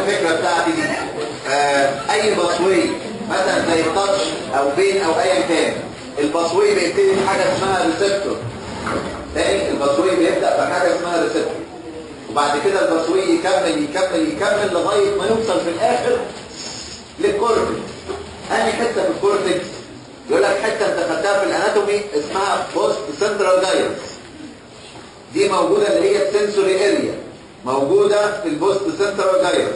الفكره بتاعتي دي آه اي بصوي مثلا زي التاتش او بين او ايا كان البصوي بيبتدي بحاجه اسمها ريسبتور تاني البصوي بيبدا بحاجه اسمها ريسبتور وبعد كده البصوي يكمل يكمل يكمل لغايه ما يوصل في الاخر للكورتكس انهي حته في الكورتكس يقول لك حته انت خدتها في الاناتومي اسمها بوست سنترال جايرس دي موجوده اللي هي السنسوري اريا موجوده في البوست سنترال جايرس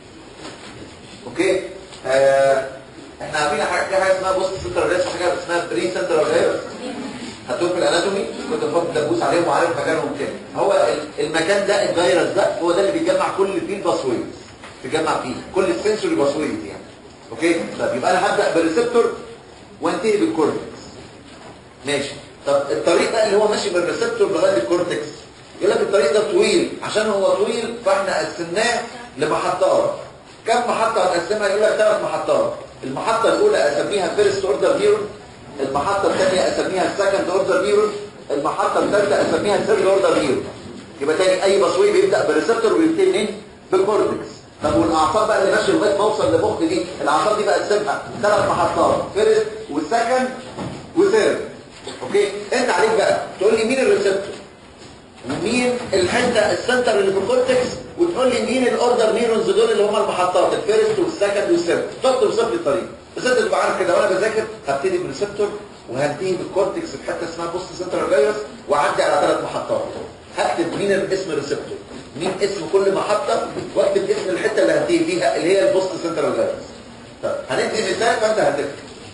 اوكي آه احنا عاملين حاجه في حاجه اسمها بوست سنترال جايرس وحاجه اسمها بري سنترال جايرس هتدوك في الاناتومي كنت بحط دبوس عليهم وعارف مكانهم كام هو ال- المكان ده الجايرس ده هو ده اللي بيجمع كل فيه الباسويز بيجمع فيه كل السنسوري باسويز يعني اوكي طب يبقى انا هبدا بالريسبتور وانتهي بالكورتكس ماشي طب الطريق بقى اللي هو ماشي بالريسبتور لغايه الكورتكس يقول لك الطريق ده طويل عشان هو طويل فاحنا قسمناه لمحطات كم محطه هنقسمها يقول لك ثلاث محطات المحطه الاولى اسميها فيرست اوردر نيورون المحطه الثانيه اسميها السكند اوردر نيورون المحطه الثالثه اسميها الثيرد اوردر نيورون يبقى تاني اي بصوي بيبدا بالريسبتور وينتهي منين بالكورتكس طب والاعصاب بقى اللي ماشيه لغايه ما اوصل لمخ دي الاعصاب دي بقى تسمى ثلاث محطات فيرست والسكند وثيرد اوكي انت عليك بقى تقول لي مين الريسبتور ومين الحته السنتر اللي في الكورتكس وتقول لي مين الاوردر نيرونز دول اللي هم المحطات الفيرست والسكند والثيرد تقعد توصف لي الطريق بس انت تبقى عارف كده وانا بذاكر هبتدي بالريسبتور وهنتهي بالكورتكس في حته اسمها بوست سنترال جايرس واعدي على ثلاث محطات هكتب مين اسم الريسبتور مين اسم كل محطه واكتب اسم الحته اللي هنتهي فيها اللي هي البوست سنترال جايرس طب هندي مثال فانت هتكتب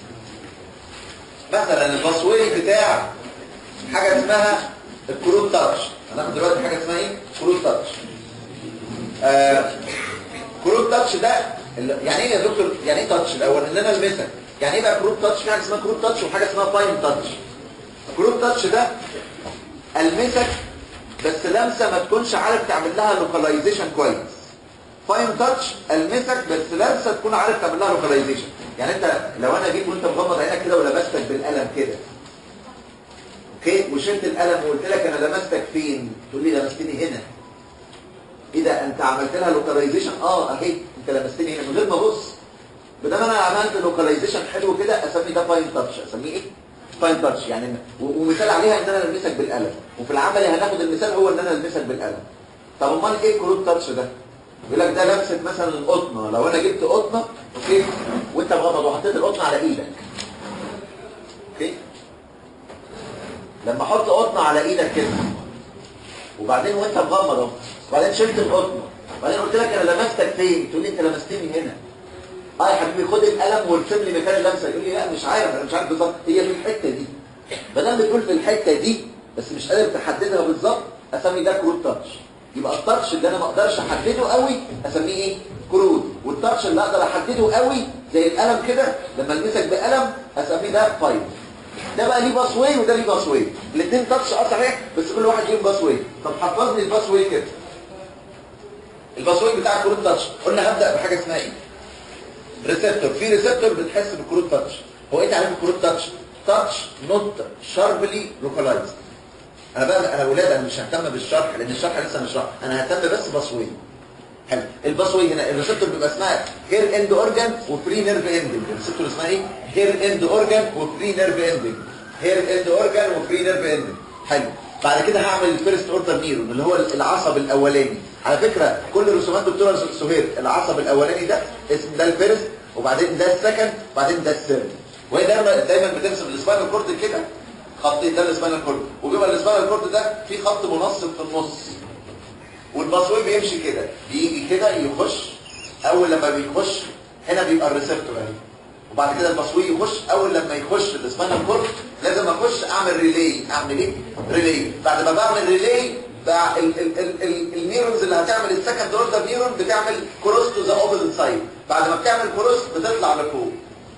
مثلا الباسوي بتاع حاجه اسمها الكروت تاتش هناخد دلوقتي حاجه اسمها ايه كروت تاتش آه كروت تاتش ده ال- يعني ايه يا دكتور يعني ايه تاتش الاول ان انا المسك يعني ايه بقى كروت تاتش في حاجه اسمها كروت تاتش وحاجه اسمها فاين تاتش كروت تاتش ده المسك بس لمسه ما تكونش عارف تعمل لها لوكاليزيشن كويس فاين تاتش المسك بس لمسه تكون عارف تعمل لها لوكاليزيشن يعني انت لو انا جيت وانت مغمض عينك كده ولمستك بالقلم كده اوكي وشلت القلم وقلت لك انا لمستك فين تقول لي لمستني هنا ايه ده انت عملت لها لوكاليزيشن اه اهي انت لمستني هنا من غير ما ابص بدل انا عملت لوكاليزيشن حلو كده اسمي ده فاين تاتش اسميه ايه فاين تاتش يعني و- ومثال عليها ان انا المسك بالقلم وفي العملي هناخد المثال هو ان انا المسك بالقلم طب امال ايه الكروت تاتش ده يقول لك ده لمسه مثلا القطنه لو انا جبت قطنه اوكي وانت مغمض وحطيت القطنه على ايدك اوكي لما احط قطنه على ايدك كده وبعدين وانت مغمض اهو وبعدين شلت القطنه وبعدين قلت لك انا لمستك فين تقول لي انت لمستني هنا اه يا حبيبي خد القلم وارسم لي مكان اللمسه يقول لي لا مش عارف انا مش عارف بالظبط هي في الحته دي ما دام بتقول في الحته دي بس مش قادر تحددها بالظبط اسمي ده كروت تاتش يبقى التاتش اللي انا ما اقدرش احدده قوي اسميه ايه كروت والتاتش اللي اقدر احدده قوي زي القلم كده لما المسك بقلم اسميه ده فايل ده بقى ليه باسوي وده ليه باسوي الاثنين تاتش اه صحيح بس كل واحد ليه باسوي طب حفظ لي الباسوي كده الباسوي بتاع كروت تاتش قلنا هبدا بحاجه اسمها ايه ريسبتور في ريسبتور بتحس بالكروت تاتش هو ايه تعريف الكروت تاتش تاتش نوت شاربلي لوكالايزد انا بقى انا اولاد انا مش ههتم بالشرح لان الشرح لسه مش شرح انا ههتم بس باسوي حلو الباسوي هنا الريسبتور بيبقى اسمها هير اند اورجان وفري نيرف اندنج الريسبتور اسمها ايه هير اند اورجان وفري نيرف اندنج هير اند اورجان وفري نيرف اندنج حلو بعد كده هعمل الفيرست اوردر نيرون اللي هو العصب الاولاني على فكره كل رسومات دكتور سهير العصب الاولاني ده اسم ده الفيرست وبعدين ده السكند وبعدين ده الثيرد وهي دايما دايما بترسم السباينال كورد كده خطين ده السباينال كورد وبيبقى السباينال كورد ده في خط منصب في النص والباسوي بيمشي كده بيجي كده يخش اول لما بيخش هنا بيبقى الريسبتور اهي وبعد كده الباسوي يخش اول لما يخش السباينال كورد لازم اخش اعمل ريلي اعمل ايه ريلي بعد ما بعمل ريلي بقى ال ال ال ال النيورونز اللي هتعمل السكند اوردر نيورون بتعمل كروس تو ذا اوبوزيت سايد بعد ما بتعمل كروس بتطلع لفوق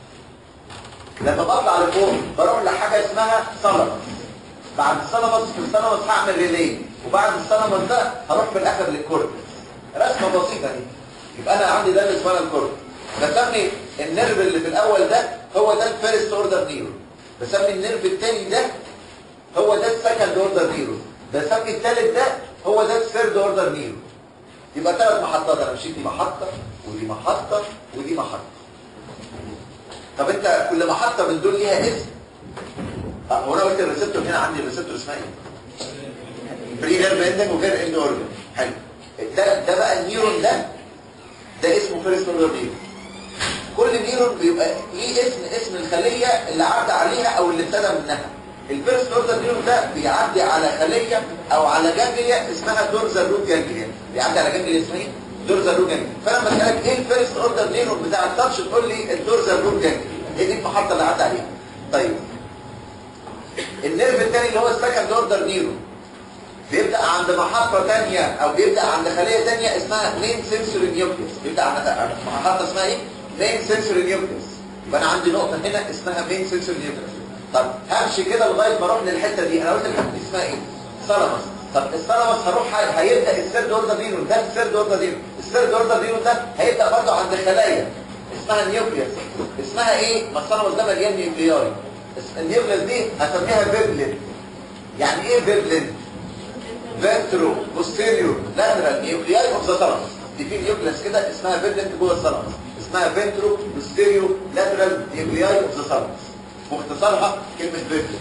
لما بطلع لفوق بروح لحاجه اسمها سلمس بعد السلمس في السلمس هعمل ريلي وبعد السلمس ده هروح في الاخر للكورتكس رسمه بسيطه دي يبقى انا عندي ده السباينال كورد بسمي النيرف اللي في الاول ده هو ده الفيرست اوردر نيرون بسمي النيرف الثاني ده هو ده السكند اوردر نيرون بسمي الثالث ده هو ده الثيرد اوردر نيرون يبقى ثلاث محطات انا مشيت دي محطه ودي محطه ودي محطه طب انت كل محطه من دول ليها اسم اه هو انا قلت الريسبتور هنا عندي الريسبتور اسمها ايه بري نيرف اندنج وغير اند اورجن حلو ده ده بقى النيورون ده ده اسمه فيرست اوردر نيورون كل نيورون بيبقى ليه اسم اسم الخليه اللي عدى عليها او اللي ابتدى منها الفيرست اوردر نيورون ده بيعدي على خليه او على جانجليا اسمها دورزال روت جانجليا بيعدي على جانجليا اسمها ايه دورزال روت جانجليا فلما اسالك ايه الفيرست اوردر نيورون بتاع التاتش تقول لي الدورزال روت جانجليا هي دي المحطه اللي عدى عليها طيب النيرف الثاني اللي هو السكند اوردر نيورون بيبدأ عند محطة تانية او بيبدأ عند خلية تانية اسمها مين سنسوري نيوكليس بيبدأ عند محطة اسمها ايه مين سنسوري نيوكليس يبقى انا عندي نقطة هنا اسمها مين سنسوري نيوكليس طب همشي كده لغاية ما اروح للحتة دي انا قلت الحتة دي اسمها ايه ثالاموس طب الثالاموس هروح هيبدأ السيرد اوردر نيرون ده السيرد اوردر نيرون السيرد اوردر نيرون ده هيبدأ برضه عند خلايا اسمها نيوكليس اسمها ايه ما الثالاموس ده مليان نيوكلياري النيوكليس دي هسميها فيبلين يعني ايه فيبلين فنترو بوستيريور لاترال نيوكلياي اوف ذا ثالاموس دي في نيوكليس كده اسمها فيبلنت جوه الثالاموس اسمها فنترو بوستيريور لاترال نيوكلياي اوف ذا ثالاموس مختصرها كلمه فيبلنت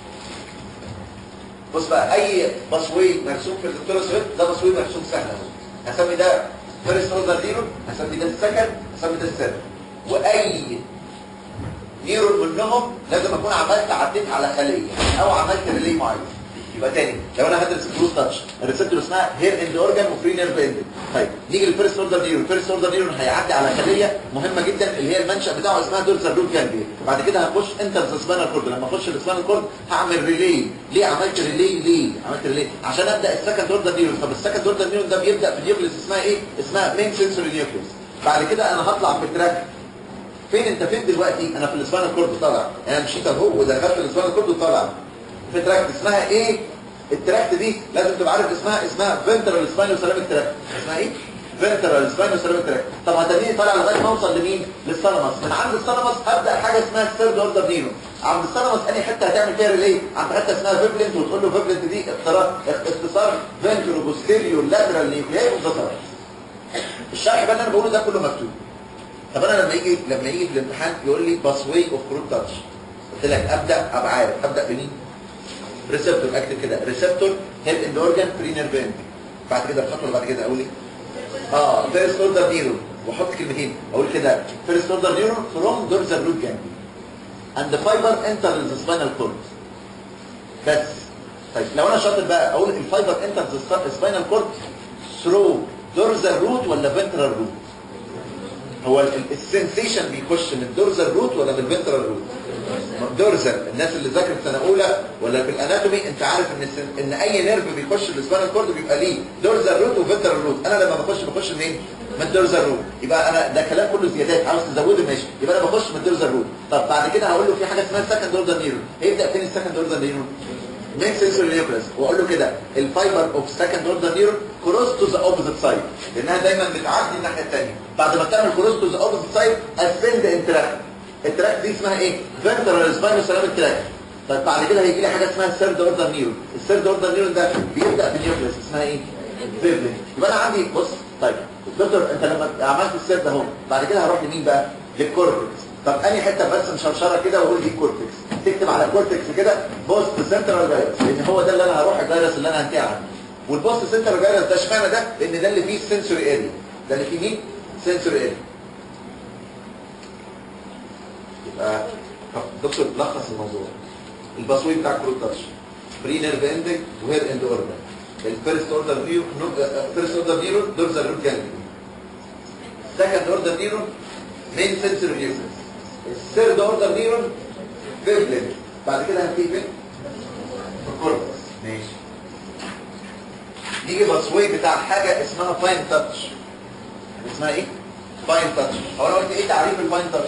بص بقى اي بصوي مرسوم في الدكتور سويت ده بصوي مرسوم سهل اهو هسمي ده فيرست اوردر نيرون هسمي ده السكند هسمي ده السيرد واي نيرون منهم لازم اكون عملت عديت على خليه او عملت ريلي معين يبقى تاني لو انا هدرس الكروس تاتش الريسبتور اسمها هير اند اورجان وفري نيرف اند طيب نيجي للفيرست اوردر نيرون الفيرست اوردر نيرون هيعدي على خليه مهمه جدا اللي هي المنشا بتاعه اسمها دورسال روت جانجليا وبعد كده هخش انتر سبانال كورد لما اخش السبانال كورد هعمل ريلي ليه عملت ريلي ليه عملت ريلي عشان ابدا السكند اوردر نيرون طب السكند اوردر نيرون ده بيبدا في نيوكليس اسمها ايه اسمها مين سنسوري نيوكليس بعد كده انا هطلع في التراك فين انت فين دلوقتي انا في السبانال كورد طالع انا مشيت اهو ودخلت السبانال كورد وطالع في تراك اسمها ايه التراكت دي لازم تبقى عارف اسمها اسمها فنترال سباينو سيراميك تراكت اسمها ايه فنترال سباينو سيراميك تراكت طب هتنيني طالع لغايه ما اوصل لمين للثالاموس من عند الثالاموس هبدا حاجه اسمها الثيرد اوردر نيرون عند الثالاموس انهي حته هتعمل فيها ريلي عند حته اسمها فيبلنت وتقول له فيبلنت دي اختصار اختصار فنترو بوستيريو لاترال نيوكلياي وده الشرح بقى اللي انا بقوله ده كله مكتوب طب انا لما يجي لما يجي في الامتحان يقول لي باسوي اوف كروت تاتش قلت لك ابدا ابقى عارف ابدا بمين ريسبتور اكتب كده ريسبتور هيد اند اورجان بري نيرفين بعد كده الخطوه اللي بعد كده اقول ايه اه فيرست اوردر نيرون واحط كلمتين اقول كده فيرست اوردر نيرون فروم دورزال روت جانجلي اند فايبر انتر ذا سباينال كورد بس طيب لو انا شاطر بقى اقول الفايبر انتر ذا سباينال كورد ثرو دورزال روت ولا فنترال روت هو السنسيشن بيخش من الدورزال روت ولا من الفنترال روت دورزال الناس اللي ذاكرت سنه اولى ولا في الاناتومي انت عارف ان السن... ان اي نيرف بيخش السباينال كورد بيبقى ليه دورزال روت وفنترال روت انا لما بخش بخش منين من الدورزال روت يبقى انا ده كلام كله زيادات عاوز تزوده ماشي يبقى انا بخش من الدورزال روت طب بعد كده هقول له في حاجه اسمها السكند اوردر نيرون هيبدا فين السكند اوردر نيرون من سنسوري نيوكليس واقول له كده الفايبر اوف سكند اوردر نيرون كروس تو ذا اوبوزيت سايد لانها دايما بتعدي الناحيه الثانيه بعد ما تعمل كروس تو ذا اوبوزيت سايد اسند انتراكت التراك دي اسمها ايه فنترال سباينو سيراميك تراك طيب بعد كده هيجي لي حاجه اسمها الثيرد اوردر نيرون الثيرد اوردر نيرون ده بيبدا بالنيوكليس اسمها ايه فيبلين يبقى انا عندي بص طيب دكتور انت لما عملت السيرد اهو بعد كده هروح لمين بقى للكورتكس طب انهي حته بس مشرشره كده واقول دي الكورتكس تكتب على الكورتكس كده بوست سنترال جايرس لان هو ده اللي انا هروح الجايرس اللي انا هنتهي عنه والبوست سنترال جايرس ده اشمعنى ده لان ده اللي فيه السنسوري اريا ده اللي فيه مين سنسوري اريا يبقى دكتور لخص الموضوع الباسوي بتاع كروت تاتش بري نيرف اندنج وهير اند اورجان الفيرست اوردر نيو فيرست اوردر نيرون دورزال روت جانجلي سكند اوردر نيرون مين سنسوري نيوكليس الثيرد اوردر نيرون فيبلين بعد كده هنتيجي فين الكورتكس ماشي نيجي باسوي بتاع حاجه اسمها فاين تاتش اسمها ايه فاين تاتش هو انا قلت ايه تعريف الفاين تاتش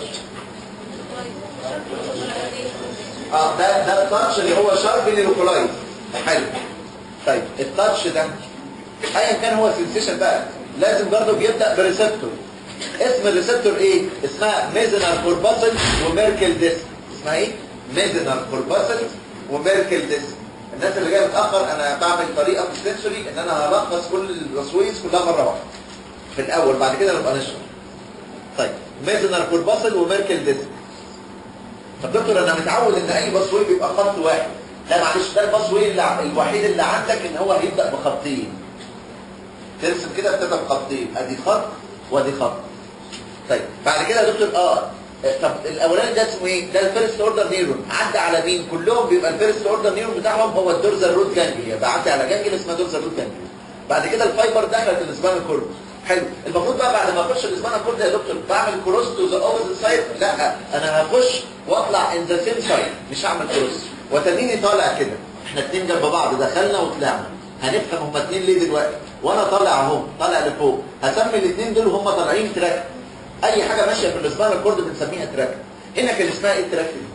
اه ده ده التاتش اللي هو شاربلي لوكولايز حلو طيب التاتش ده ايا كان هو سنسيشن بقى لازم برضه بيبدا بريسبتور اسم الريسبتور ايه اسمها ميزنر كورباسل وميركل ديسك اسمها ايه ميزنر كورباسل وميركل ديسك الناس اللي جايه متاخر انا بعمل طريقه في السنسوري ان انا هلخص كل الباسويز كلها مره واحده في الاول بعد كده نبقى نشرح طيب ميزنر كورباسل وميركل ديسك طب دكتور انا متعود ان اي باسوي بيبقى خط واحد لا معلش ده الباسوي اللي ع- الوحيد اللي عندك ان هو هيبدا بخطين ترسم كده ابتدى بخطين ادي خط وادي خط طيب بعد كده يا دكتور اه طب الاولاني ده اسمه ايه ده الفيرست اوردر نيرون عدى على مين كلهم بيبقى الفيرست اوردر نيرون بتاعهم هو الدورزال روت جانجليا بعدي على جانجليا اسمها دورزال روت جانجليا بعد كده الفايبر دخلت الاسبان كورد حلو المفروض بقى بعد ما اخش الاسبان كورد يا دكتور بعمل كروس تو ذا اوبوزيت سايد لا انا هخش واطلع ان ذا سيم سايد مش هعمل كروس وتنيني طالع كده احنا اتنين جنب بعض دخلنا وطلعنا هنفهم هما اتنين ليه دلوقتي وانا طالع اهو طالع لفوق هسمي الاتنين دول هما طالعين تراك اي حاجه ماشيه في الاسبان كورد بنسميها تراك هنا كان اسمها ايه التراك دي؟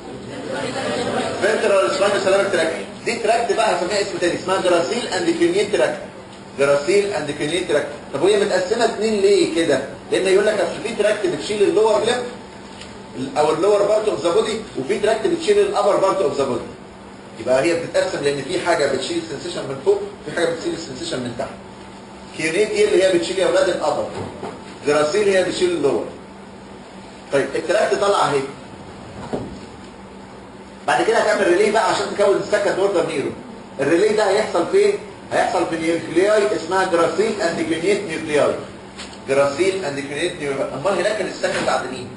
فنترال سباينال سلامك تراك دي تراك بقى هسميها اسم تاني اسمها جراسيل اند كينيت تراك جراسيل اند كينيت تراك طب وهي متقسمه اتنين ليه كده لان يقول لك اصل في تراك بتشيل اللور ليب او اللور بارت اوف ذا بودي وفي تراك بتشيل الابر بارت اوف ذا بودي يبقى هي بتتقسم لان في حاجه بتشيل السنسيشن من فوق في حاجه بتشيل السنسيشن من تحت كينيت دي اللي هي بتشيل يا اولاد الابر جراسيل هي بتشيل اللور طيب التراك طلع اهي بعد كده هتعمل ريلي بقى عشان تكون السكند اوردر نيرو الريلي ده هيحصل فين هيحصل في نيوكلياي اسمها جراسيل اند كينيت نيوكلياي جراسيل اند كينيت نيوكلياي امال هناك كان السكند بعد مين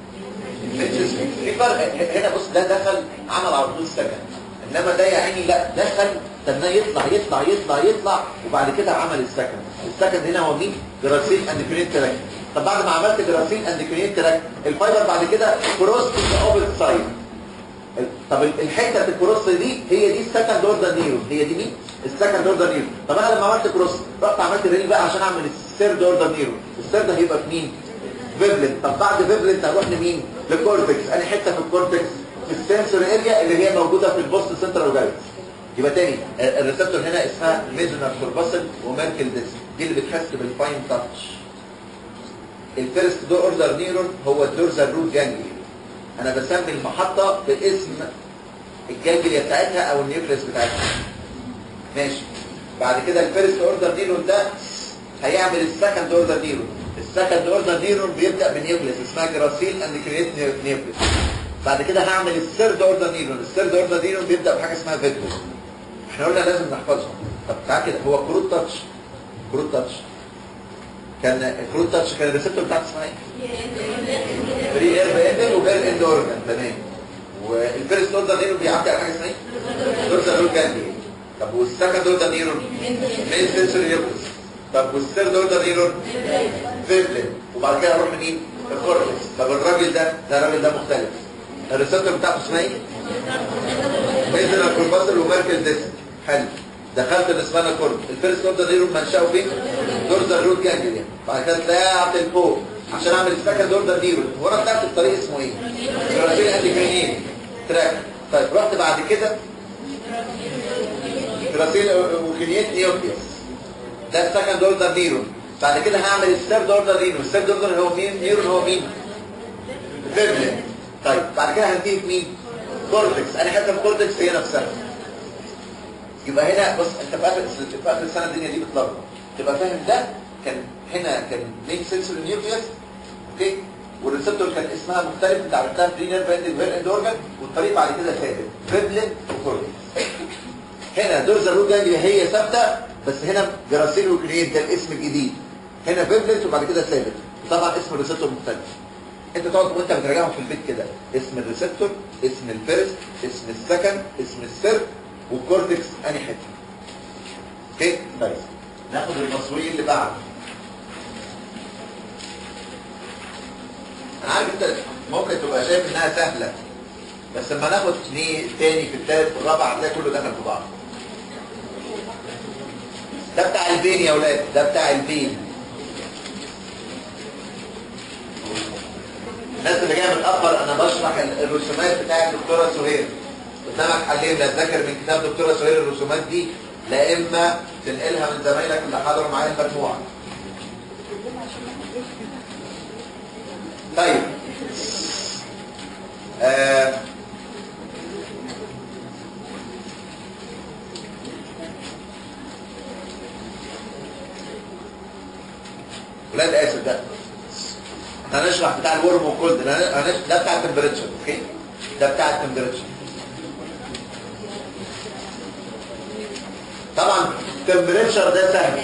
في فرق هنا بص ده دخل عمل على طول سكند انما ده يا عيني لا دخل تناه يطلع يطلع يطلع يطلع وبعد كده عمل السكند السكند هنا هو مين جراسيل اند كينيت تراك طب بعد ما عملت جراسيل اند كينيت تراك الفايبر بعد كده كروس تو ذا اوبوزيت سايد طب الحته الكروس دي هي دي السكند اوردر نيرو هي دي مين السكند اوردر نيرو طب انا لما عملت كروس رحت عملت ريل بقى عشان اعمل الثيرد اوردر نيرو الثيرد هيبقى في مين فيبلنت طب بعد فيبلنت هروح لمين للكورتكس انا حته في الكورتكس في السنسور اريا اللي هي موجوده في البوست سنترال اوجايتس يبقى تاني الريسبتور هنا اسمها ميزونر كورباسل وميركل ديسك دي اللي بتحس بالفاين تاتش الفيرست دو اوردر نيرون هو الدورزال روت جانجليا انا بسمي المحطة باسم الجانجليا بتاعتها او النيوكليس بتاعتها ماشي بعد كده الفيرست اوردر نيرون ده هيعمل السكند اوردر نيرون السكند اوردر نيرون بيبدأ بنيوكليس اسمها جراسيل اند كريت نيوكليس بعد كده هعمل الثيرد اوردر نيرون الثيرد اوردر نيرون بيبدأ بحاجة اسمها فيتو احنا قلنا لازم نحفظهم طب تعال كده هو كروت تاتش كروت تاتش كان كروت تاتش كان الريسبتور بتاعته اسمها ايه؟ فري اير باندل وبير اند اورجان تمام والفيرست اوردر نيرون بيعدي على حاجه اسمها ايه؟ دورزال روت جانجلي طب والسكند اوردر نيرون مين سنسوري نيوكليس طب والثيرد اوردر نيرون فيبلين وبعد كده اروح لمين؟ الكورتكس طب الراجل ده ده الراجل ده مختلف الريسبتور بتاعته اسمها ايه؟ ميزنال كورباسل وميركل ديسك حلو دخلت الاسبانا كورد الفيرست اوردر نيرون منشأه فين؟ دورزال روت جانجليا بعد كده طلعت لفوق عشان اعمل السكند اوردر نيرون وانا طلعت الطريق اسمه ايه؟ جراسيل انديكرينين تراك طيب رحت بعد كده جراسيل وكرينيت نيوكليوس ده السكند اوردر نيرون بعد كده هعمل الثيرد اوردر نيرون الثيرد اوردر هو مين؟ نيرون هو مين؟ فيبلين طيب بعد كده هنتيجي في مين؟ كورتكس انا حتى الكورتكس هي نفسها يبقى هنا بص انت في اخر في اخر السنه الدنيا دي بتلخبط تبقى فاهم ده كان هنا كان مين سنسوري نيوكليوس اوكي والريسبتور كان اسمها مختلف انت عرفتها بري نيرف اند وير اند اورجان والطريق بعد كده ثابت فيبلين وكورتكس هنا دورزال روت جانجليا هي ثابته بس هنا جراسيل وكريت ده الاسم الجديد هنا فيبلنت وبعد كده ثابت طبعا اسم الريسبتور مختلف انت تقعد وانت بتراجعهم في البيت كده اسم الريسبتور اسم الفيرست اسم السكند اسم السيرف والكورتكس اني حته اوكي طيب ناخد المصريين اللي بعد انا عارف انت ممكن تبقى شايف انها سهله بس لما ناخد اثنين تاني في الثالث والرابع هتلاقي كله دخل في بعض ده بتاع البين يا ولاد ده بتاع البين الناس اللي جايه متاخر انا بشرح الرسومات بتاع الدكتوره سهير قدامك حلين لا تذاكر من كتاب دكتوره سهير الرسومات دي لا اما تنقلها من زمايلك اللي حضروا معايا المجموعه طيب آه ولاد اسف ده احنا هنشرح بتاع الورم وكولد ده هنش- ده بتاع التمبريتشر اوكي ده بتاع التمبريتشر طبعا التمبريتشر ده سهل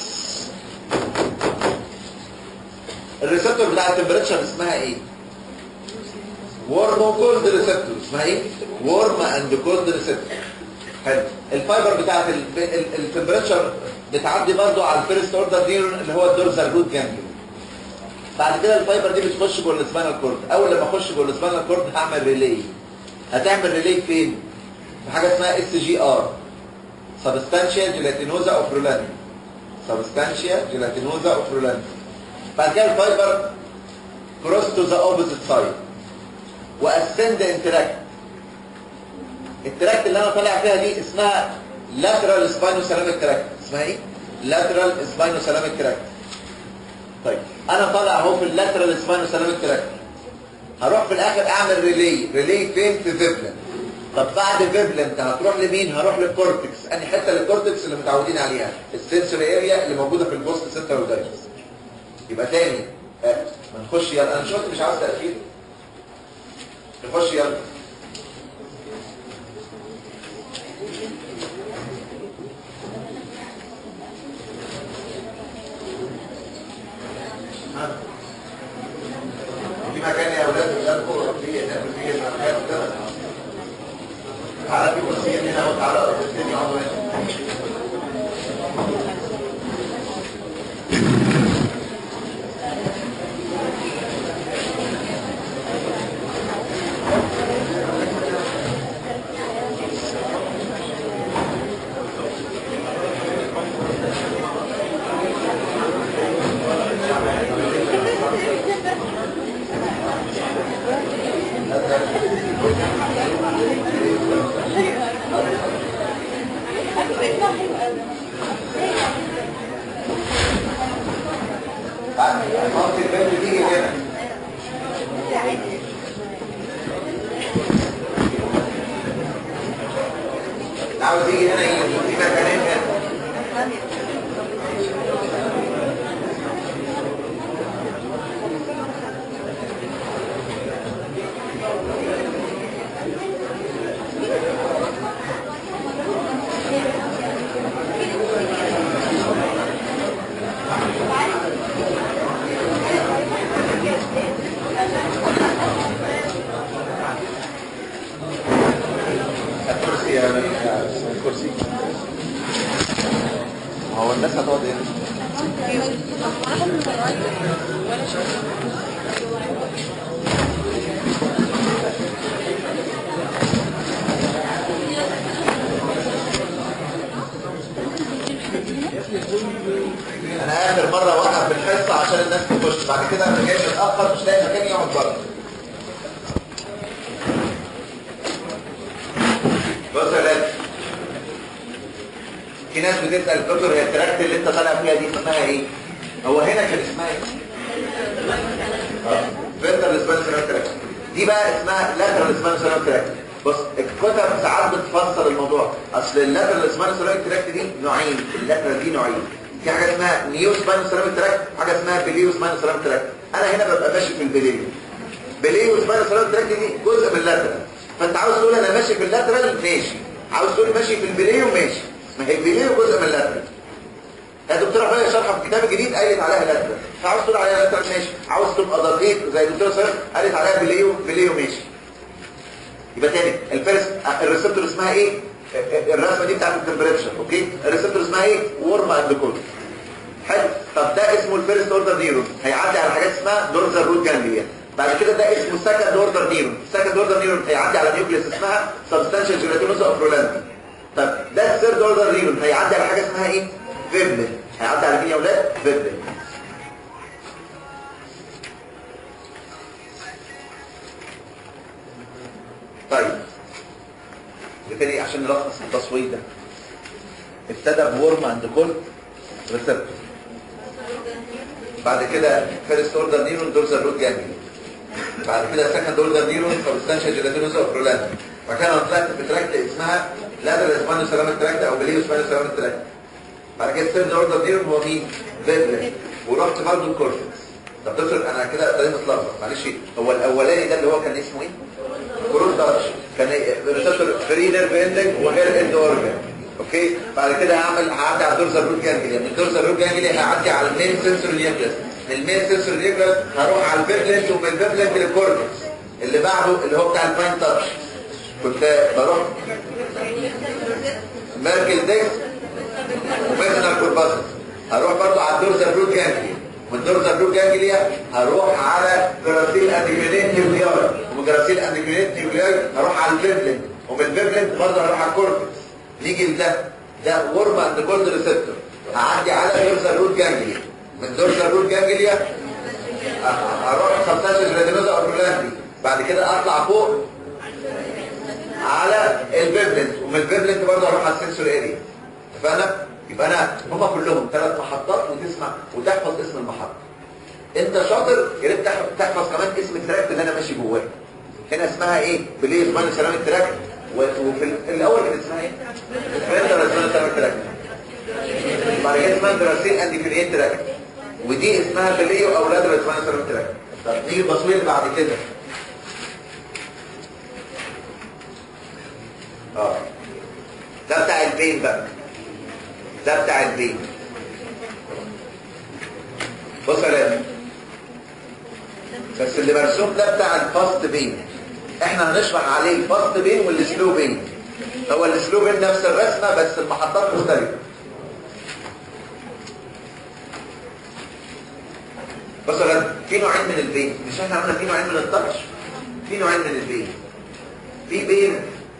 الريسبتور بتاع التمبريتشر اسمها ايه وورم وكولد ريسبتور اسمها ايه وورم اند كولد ريسبتور حلو الفايبر بتاعت التمبريتشر بتعدي برضو على الفيرست اوردر دي اللي هو الدورزال روت جانجليون بعد كده الفايبر دي بتخش جوه السباينال كورد اول لما اخش جوه السباينال كورد هعمل ريلي هتعمل ريلي فين في حاجه اسمها اس جي ار سبستانشيا جيلاتينوزا اوفرولاند سبستانشيا جيلاتينوزا اوفرولاند بعد كده الفايبر كروس تو ذا اوبوزيت سايد واسند انتراكت التراكت اللي انا طالع فيها دي اسمها lateral spinocerebellar tract اسمها ايه lateral spinocerebellar tract طيب انا طالع اهو في اللاترال spinocerebellar tract هروح في الاخر اعمل ريلي ريلي فين في فيبلن طب بعد فيبلن انت هتروح لمين هروح للكورتكس انهي حته للكورتكس اللي متعودين عليها السنسوري اريا اللي موجوده في البوست سنتر والدايرس يبقى تاني آه، ما نخش يلا انا شفت مش عاوز تاخير نخش يلا في مكان يا اولاد قدامكم في نعمل فيه مكان كده تعالى في كرسي هنا وتعالى الدنيا عضو هنا ممكن البنت تيجي هنا عاوز يجي هنا يجي في مكانين هنا الكرسي يا يا الكرسي هو الناس هتقعد هنا انا اخر مره وقف في الحصه عشان الناس تخش بعد كده انا جاي متاخر مش لاقي مكان يقعد بره بص يا ولاد في ناس بتسال دكتور هي التراكت اللي انت طالع فيها دي اسمها ايه؟ هو هنا كان اسمها ايه؟ فيرتال سبانسر تراكت دي بقى اسمها لاترال سبانسر تراكت بص الكتب ساعات بتفسر الموضوع اصل اللاترال سبانسر تراكت دي نوعين اللاترال دي نوعين في حاجه اسمها نيو سبانسر تراكت حاجه اسمها بليو سبانسر تراكت انا هنا ببقى ماشي في البليو بليو سبانسر تراكت دي جزء من اللاترال فانت عاوز تقول انا ماشي في اللاترال ماشي عاوز تقول ماشي في البليو ماشي ما هي البليو جزء من اللاترال يا دكتوره فايا شرحها في الكتاب الجديد قالت عليها لاترال عاوز تقول عليها لاترال ماشي عاوز تبقى دقيق زي الدكتوره ساره قالت عليها بليو بليو ماشي يبقى تاني الفيرست الريسبتور اسمها ايه الرسمه دي بتاعت التمبريتشر اوكي الريسبتور اسمها ايه وورم اند كولد حلو طب ده اسمه الفيرست اوردر نيرون هيعدي على حاجات اسمها دورزال روت جانجليا بعد كده ده اسمه سكند اوردر نيرون سكند اوردر نيرون هيعدي على نيوكليس اسمها سبستانشال جيلاتينوسا اوفرولاندي طب ده الثيرد اوردر نيرون هيعدي على حاجه اسمها ايه فيبلين هيعدي على مين يا اولاد فيبلين طيب بالتالي عشان نلخص التصوير ده ابتدى بورم عند كل ريسبتور بعد كده فيرست اوردر نيرون دورزال روت جانجلي بعد كده سكند اوردر نيرون سبستانشال جيلاتينوزا اوفرولاند بعد كده انا طلعت في تراكت اسمها لاترال اسبانيو سيراميك تراكت او بليو اسبانيو سيراميك تراكت بعد كده الثيرد اوردر نيرون هو مين؟ فيبرين ورحت برضه الكورتكس طب دكتور انا كده ابتديت اتلخبط معلش هو الاولاني ده اللي هو كان اسمه ايه؟ كورون تاتش كان ريسبتور فري نيرف اندنج وغير اند اورجن اوكي بعد كده هعمل هعدي على الدورزال روت جانجليا من الدورزال روت جانجليا هعدي على المين سنسور نيوكليس من المين سنسور نيوكليس هروح على البيبلنت ومن البيبلنت للكورتكس اللي بعده اللي هو بتاع الفاين تاتش كنت بروح ميركل ديكس وميركل كورباسس هروح برضو على الدورزال روت جانجليا من الدورزال روت جانجليا هروح على جراسيل انديكرينيت نيوكلياي ومن جراسيل انديكرينيت نيوكلياي هروح على البيبلنت ومن البيبلنت برضه هروح على الكورتكس نيجي لده ده ورم اند جولد ريسبتور هعدي على دورزال روت جانجليا من دورزال روت جانجليا هروح سبتاسيس ريتينوزا اورلاندي بعد كده اطلع فوق على البيبلنت ومن البيبلنت برضه اروح على السنسور اريا اتفقنا يبقى انا هما كلهم ثلاث محطات وتسمع وتحفظ اسم المحطه انت شاطر يا ريت تحفظ كمان اسم التراك اللي انا ماشي جواه هنا اسمها ايه بليه اسمها سلام التراك وفي الاول كان اسمها ايه سبرنتر اسمها سلام التراك بعد كده اسمها دراسين انديكريت تراك ودي اسمها بليه واولادها اسمها سلام التراك طب نيجي التصوير اللي بعد كده اه ده بتاع البين بقى ده بتاع البين بص يا بس اللي مرسوم ده بتاع الفاست بين احنا هنشرح عليه الفاست بين والسلو بين هو السلو بين نفس الرسمه بس المحطات مختلفه بص يا في نوعين من البين مش احنا قلنا في نوعين من التاتش في نوعين من البين في بين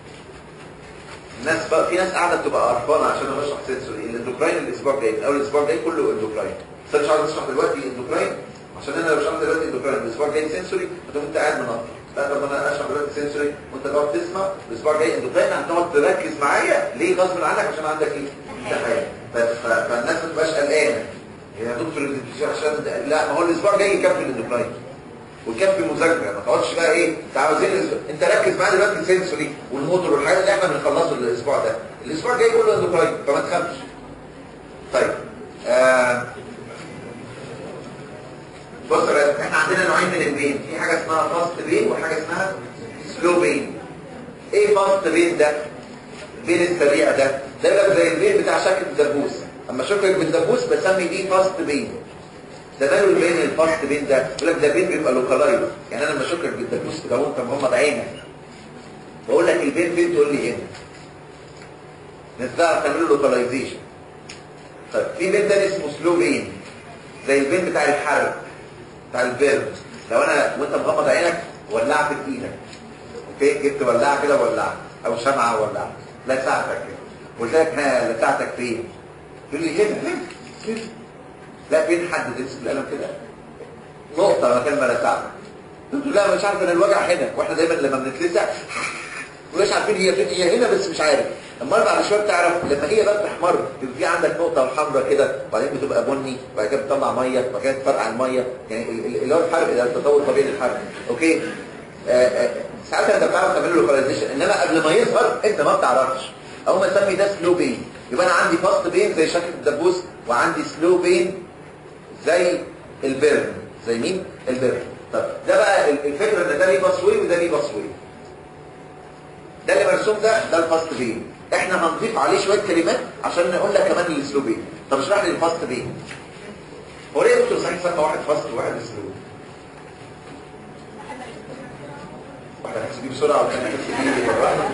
الناس بقى في ناس قاعده بتبقى قرفانه عشان انا بشرح سنسوري الاندوكراين الاسبوع الجاي من اول الاسبوع الجاي كله اندوكراين بس انا مش عايز اشرح دلوقتي اندوكراين عشان انا لو شرحت دلوقتي اندوكراين الاسبوع الجاي سنسوري هتقوم انت قاعد منطق لا طب انا اشرح دلوقتي سنسوري وانت تقعد تسمع الاسبوع الجاي اندوكراين هتقعد تركز معايا ليه غصب عنك عشان عندك ايه امتحان فالناس ما تبقاش قلقانه يا دكتور عشان لا ما هو الاسبوع الجاي يكفي الاندوكراين ويكفي مذاكره ما تقعدش بقى ايه انت عاوزين انت ركز معايا دلوقتي السنسوري والموتور والحاجات اللي احنا بنخلصه الاسبوع ده الاسبوع الجاي كله اندوكراين فما تخافش طيب آه بص احنا عندنا نوعين من البين في حاجه اسمها فاست بين وحاجه اسمها سلو بين ايه فاست بين ده البين السريع ده ده بقى زي البين بتاع شكل الدبوس اما شكل بالدبوس بسمي دي فاست بين ده ماله البين الفاست بين ده يقول لك ده بين بيبقى لوكالايز يعني انا لما اشكر بالدبوس كده وانت مغمض عينك بقول لك البين فين تقول لي هنا نستعرف تعمل له لوكاليزيشن طيب في بين تاني اسمه سلو بين زي البين بتاع الحرق بتاع البيرد لو انا وانت مغمض عينك ولعت بايدك اوكي جبت ولاعه كده ولعت او شمعه ولعت لسعتك كده قلت لك ها لسعتك فين تقول لي هنا هنا لا فين حد تمسك القلم كده نقطه مكان ما لسعتك قلت لا مش عارف انا الوجع هنا واحنا دايما لما بنتلسع مش عارفين هي فين هي هنا بس مش عارف اما بعد شويه بتعرف لما هي بقى بتحمر بيبقى في عندك نقطه حمراء كده وبعدين بتبقى بني وبعد كده بتطلع ميه وبعد كده تفرقع الميه يعني اللي هو الحرق ده التطور الطبيعي للحرق اوكي آآ آآ ساعتها انت بتعرف تعمل له لوكاليزيشن انما قبل ما يظهر انت ما بتعرفش او ما اسمي ده سلو بين يبقى انا عندي فاست بين زي شكل الدبوس وعندي سلو بين زي البرن زي مين البرن طب ده بقى الفكره ان ده ليه باسوي وده ليه باسوي ده اللي مرسوم ده ده الفاست بين احنا هنضيف عليه شويه كلمات عشان نقول لك كمان الاسلوب ايه طب اشرح لي الفاست بين هو ليه يا دكتور صحيح سمى واحد فاست وواحد اسلوب واحد هيحس بيه بسرعه والثاني هيحس بيه بالراحه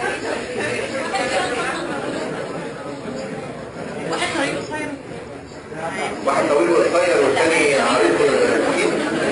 واحد طريق قصير واحد طويل وقصير والثاني عريض وتخين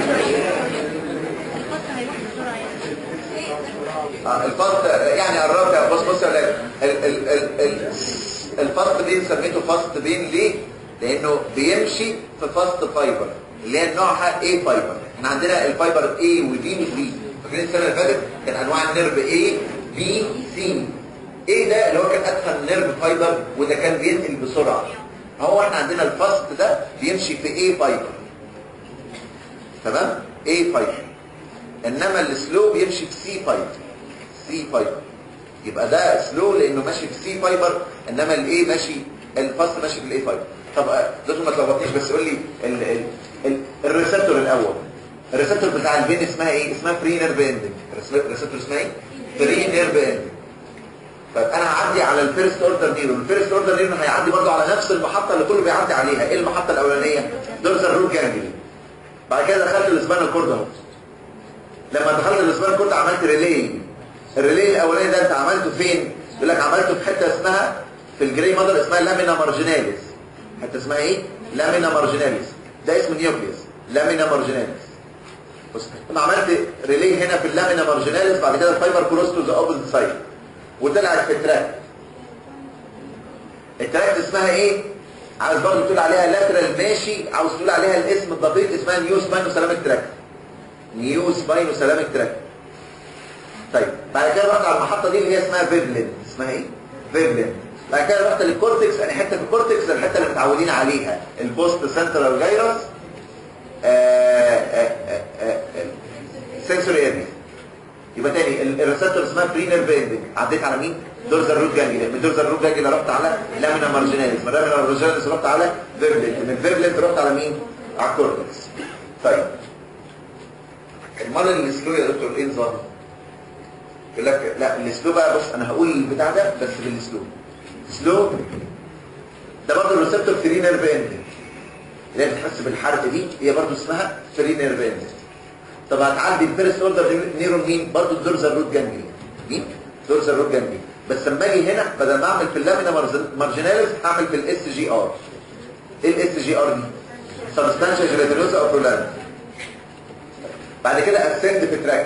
الخط هيروح بسرعه يعني آه، الفاست يعني قربت بص بص يا ولاد ال- ال- ال- ال- الفاست بين سميته فاست بين ليه؟ لانه بيمشي في فاست فايبر اللي هي نوعها اي فايبر احنا عندنا الفايبر اي ودي ودي فاكرين السنه اللي فاتت كان انواع النيرف اي بي سي ايه ده اللي هو كان ادخل نيرف فايبر وده كان بينقل بسرعه هو احنا عندنا الفاست ده بيمشي في اي فايبر تمام اي فايبر انما السلو بيمشي في سي فايبر سي فايبر يبقى ده سلو لانه ماشي في سي فايبر انما الاي ماشي الفاست ماشي في الاي فايبر طب آه، دكتور ما تلخبطنيش بس قول لي ال ال ال الريسبتور الاول الريسبتور بتاع الفين اسمها ايه اسمها فري نيرف اندنج الريسبتور اسمها ايه فري نيرف اندنج طيب انا هعدي على الفيرست اوردر نيرون الفيرست اوردر نيرون هيعدي برضه على نفس المحطه اللي كله بيعدي عليها ايه المحطه الاولانيه دورزال روت جانجلي بعد كده دخلت الاسبانال كورد اهو لما دخلت الاسبانال كورد عملت ريلي الريلي الاولاني ده انت عملته فين يقول لك عملته في حته اسمها في الجري مادر اسمها لامينا مارجيناليس حته اسمها ايه لامينا مارجيناليس ده اسم نيوكليوس لامينا مارجيناليس بص انا عملت ريلي هنا في اللامينا مارجيناليس بعد كده الفايبر كروس تو ذا اوبوزيت سايد وطلعت في التراك التراك اسمها ايه عاوز برضه تقول عليها لاترال ماشي عاوز تقول عليها الاسم الدقيق اسمها نيو سباينو سلامك تراك نيو سباينو سلامك تراك طيب بعد كده رحت على المحطه دي اللي هي اسمها فيبلين اسمها ايه فيبلين بعد كده رحت للكورتكس يعني حته في الكورتكس الحته اللي متعودين عليها البوست سنترال جايروس سنسوري اريا يبقى تاني ال- الريسبتور اسمها بري نيرف اندنج عديت على مين دورزال روت جانجليا من دورزال روت جانجليا رحت على لامينا مارجيناليس من لامينا مارجيناليس رحت على فيرلنت من فيرلنت رحت على مين على الكورتكس طيب امال السلو يا دكتور ايه نظام يقول لك لا السلو بقى بص انا هقول البتاع ده بس بالسلو سلو ده برضه الريسبتور فري نيرف اندنج اللي هي بتحس بالحرق دي هي برضه اسمها فري نيرف اندنج طب هتعدي الفيرست اوردر نيرون مين برضه الدورزال روت جانجلي مين دورزال روت جانجلي بس لما اجي هنا بدل ما اعمل في اللامينا مارز- مارجيناليس هعمل في الاس جي ار ايه الاس جي ار دي سبستانشال جيلاتينوزا او برولاند بعد كده اسند في تراكت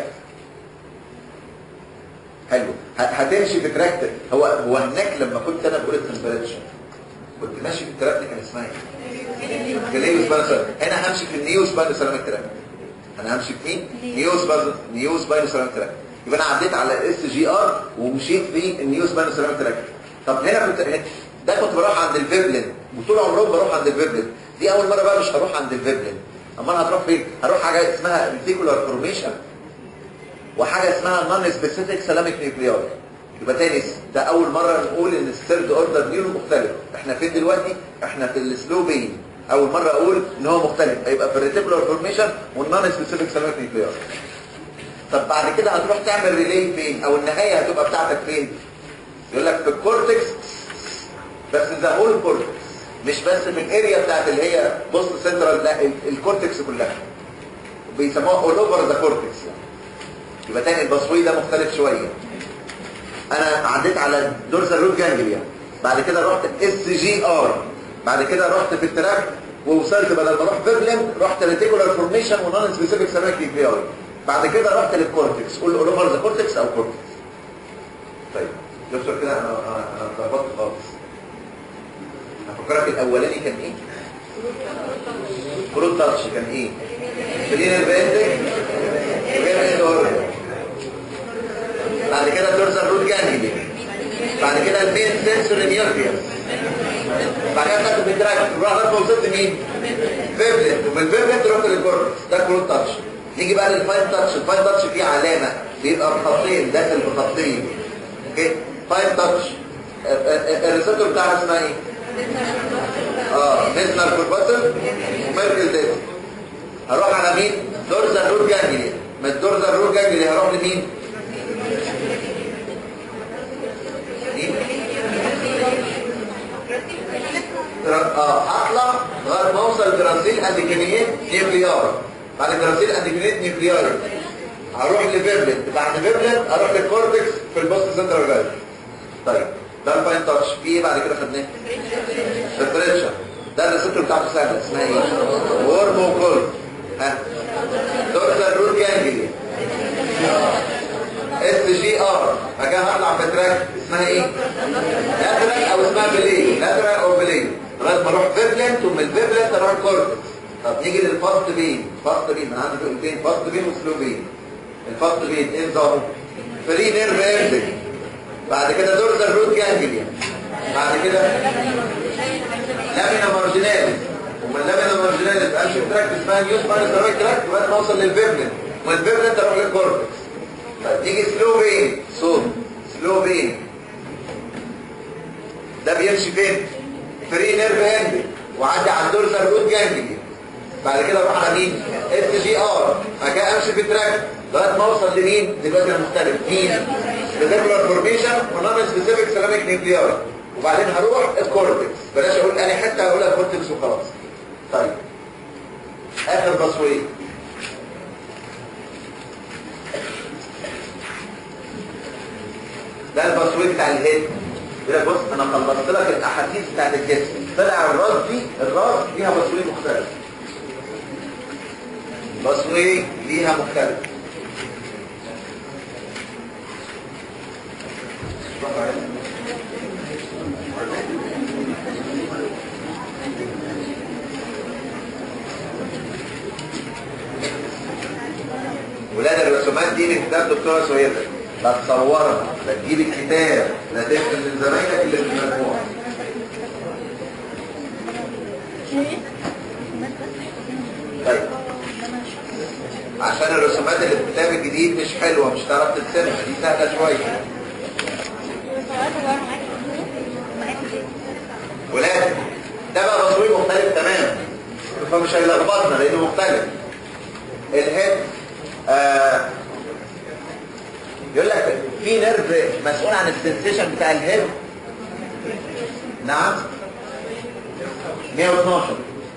حلو ه- هتمشي في تراكت هو هو هناك لما كنت انا بقول التمبريتشر كنت ماشي في التراكت كان اسمها ايه في النيو سباينو سلام هنا همشي في النيو سباينو سلام تراك انا همشي في مين نيو سباينو نيو سباينو سلام تراك يبقى انا عديت على الاس جي ار ومشيت في النيو سباينو سلام تراك طب هنا كنت ده كنت بروح عند الفيبلين وطول عمرهم بروح عند الفيبلين دي اول مره بقى مش هروح عند الفيبلين امال هتروح فين هروح حاجه اسمها ريتيكولار فورميشن وحاجه اسمها نون سبيسيفيك سلاميك نيوكليار يبقى تاني ده اول مره نقول ان الثيرد اوردر نيورو مختلف احنا فين دلوقتي احنا في السلو بين اول مره اقول ان هو مختلف هيبقى في الريتيكولار فورميشن والنون سبيسيفيك سلاميك نيوكليار طب بعد كده هتروح تعمل ريلي فين او النهايه هتبقى بتاعتك فين يقول لك في الكورتكس بس ذا هول كورتكس مش بس في الاريا بتاعت اللي هي بوست سنترال لا ال- الكورتكس كلها بيسموها اول اوفر ذا كورتكس يعني يبقى تاني البصوي ده مختلف شويه انا عديت على دورسال روت جانجليا بعد كده رحت اس جي ار بعد كده رحت في التراك ووصلت بدل ما اروح فيرلين رحت ريتيكولار فورميشن ونون سبيسيفيك سيراميك نيوكلياي بعد كده رحت للكورتكس قول اول اوفر ذا كورتكس او كورتكس طيب دكتور كده انا انا انا اتلخبطت خالص افكرك الاولاني كان ايه كروت تاتش كان ايه خلينا باندنج غير اندور بعد كده الدورسال روت جانجلي بعد كده المين سنسوري نيوكليوس بعد كده خدت بالدراج روح لغايه ما وصلت مين فيبلت ومن الفيبلت رحت للكورتكس ده كروت تاتش نيجي بقى للفاين تاتش الفاين تاتش فيه علامه بيبقى بخطين داخل بخطين اوكي فاين تاتش الريسبتور بتاعها اسمها ايه اه ميزنر كورباتل وميركل ديت هروح على مين دورزال روت جانجلي من الدورزال روت جانجلي هروح لمين مين اه هطلع لغايه ما اوصل برازيل انديكينيت نيوكليار بعد برازيل انديكينيت نيوكليار هروح لفيرلين بعد فيرلين اروح للكورتكس في البوست سنترال جاي طيب ده الفاين تاتش في ايه بعد كده خدناه ريفرنشن ده الريسبتور بتاعته سهله اسمها ايه ورم وكل ها دورسال روت جانجلي اس جي ار بعد كده هطلع في تراك اسمها ايه لاترال او اسمها بلي لاترال او بلي لغايه ما اروح فيبلنت ومن فيبلنت اروح كورتكس طب نيجي للفاست بين فاست بين انا عندي فئتين فاست بين وسلو بين الفاست بين ايه نظامه فري نيرف اندنج بعد كده دورزال روت جانجليا بعد كده لامينا مارجيناليس ومن لامينا مارجيناليس امشي تراك اسمها نيوز ماينس تراك تراك لغايه ما اوصل للفيبلنت ومن فيبلنت اروح للكورتكس طيب نيجي سلو بين صوت سلو بين ده بيمشي فين فري نيرف هاند وعدي على الدورسال روت جانجليا بعد كده اروح على مين اس جي ار بعد كده امشي في التراك لغايه ما اوصل لمين دلوقتي انا مختلف مين ريتيكولار فورميشن ونون سبيسيفيك سيراميك نيوكليار وبعدين هروح الكورتكس بلاش اقول انا حته هقولها كورتكس وخلاص طيب اخر تصوير ده الباسوي بتاع الهيد يقول لك بص انا خلصت لك الاحاسيس بتاعت الجسم طلع الراس دي الراس ليها باسوي مختلف باسوي ليها مختلف ولاد الرسومات دي من كتاب دكتوره سويدة لا تصورها لا تجيب الكتاب لا تفهم من زمايلك اللي في المجموعه طيب عشان الرسومات اللي في الكتاب الجديد مش حلوه مش هتعرف ترسمها دي سهله شويه ولاد ده بقى تصوير مختلف تماما فمش هيلخبطنا لانه مختلف الهيد آه يقول لك في نيرف مسؤول عن السنسيشن بتاع الهيد نعم 112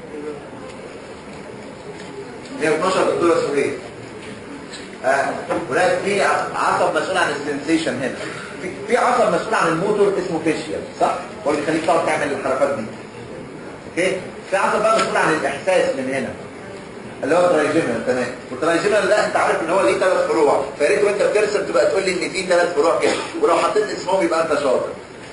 112 دكتوره سهيل آه ولكن في عصب مسؤول عن السنسيشن هنا في, في عصب مسؤول عن الموتور اسمه فيشيال صح هو اللي يخليك تقعد تعمل الحركات دي اوكي في عصب بقى مسؤول عن الاحساس من هنا اللي هو ترايجيمال تمام والترايجيمال ده انت عارف ان هو ليه ثلاث فروع فيا ريت وانت بترسم تبقى تقول لي ان في ثلاث فروع كده ولو حطيت اسمهم يبقى انت شاطر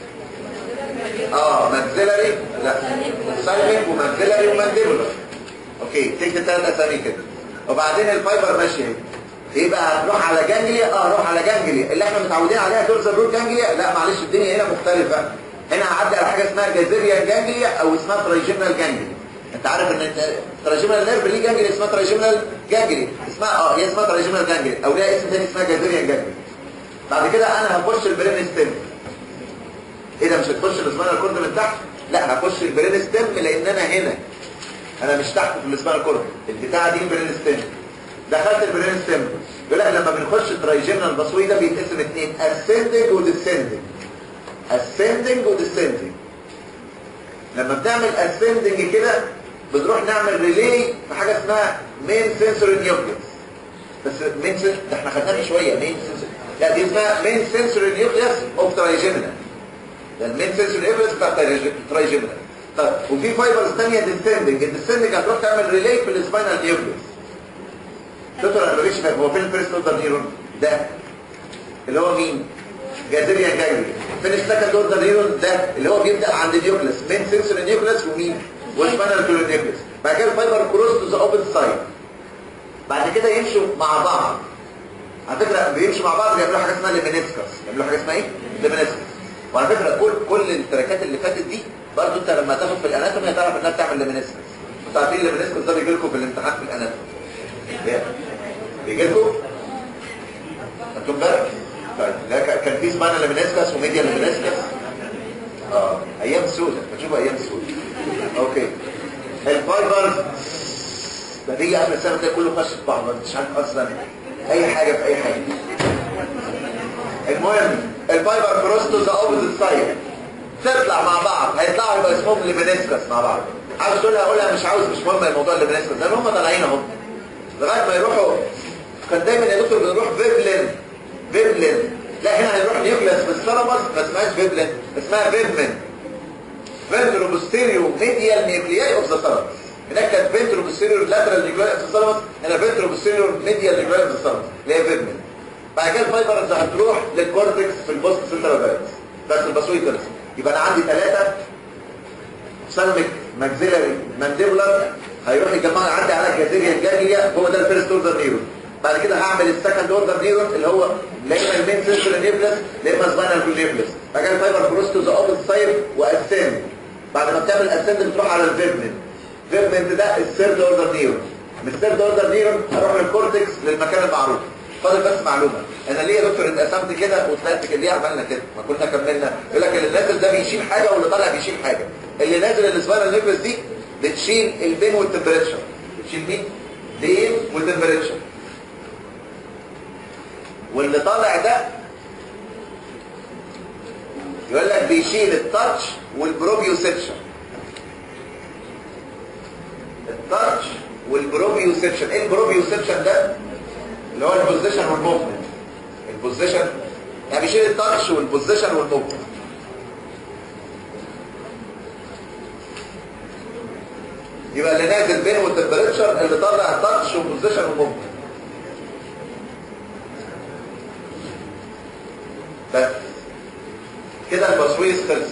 اه ماكسيلاري لا سايلنج وماكسيلاري ومانديبولار اوكي تكتب ثلاث اسامي كده وبعدين الفايبر ماشيه اهي ايه بقى هتروح على جانجليا اه روح على جانجليا اللي احنا متعودين عليها دورزال روت جانجليا لا معلش الدنيا هنا مختلفه هنا هعدي على حاجه اسمها جازيريان جانجليا او اسمها ترايجيمال جانجليا انت عارف ان تراجيمال نيرف ليه جانجلي اسمها تراجيمال جانجلي اسمها اه هي اسمها تراجيمال جانجلي او ليها اسم تاني اسمها جازيريان جانجلي بعد كده انا هخش البرين ستيم ايه ده مش هتخش الاسبانال كورد من تحت لا هخش البرين ستيم لان انا هنا انا مش تحت في الاسبانال كورد البتاعه دي برين ستيم دخلت البرين ستيم يقول لك لما بنخش ترايجيمال باسوي ده بيتقسم اثنين اسcending وديسcending ascending وديسcending لما بتعمل ascending كده بنروح نعمل ريلي في حاجه اسمها مين سنسوري نيوكليس بس مين سنسوري ده احنا خدناها من شويه مين سنسوري لا دي اسمها مين سنسوري نيوكليس اوف ترايجيمينال ده المين سنسوري نيوكليس بتاع ترايجيمينال طيب وفي فايبرز ثانيه ديسندنج الديسندنج هتروح تعمل ريلي في السباينال نيوكليس دكتور انا ماليش فاهم هو فين الفيرست اوردر نيرون ده اللي هو مين جازيريا جاي فين السكند اوردر نيرون ده اللي هو بيبدا عند النيوكليس مين سنسوري نيوكليس ومين والسباينال كولونيكلس بعد كده الفايبر كروس تو ذا اوبن سايد بعد كده يمشوا مع بعض على فكره بيمشوا مع بعض بيعملوا حاجه اسمها ليمينيسكس بيعملوا حاجه اسمها ايه ليمينيسكس وعلى فكره كل كل التراكات اللي فاتت دي برضه انت لما تاخد في الاناتومي هتعرف انها بتعمل ليمينيسكس انتوا عارفين الليمينيسكس ده بيجي لكم في الامتحان في الاناتومي بيجي لكم انتوا امبارح طيب لا كان في سباينال ليمينيسكس وميديا ليمينيسكس اه ايام سودة بتشوفوا ايام سودة اوكي الفايبرز ده بيجي قبل السنه ده كله خش في بعض مش عارف اصلا اي حاجه في اي حاجه المهم الفايبر كروس تو ذا اوبوزيت سايد تطلع مع بعض هيطلعوا يبقى اسمهم ليمينيسكس مع بعض عاوز تقولها اقولها مش عاوز مش مهم الموضوع الليمينيسكس ده هم طالعين اهو لغايه ما يروحوا كان دايما يا دكتور بنروح فيبلين فيبلين لا هنا هنروح نيوكلاس بالسلامس ما اسمهاش فيبلين اسمها فيبمن فنترو بوستيريو ميديال نيوكلياي اوف ذا سلامس هناك كانت فنترو بوستيريو لاترال نيوكلياي اوف ذا سلامس هنا فنترو بوستيريو ميديال نيوكلياي اوف ذا سلامس اللي هي فيبمن بعد كده الفايبرز هتروح للكورتكس في البوست سنترال فايبرز بس الباسوي خلص يبقى انا عندي ثلاثه سلمك ماكسيلاري مانديبولار هيروح يجمع عندي على جازيريا الجانجليا هو ده الفيرست اوردر نيرون بعد كده هعمل السكند اوردر نيرون اللي هو لا اما المين سنسور نيبلس لا اما سباينال نيبلس بعد كده الفايبر كروس تو ذا اوبن سايد واسند بعد ما بتعمل اسند بتروح على الفيرمنت فيرمنت ده الثيرد اوردر نيرون من الثيرد اوردر نيرون هروح للكورتكس للمكان المعروف فاضل بس معلومه انا ليه يا دكتور اتقسمت كده وطلعت كده ليه عملنا كده ما كنا كملنا يقول لك اللي نازل ده بيشيل حاجه واللي طالع بيشيل حاجه اللي نازل السباينال نيبلس دي بتشيل البين والتمبريتشر بتشيل مين بين والتمبريتشر واللي طالع ده يقول لك بيشيل التاتش والبروبيوسبشن التاتش والبروبيوسبشن ايه البروبيوسبشن ده اللي هو البوزيشن والموفمنت البوزيشن يعني بيشيل التاتش والبوزيشن والموفمنت يبقى اللي نازل بين والتمبريتشر اللي طالع التاتش والبوزيشن والموفمنت بس كده البصويس خلصت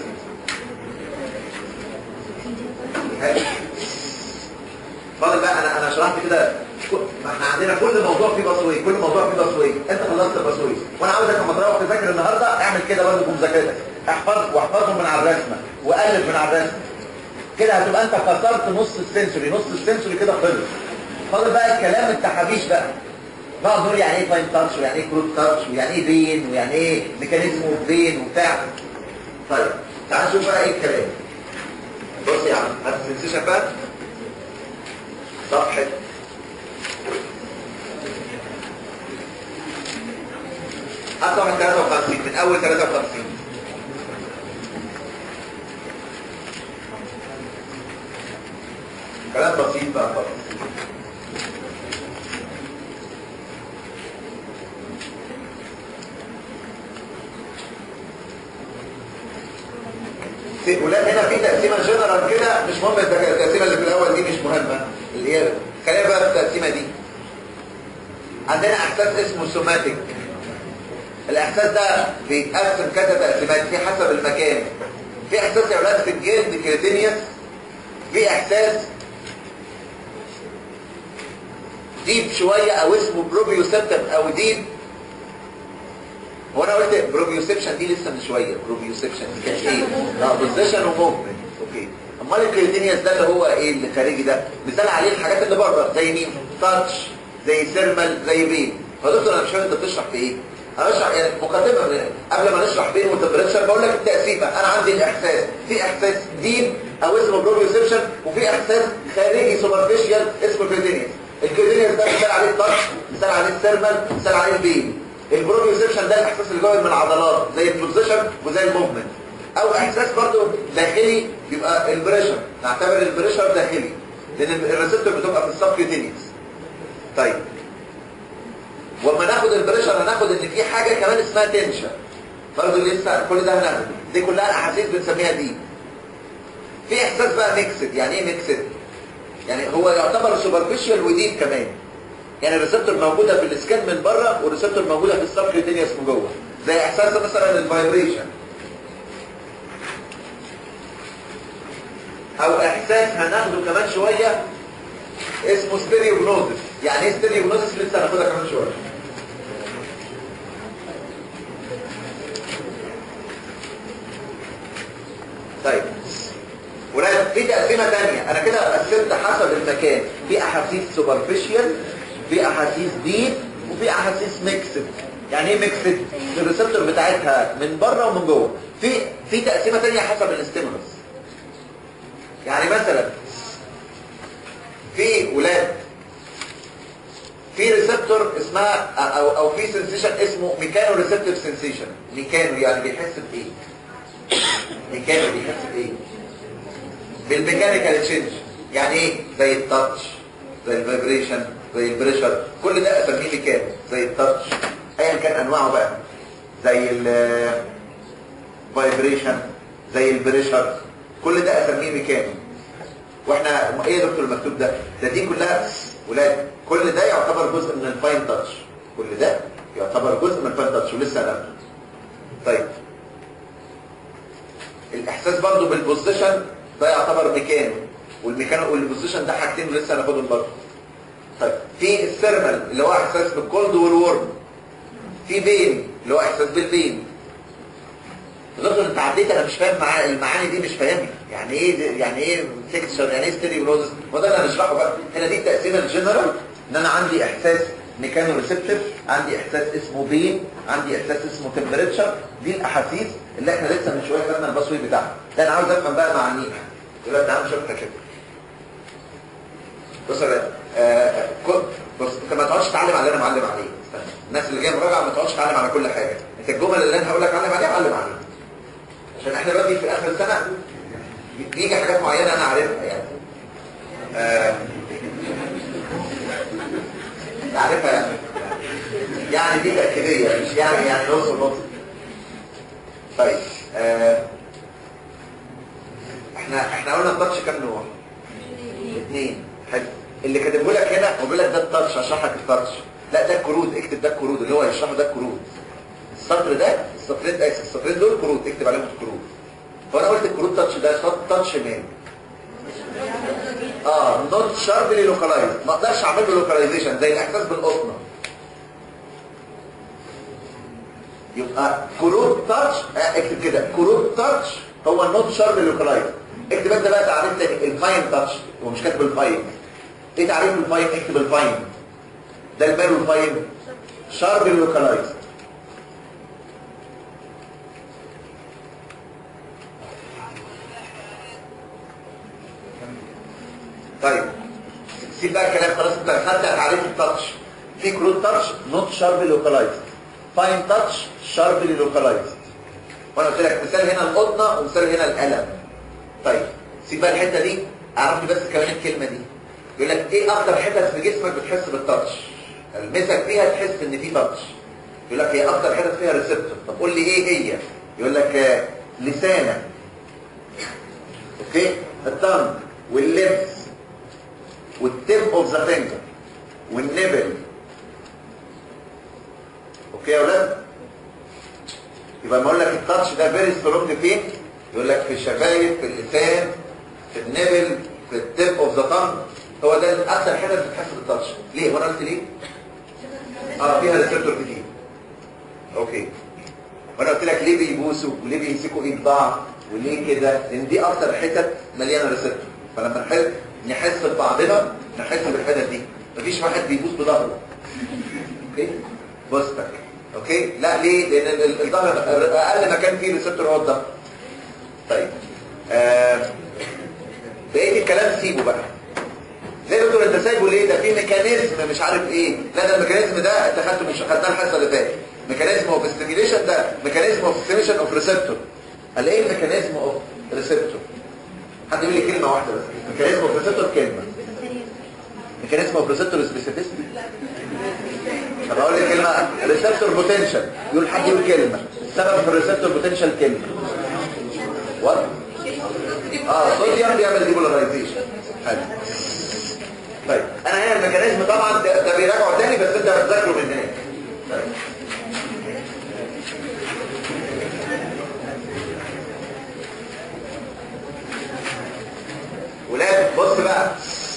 حلو. فاضل بقى انا انا شرحت كده كل- ما احنا عندنا كل موضوع فيه بصوي كل موضوع فيه بصوي انت خلصت البصوي وانا عاوزك لما تروح تذاكر النهارده اعمل كده برضه في مذاكرتك احفظ واحفظهم من على الرسمه والف من على الرسمه كده هتبقى انت كسرت نص السنسوري نص السنسوري كده خلص فاضل بقى الكلام التحابيش بقى نقعد نقول يعني ايه فاين تاتش ويعني ايه كروت تاتش ويعني ايه بين ويعني ايه ميكانيزم اوف بين وبتاع طيب تعال نشوف بقى ايه الكلام بص يا عم هات السنسيشن بقى صفحه هات صفحه 53 من اول 53 كلام بسيط بقى خالص في- ولا هنا في تقسيمه جنرال كده مش مهم التق- التقسيمه اللي في الاول دي مش مهمه اللي هي خلينا بقى في التقسيمه دي عندنا احساس اسمه سوماتيك الاحساس ده بيتقسم كذا تقسيمات في حسب المكان في احساس يا اولاد في الجلد كريتينيوس في احساس ديب شويه او اسمه بروبيوسبتم او ديب هو انا قلت بروبيوسبشن دي لسه من شويه بروبيوسبشن دي كانت ايه اه بوزيشن وموفمنت اوكي امال الكريتينيوس ده اللي هو ايه اللي خارجي ده مثال عليه الحاجات اللي بره زي مين تاتش زي سيرمال زي بين فدكتور انا مش فاهم انت بتشرح في ايه انا بشرح يعني مقدمه من قبل ما نشرح بين والتمبريتشر بقول لك التقسيمه انا عندي الاحساس في احساس ديب او اسمه بروبيوسبشن وفي احساس خارجي سوبرفيشال اسمه كريتينيوس الكريتينيوس ده مثال عليه التاتش مثال عليه السيرمال مثال عليه البين البروبيوسبشن ده الاحساس اللي جوه من العضلات زي البوزيشن وزي الموفمنت او احساس برضو داخلي يبقى البريشر نعتبر البريشر داخلي لان الريسبتور بتبقى في السبكيوتينيوس طيب وما ناخد البريشر هناخد ان في حاجه كمان اسمها تنشن برضه لسه كل ده هناخده دي كلها احاسيس بنسميها دي في احساس بقى ميكسد يعني ايه ميكسد يعني هو يعتبر سوبرفيشال وديب كمان يعني الريسبتور موجوده في الاسكان من بره والريسبتور موجوده في السبكيوتينيوس من جوه زي احساس مثلا الفايبريشن او احساس هناخده كمان شويه اسمه ستيريوجنوزس يعني ايه ستيريوجنوزس لسه هناخدها كمان شويه طيب ولاد في تقسيمه ثانيه انا كده قسمت حسب المكان في احاسيس سوبرفيشال في احاسيس ديب وفي احاسيس ميكسد يعني ايه ميكسد الريسبتور بتاعتها من بره ومن جوه في في تقسيمه ثانيه حسب الاستيمولس يعني مثلا في ولاد في ريسبتور اسمها او او في سنسيشن اسمه ميكانو ريسبتيف سنسيشن ميكانو يعني بيحس بايه ميكانو بيحس بايه بالميكانيكال تشينج يعني ايه زي التاتش زي الفايبريشن زي البريشر كل ده اسميه ميكانو زي التاتش ايا كان انواعه بقى زي الفايبريشن زي البريشر كل ده اسميه ميكانو واحنا ايه يا دكتور المكتوب ده ده دي كلها ولاد كل ده يعتبر جزء من الفاين تاتش كل ده يعتبر جزء من الفاين تاتش ولسه هنعمل طيب الاحساس برضو بالبوزيشن ده يعتبر ميكانو والميكانو والبوزيشن ده حاجتين لسه هناخدهم برضو طيب في الثيرمال اللي هو احساس بالكولد والورم في بين اللي هو احساس بالبين دكتور انت عديت انا مش فاهم معاني المعاني دي مش فاهمها يعني ايه دي- يعني ايه تكستشر يعني ايه ستيريوجنوزس هو ده اللي هنشرحه بقى هنا دي التقسيمه الجنرال ان انا عندي احساس ميكانو ريسبتيف عندي احساس اسمه بين عندي احساس اسمه تمبريتشر دي الاحاسيس اللي احنا لسه من شويه خدنا الباسوي بتاعها ده انا عاوز افهم بقى معانيها يبقى تعالى نشوفها كده بص يا ولاد آه، كنت بص انت ما تقعدش تتعلم على اللي انا معلم عليه استنى. الناس اللي جايه مراجعه ما تقعدش تتعلم على كل حاجه انت الجمل اللي انا هقول لك علم عليها علم عليها عشان احنا دلوقتي في اخر السنه بيجي حاجات معينه انا عارفها يعني آه، عارفها يعني يعني دي تاكيديه مش يعني يعني نص نص طيب آه، احنا احنا قلنا التاتش كام نوع اثنين حلو اللي كاتبه لك هنا هو بيقول لك ده التاتش هشرح لك التاتش لا ده الكرود اكتب ده الكرود اللي هو هيشرحه ده الكرود السطر ده السطرين ده السطرين دول كرود اكتب عليهم الكرود فانا قلت الكرود تاتش ده تاتش مان اه نوت شاربلي لوكالايز ما اقدرش اعمل له لوكاليزيشن زي الاحساس بالقطنه يبقى كروت تاتش آه، اكتب كده كروت تاتش هو النوت شارب لوكالايز اكتب انت بقى تعريف تاني الفاين تاتش هو مش كاتب الفاين ايه تعريف الفاين اكتب الفاين ده المال الفاين شارب لوكالايز طيب سيب بقى الكلام خلاص انت خدت تعريف التاتش في كروت تاتش نوت شارب لوكالايز فاين تاتش شاربلي لوكالايزد وانا قلت لك مثال هنا القطنه ومثال هنا القلم طيب سيب بقى الحته دي اعرفني بس كمان الكلمه دي يقول لك ايه اكتر حتت في جسمك بتحس بالتاتش المسك فيها تحس ان في تاتش يقول لك هي اكتر حتت فيها ريسبتور طب قول لي ايه هي يقول لك آه، لسانك اوكي التنج واللبس والتيب اوف ذا فينجر والنبل اوكي يا اولاد يبقى ما اقول لك التاتش ده فيري سترونج فين يقول لك في الشفايف في اللسان في النبل في التيب اوف ذا تانج هو ده اكثر حاجه بتحس بالتاتش ليه وانا قلت ليه اه فيها ريسبتور كتير اوكي وانا قلت لك ليه بيبوسوا وليه بيمسكوا ايد بعض وليه كده لان دي اكتر حتت مليانه ريسبتور فلما نحس نحس ببعضنا نحس بالحتت دي مفيش واحد بيبوس بظهره اوكي بوستك اوكي لا ليه لان ال- ال- الظهر اقل مكان فيه ريسبتور هو الظهر طيب آه بقيه الكلام سيبه بقى ليه يا دكتور انت سايبه ليه ده في ميكانيزم مش عارف ايه لا ده الميكانيزم ده انت خدته مش خدناه الحصه اللي فاتت ميكانيزم اوف ستيميليشن ده ميكانيزم اوف ستيميليشن اوف ريسبتور قال ايه الميكانيزم اوف ريسبتور حد يقول لي كلمه واحده بس ميكانيزم اوف ريسبتور كلمه ميكانيزم اوف ريسبتور سبيسيفيستي طب اقول لك كلمه ريسبتور بوتنشال يقول حد يقول كلمه سبب في الريسبتور بوتنشال كلمه وات اه صوديوم بيعمل ديبولاريزيشن حلو طيب انا هنا الميكانيزم طبعا ده, ده بيراجعه تاني بس انت هتذاكره من هناك طيب. ولاد بص بقى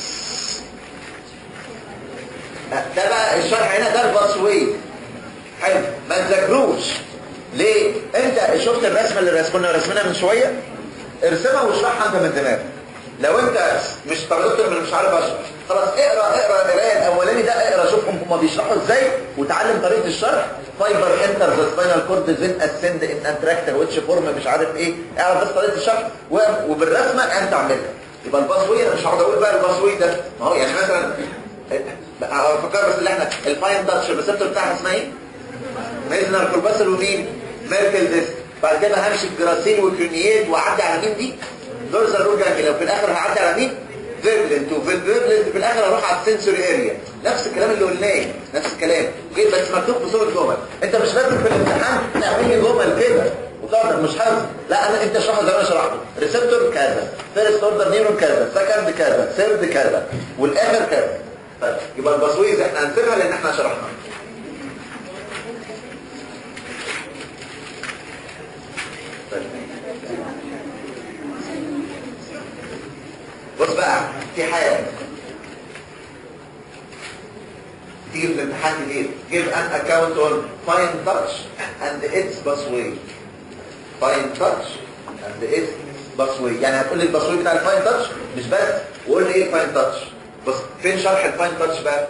ده بقى الشرح هنا ده الباسوي حلو ما تذاكروش ليه انت شفت الرسمه اللي رس- كنا رسمناها من شويه ارسمها واشرحها انت من دماغك لو انت مش طب يا دكتور انا مش عارف اشرح خلاص اقرا اقرا القرايه الاولاني ده اقرا شوفهم هم بيشرحوا ازاي وتعلم طريقه الشرح فايبر انتر ذا سباينال كورد فين اسند ان انتراكت ويتش فورم مش عارف ايه اعرف بس طريقه الشرح و- وبالرسمه انت اعملها يبقى الباسوي انا مش هقعد اقول بقى الباسوي ده ما هو يعني مثلا افكر بس اللي احنا الفاين تاتش الريسبتور بتاعها اسمها ايه؟ ميزنر كورباسل ومين؟ ميركل ديسك بعد كده همشي في جراسين وكرينيات واعدي على مين دي؟ دورزال روجانجل وفي الاخر هعدي على مين؟ فيربلنت وفي الفيربلنت في الاخر هروح على السنسوري اريا نفس الكلام اللي قلناه نفس الكلام اوكي بس مكتوب بصوره جمل انت مش لازم في الامتحان تعمل لي جمل كده وتقعد مش حافظ لا انا انت اشرحه زي ما انا شرحته ريسبتور كذا فيرست اوردر نيورون كذا سكند كذا ثيرد كذا والاخر كذا طيب يبقى البصويز احنا هنسيبها لان احنا شرحناها طيب. بص بقى في حاجه تيجي في الامتحان كتير give an account on find touch and its busway find touch and its busway يعني هتقول لي الباسوي بتاع الفاين تاتش مش بس وقول لي ايه الفاين تاتش بص فين شرح الفاين تاتش بقى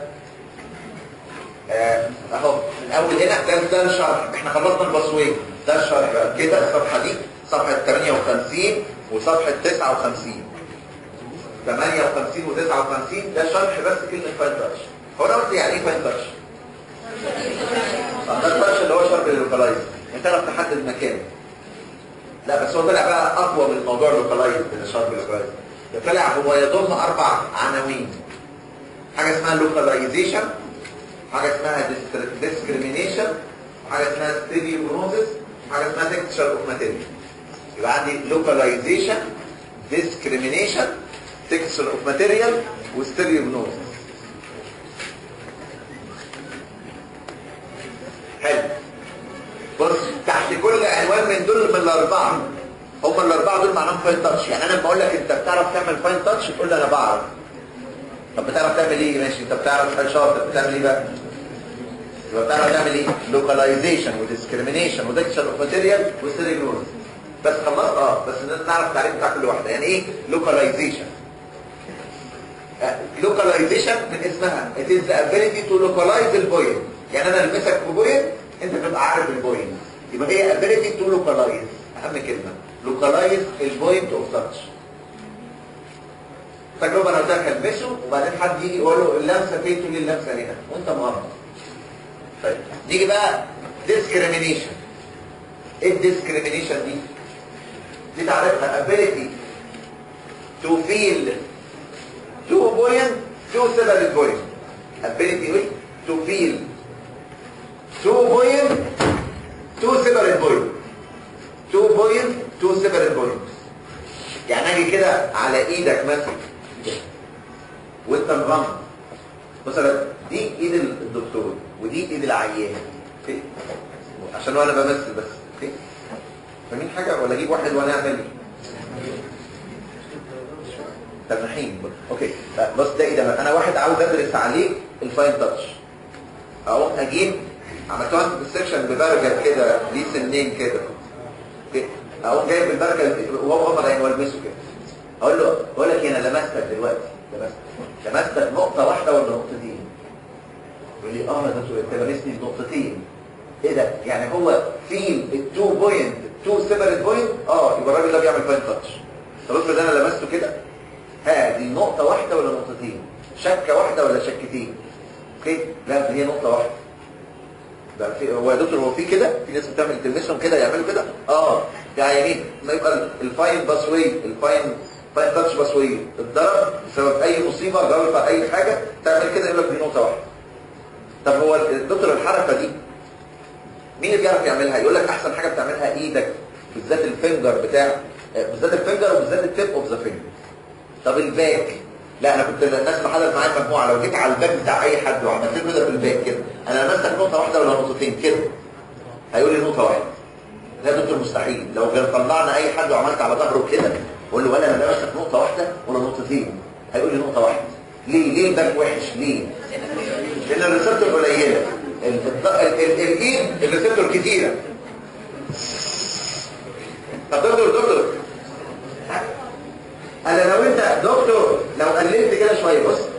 آه، اهو اول هنا ده ده الشرح احنا خلصنا الباسوي ده الشرح بقى كده الصفحه دي صفحه 58 وصفحه 59 58 و59 ده شرح بس كلمه فاين تاتش هو انا قلت يعني ايه فاين تاتش؟ آه، ده التاتش اللي هو شرب اللوكالايز انت تعرف تحدد مكانه لا بس هو طلع بقى اقوى من موضوع اللوكالايز اللي شرب اللوكالايز ده طلع هو يضم اربع عناوين حاجه اسمها لوكاليزيشن حاجه اسمها ديسكريميشن حاجه اسمها ستيريوجنوزس حاجه اسمها تكتشر اوف ماتيريال يبقى عندي لوكاليزيشن ديسكريميشن تكتشر اوف ماتيريال وستيريوجنوزس حلو بص تحت كل عنوان من دول من الاربعه هم الاربعه دول معناهم فاين تاتش يعني انا لما اقول لك انت بتعرف تعمل فاين تاتش تقول لي انا بعرف طب بتعرف تعمل ايه ماشي انت بتعرف شاطر بتعمل ايه بقى يبقى بتعرف تعمل ايه لوكاليزيشن وديسكريميشن ودكشن اوف ماتيريال وستيريجنوز بس خلاص اه بس نعرف التعريف بتاع كل واحده يعني ايه لوكاليزيشن لوكاليزيشن من اسمها it is the ability to localize البوينت يعني انا المسك في بوينت انت تبقى عارف البوينت يبقى هي ability to localize اهم كلمه localize البوينت اوف تاتش تجربه انا قلت لك البسه وبعدين حد يجي يقول له اللمسه فين تقول لي اللمسه هنا وانت مغمض طيب نيجي بقى discrimination ايه الديسكريميشن دي دي تعرفها ability to feel two point two separate point ability ايه to feel two point two separate point two point two separate point يعني اجي كده على ايدك مثلا وانت مغمض مثلا دي ايد الدكتور ودي ايد العيان اوكي عشان وانا بمثل بس اوكي فاهمين حاجه ولا اجيب واحد وانا اعمل تلميحين اوكي بص ده ايه ده انا واحد عاوز ادرس عليه الفاين تاتش اقوم اجيب عملتها بالسكشن ببرجل كده ليه سنين كده اوكي اقوم جايب البرجل وهو غمض عين والبسه كده اقول له بقول لك هنا لمستك دلوقتي لمستك لمستك نقطه واحده ولا نقطتين يقول لي اه ده انت لمسني نقطتين ايه ده يعني هو في التو بوينت تو سيبريت بوينت اه يبقى الراجل ده بيعمل فاين تاتش طب افرض انا لمسته كده ها دي نقطه واحده ولا نقطتين شكه واحده ولا شكتين اوكي لا هي نقطه واحده ده في هو يا دكتور هو في كده في ناس بتعمل تلمسهم كده يعملوا كده اه يعني ما يبقى الفاين باسوي الفاين فاين تاتش باسوي اتضرب بسبب اي مصيبه ضربت على اي حاجه تعمل كده يقول لك دي نقطه واحده طب هو الدكتور الحركه دي مين اللي بيعرف يعملها يقول لك احسن حاجه بتعملها ايدك بالذات الفنجر بتاع بالذات الفنجر وبالذات التيب اوف ذا فينجر طب الباك لا انا كنت الناس اللي حضرت معايا مجموعه لو جيت على الباك بتاع اي حد وعملت له كده في الباك كده انا لمستك نقطه واحده ولا نقطتين كده هيقول لي نقطه واحده لا يا دكتور مستحيل لو غير طلعنا اي حد وعملت على ظهره كده اقول له ولا انا لمستك نقطه واحده ولا نقطتين هيقول لي نقطه واحده ليه ليه الباك وحش ليه لان الريسبتور قليله الايد الريسبتور كتيره طب دكتور دكتور انا لو انت دكتور لو قللت كده شويه بص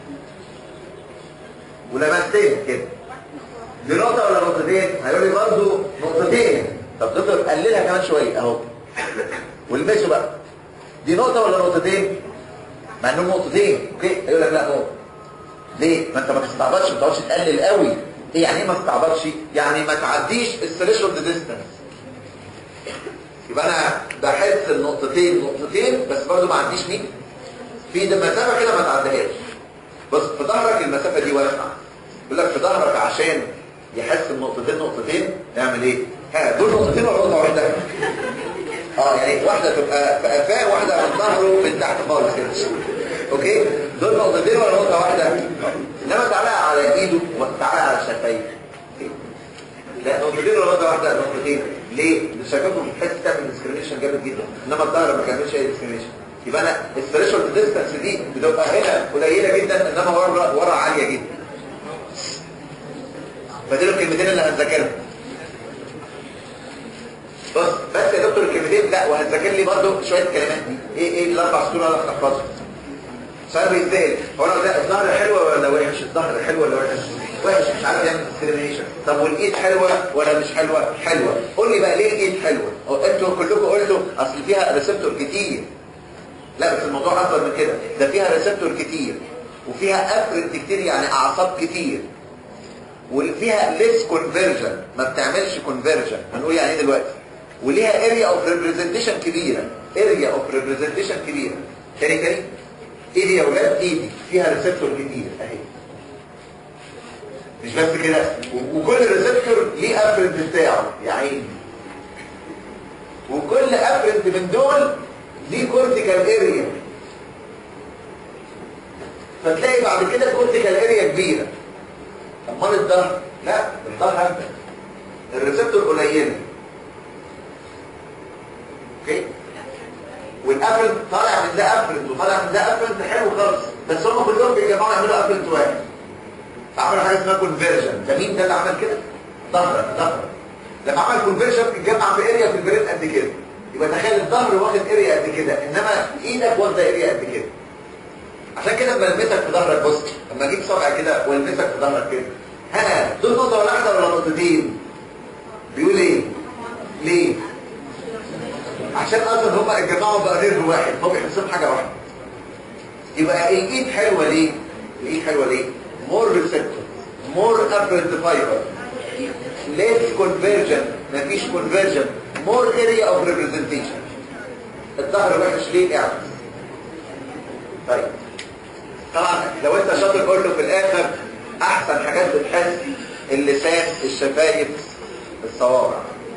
ولمستين كده دي نقطه ولا نقطتين هيقول لي برضه نقطتين طب دكتور قللها كمان شويه اهو والمسوا بقى دي نقطه ولا نقطتين مع انهم نقطتين اوكي هيقول لك لا نقطه ليه ما انت ما تستعبطش ما تقعدش تقلل قوي ايه يعني ايه ما تستعبطش يعني ما تعديش الثريشولد ديستانس يبقى انا بحس النقطتين نقطتين بس برضه ما عنديش مين في ده مسافه كده ما تعديهاش بص في ظهرك المسافه دي واسعه يقول لك في ظهرك عشان يحس النقطتين نقطتين يعمل ايه ها دول نقطتين ولا نقطه واحده اه يعني واحده تبقى في قفاه واحده من ظهره من تحت خالص كده اوكي دول نقطتين ولا نقطه واحده انما تعالى على ايده وتعالى على شفايفه لا نقطتين ولا نقطه واحده نقطتين ليه شفايفهم بتحس تعمل ديسكريميشن جامد جدا انما الظهر ما بيعملش اي ديسكريميشن يبقى انا الثريشولد ديستانس دي بتبقى هنا قليله جدا انما ورا ورا عاليه جدا فدول الكلمتين اللي هتذاكرهم بص بس يا دكتور الكلمتين لا وهتذاكر لي برضه شويه كلمات دي ايه ايه الاربع سطور اللي انا هحفظهم سؤال بيتسال هو انا ده الظهر حلو ولا وحش الظهر حلو ولا وحش وحش مش عارف يعمل ديسكريميشن طب والايد حلوه ولا مش حلوه حلوه قول لي بقى ليه الايد حلوه هو انتوا كلكم قلتوا اصل فيها ريسبتور كتير لا بس الموضوع اكبر من كده ده فيها ريسبتور كتير وفيها افرنت كتير يعني اعصاب كتير وفيها ليس كونفرجن ما بتعملش كونفرجن هنقول يعني ايه دلوقتي وليها اريا اوف ريبريزنتيشن كبيره اريا اوف ريبريزنتيشن كبيره تاني تاني ايدي يا ولاد ايدي فيها ريسبتور كتير اهي مش بس كده و- وكل ريسبتور ليه افرنت بتاعه يا عيني وكل افرنت من دول ليه كورتيكال اريا فتلاقي بعد كده كورتيكال اريا كبيره امال الظهر لا الظهر انت الريسبتور قليله اوكي والافرنت طالع من ده افرنت وطالع من ده افرنت حلو خالص بس هم كلهم بيتجمعوا يعملوا افرنت واحد فعملوا حاجه اسمها كونفرجن ده مين ده اللي عمل كده ظهرك ظهرك لما عمل كونفرجن اتجمع في اريا في البرين قد كده يبقى تخيل الظهر واخد اريا قد كده انما ايدك واخده اريا قد كده عشان كده لما المسك في ظهرك بص لما اجيب صبع كده والمسك في ظهرك كده ها دول نقطه ولا واحده ولا نقطتين بيقول ايه ليه عشان اصلا هم اتجمعوا بقى غير واحد هم بيحسوا حاجه واحده يبقى الايد حلوه ليه الايد حلوه ليه مور ريسبتور مور افرنت فايبر less conversion مفيش conversion more area of representation الظهر وحش ليه اعمل طيب طبعا لو انت شاطر قول له في الاخر احسن حاجات بتحس اللسان الشفايف الصوابع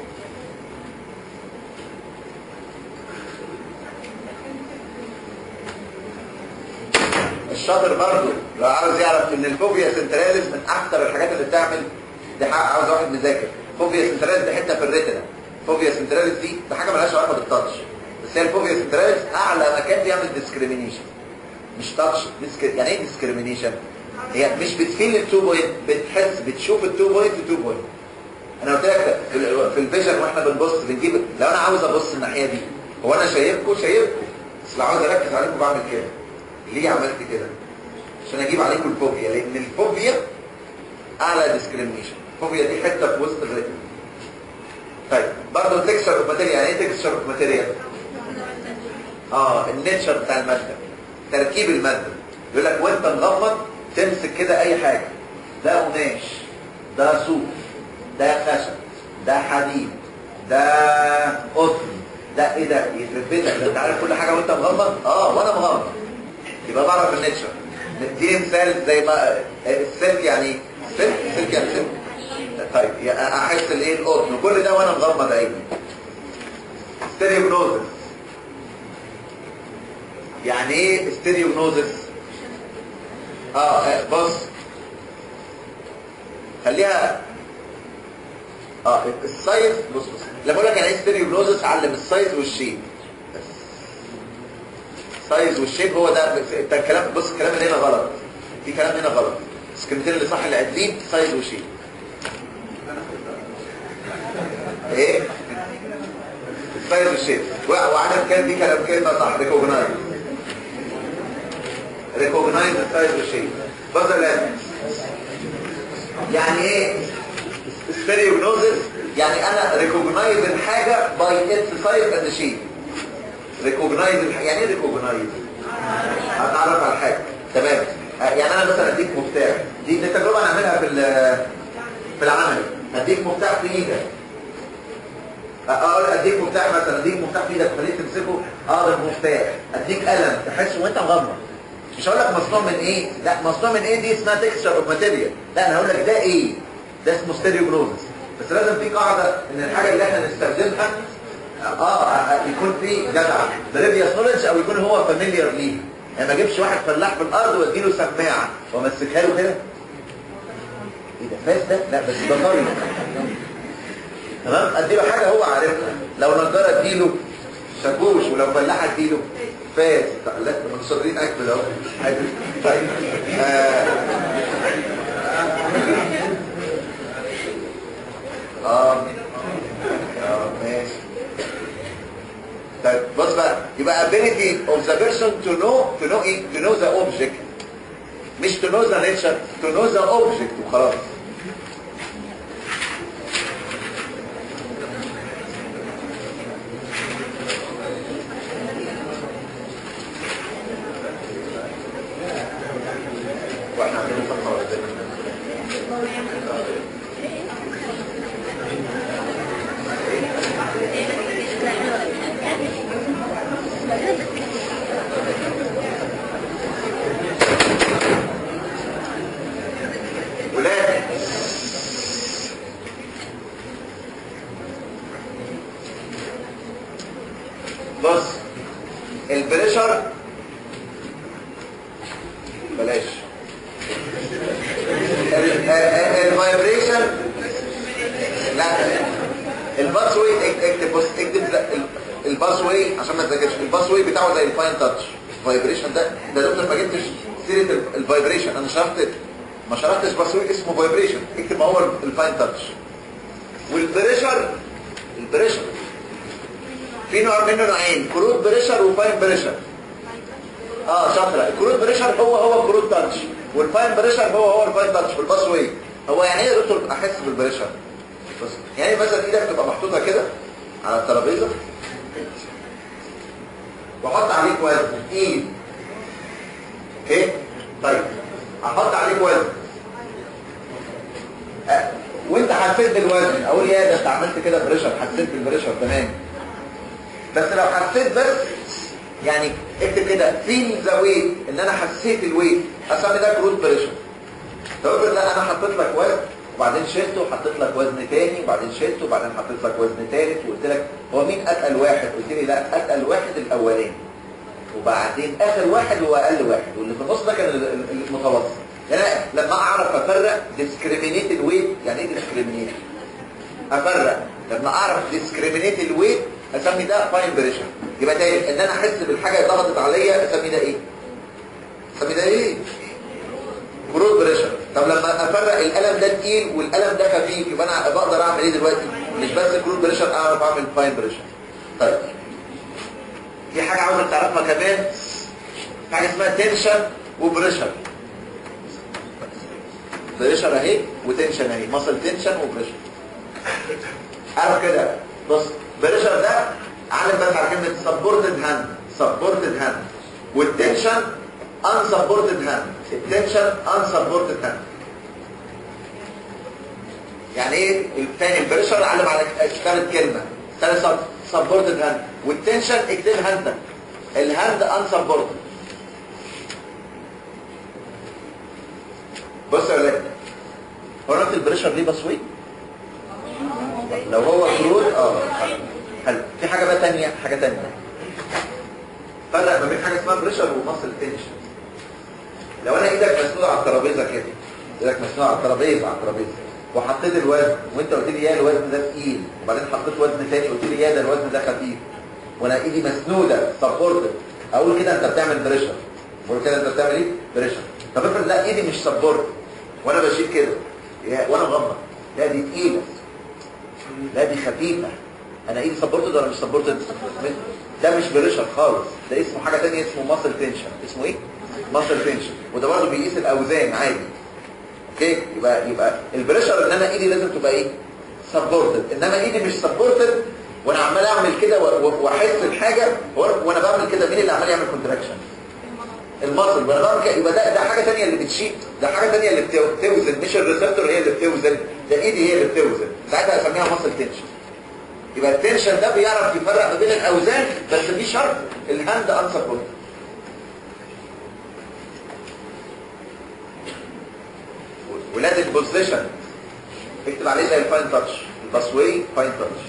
الشاطر برضه لو عاوز يعرف ان الفوبيا سنتراليز من اكثر الحاجات اللي بتعمل دي حق عاوز واحد مذاكر فوبيا سنتراليز دي حته في الريتنا فوبيا سنتراليز دي ده حاجه مالهاش علاقه بالتاتش بس هي الفوبيا سنتراليز اعلى مكان بيعمل ديسكريمينيشن مش تاتش ديسك... يعني ايه ديسكريمينيشن هي مش بتفيل التو بوينت بتحس بتشوف التو بوينت تو بوينت انا قلت لك في ال- في الفيجن واحنا بنبص بنجيب لو انا عاوز ابص الناحيه دي هو انا شايفكم شايفكم بس لو عاوز اركز عليكم بعمل كده ليه عملت كده عشان اجيب عليكم الفوبيا لان الفوبيا اعلى ديسكريميشن الفوبيا دي حته في وسط الريتم طيب برضه التكستشر اوف ماتيريال يعني ايه تكستشر اوف ماتيريال اه النيتشر بتاع الماده تركيب الماده يقول لك وانت مغمض تمسك كده اي حاجه ده قماش ده صوف ده خشب ده حديد ده قطن ده ايه ده يخرب بيتك ده انت عارف كل حاجه وانت مغمض اه وانا مغمض يبقى بعرف النيتشر ندي مثال زي ما السلك يعني سلك سلك يعني سلك طيب يا- احس الايه القطن كل ده وانا مغمض عيني ستيريوجنوزس يعني ايه ستيريوجنوزس اه آه، بص خليها اه السايز بص بص لما اقول لك يعني ايه ستيريوجنوزس علم السايز والشيب بس السايز والشيب هو ده بس انت الكلام بص الكلام اللي هنا غلط في كلام هنا غلط بس الكلمتين اللي صح اللي قاعدين سايز وشيب ايه السايز والشيب وعدم كان دي كلام كلمه صح ريكوجنايز ريكوجنايز السايز والشيب بص يا ولاد. يعني ايه ستيريوجنوزس يعني انا ريكوجنايز الحاجه باي اتس سايز اند شيب ريكوجنايز يعني ايه ريكوجنايز هتعرف على الحاجه تمام آه، يعني انا مثلا اديك مفتاح دي دي تجربه نعملها في ال- في العمل اديك مفتاح في ايدك اقول اديك مفتاح مثلا اديك مفتاح في ايدك خليك تمسكه اه ده المفتاح اديك قلم تحسه وانت مغمض مش هقول لك مصنوع من ايه لا مصنوع من ايه دي اسمها تكستشر اوف ماتيريال لا انا هقول لك ده ايه ده اسمه ستيريوجنوزس بس لازم في قاعده ان الحاجه اللي احنا نستخدمها اه آه، يكون في جدع بريفيوس نولج او يكون هو فاميليار ليه يعني ما اجيبش واحد فلاح في الارض واديله سماعه وامسكها له كده ايه ده فاس ده لا بس ده طري تمام اديله حاجه هو عارفها لو نجار اديله شاكوش ولو فلاح اديله فاس لا ده متصدرين اكل اهو حلو. طيب آه. اه اه ماشي طيب بص بقى يبقى ability of the person to know to know ايه to know the object مش to know the nature to know the object وخلاص بلاش الفايبريشن لا الباس واي اكتب بص اكتب الباس واي عشان ما تذاكرش الباس واي بتاعه زي الفاين تاتش الفايبريشن ده ده دكتور ما جبتش سيره الفايبريشن انا شرحت ما شرحتش باس واي اسمه فايبريشن اكتب ما هو الفاين تاتش والبريشر البريشر في نوع منه نوعين كروت بريشر وفاين بريشر اه شاطره الكروت بريشر هو هو كروت تاتش والفاين بريشر هو هو الفاين تاتش في الباس واي هو يعني ايه يا دكتور احس بالبريشر بص يعني مثلا ايدك تبقى محطوطه كده على الترابيزه واحط عليك وزن ايد اوكي طيب هحط عليك وزن أه. وانت حسيت بالوزن اقول يا ده انت عملت كده بريشر حسيت بالبريشر تمام بس لو حسيت بس يعني اكتب كده فيل ذا ويت ان انا حسيت الويت اسمي ده كروت بريشر طب لا انا حطيت لك وزن وبعدين شلته وحطيت لك وزن تاني وبعدين شلته وبعدين حطيت لك وزن تالت وقلت لك هو مين اتقل واحد قلت لي لا اتقل واحد الاولاني وبعدين اخر واحد هو اقل واحد واللي في النص ده كان المتوسط يعني لما اعرف افرق discriminated weight يعني ايه discriminated افرق لما اعرف discriminated weight اسمي ده فاين بريشر يبقى تاني ان انا احس بالحاجه ضغطت عليا اسمي ده ايه اسمي ده ايه كروت بريشر طب لما افرق الالم ده تقيل والالم ده خفيف يبقى انا بقدر اعمل ايه دلوقتي مش بس كروت بريشر اعرف اعمل فاين بريشر طيب في حاجه عاوزك تعرفها كمان حاجه اسمها تنشن وبريشر بريشر اهي وتنشن اهي مصل تنشن وبريشر عارف كده بص بريشر ده علم بس على كلمه سبورتد هاند سبورتد هاند والتنشن unsupported hand التنشن unsupported hand يعني ايه الثاني البريشر علم على ثالث كلمه ثالث سبورتد هاند والتنشن اكتب هاند الهاند unsupported بص يا ولاد هو نفس البريشر ليه بصوي لو هو كرود اه حلو في حاجه بقى ثانيه حاجه ثانيه فرق ما بين حاجه اسمها بريشر ومصل تنشن لو انا ايدك مسنوده على الترابيزه كده ايدك مسنوده على الترابيزه على الترابيزه وحطيت الوزن وانت قلت لي يا الوزن ده تقيل وبعدين حطيت وزن تاني قلت لي يا ده الوزن ده خفيف وانا ايدي مسنوده سبورتد اقول كده انت بتعمل بريشر بقول كده انت بتعمل ايه بريشر طب افرض لا ايدي مش سبورت وانا بشيل كده وانا مغمض لا دي تقيله لا دي خفيفه انا ايدي سبورتد ولا مش سبورتد ده مش بريشر خالص ده اسمه حاجه ثانيه اسمه ماسل تنشن اسمه ايه ماسل تنشن وده برضه بيقيس الاوزان عادي اوكي يبقى يبقى البريشر ان انا ايدي لازم تبقى ايه سبورتد انما ايدي مش سبورتد وانا عمال اعمل كده واحس بحاجه وانا بعمل كده مين اللي عمال يعمل كونتراكشن المصل وانا بعمل كده يبقى ده ده حاجه ثانيه اللي بتشيل ده حاجه ثانيه اللي بتوزن مش الريسبتور هي اللي بتوزن ده ايدي هي اللي بتوزن ساعتها اسميها ماسل تنشن يبقى التنشن ده بيعرف يفرق ما بين الاوزان بس في شرط الهاند انسبورت ولاد البوزيشن اكتب عليه زي الفاين تاتش الباسوي فاين تاتش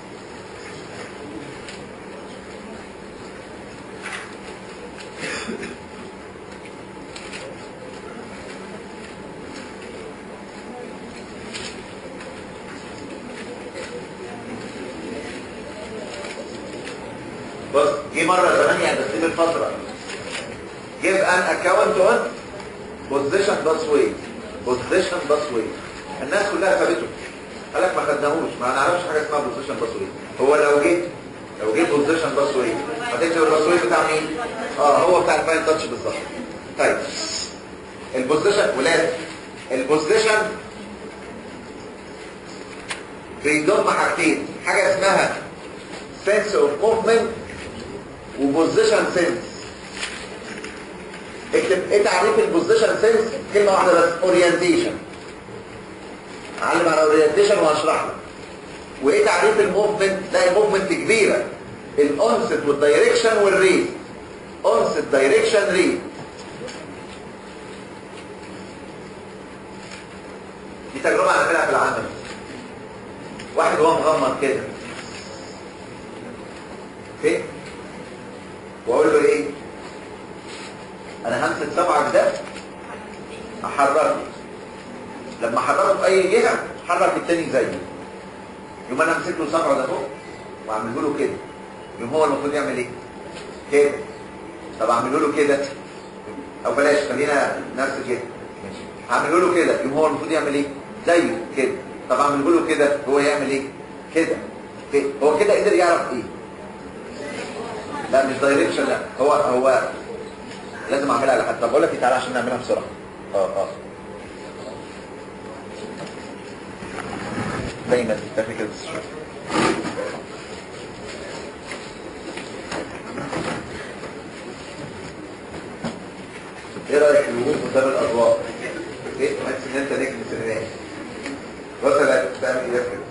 بص جه مره زمان يعني تسليم الفتره give an account on position busway position busway الناس كلها سابته قال لك ما خدناهوش ما نعرفش حاجه اسمها position busway هو لو جه لو جه position busway هتكتب الباسوي بتاع مين اه هو بتاع الفاين تاتش بالظبط طيب البوزيشن ولاد البوزيشن بيضم حاجتين حاجه اسمها sense of movement وبوزيشن سنس اكتب ايه تعريف البوزيشن سنس كلمه واحده بس اورينتيشن علم على اورينتيشن وهشرح لك وايه تعريف الموفمنت لا الموفمنت كبيره الاونست والدايركشن والريت اونست دايركشن ريت دي تجربه عملتها في العمل واحد وهو مغمض كده اوكي واقول له ايه انا همسك صبعك ده احركه لما احركه في اي جهه حرك التاني زيه يوم انا امسك له صبعه ده فوق واعمله له كده يوم هو المفروض يعمل ايه كده طب اعمله له كده او بلاش خلينا نفس كده هعمله له كده يوم هو المفروض يعمل ايه زيه كده طب اعمله له كده هو يعمل ايه كده كده هو كده قدر يعرف ايه لا مش دايركشن لا هو هو لازم اعملها على حد طب اقول لك إيه، تعالى عشان نعملها بسرعه اه اه دايما تتفق كده ايه رايك في الوقوف قدام الاضواء ايه تحس ان انت نجم سينمائي مثلا تعمل ايه كده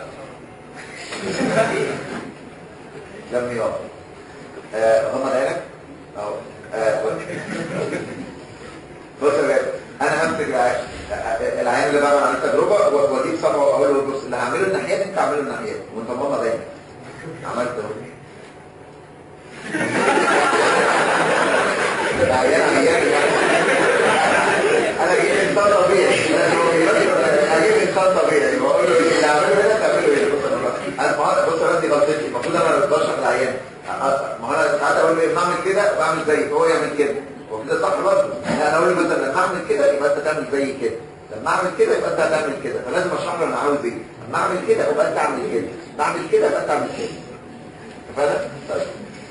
لم يقع آه هم عينك اهو آه بص يا جماعه انا همسك الع- العيان اللي بعمل عليه تجربه و- واجيب صبعه واقول له بص اللي هعمله الناحيه دي انت اعمله الناحيه دي وانت ماما دايما عملت اهو العيان عيان انا جيت انسان طبيعي انا جيت انسان طبيعي بقول له اللي هعمله هنا تعمله هنا بص انا ما هو- بص انا دي غلطتي المفروض انا بشرح العيان ما هو انا ساعات اقول له إيه، بعمل كده وبعمل زيك هو يعمل كده هو كده صح برضه يعني انا اقول له مثلا لما اعمل كده يبقى انت تعمل زي كده لما اعمل كده يبقى انت هتعمل كده فلازم اشرح له انا عاوز ايه لما اعمل كده يبقى انت اعمل كده بعمل كده يبقى انت اعمل كده اتفقنا؟ طيب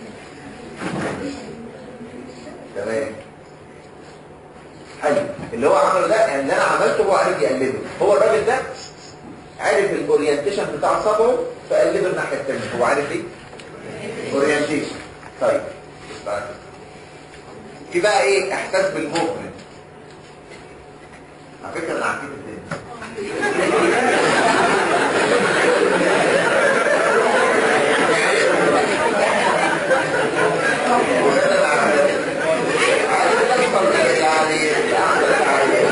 تمام حلو اللي هو عمله ده يعني اللي انا عملته هو عارف يقلده هو الراجل ده عارف الاورينتيشن بتاع صبعه فقلبه الناحيه الثانيه هو عارف ايه اورينتيشن طيب بعد. في بقى ايه احساس بالموفمنت على فكره انا عارفين الدنيا وأنا عارف. عارف أكتر يعني أعمل عليه.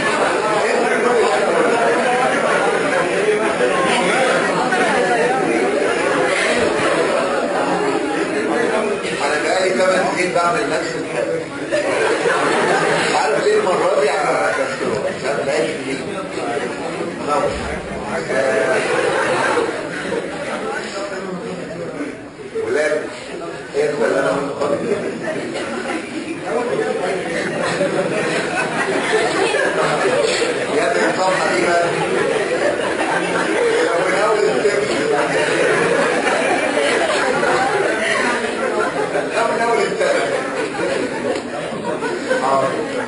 انا بقالي 8 سنين بعمل نفس الحاجه عارف ليه المره دي على كاسترو انا بقالي ليه نور ولاد ايه اللي انا متقبل يا ابني الصفحه دي بقى لو من اول السبت لا من اول السنه اه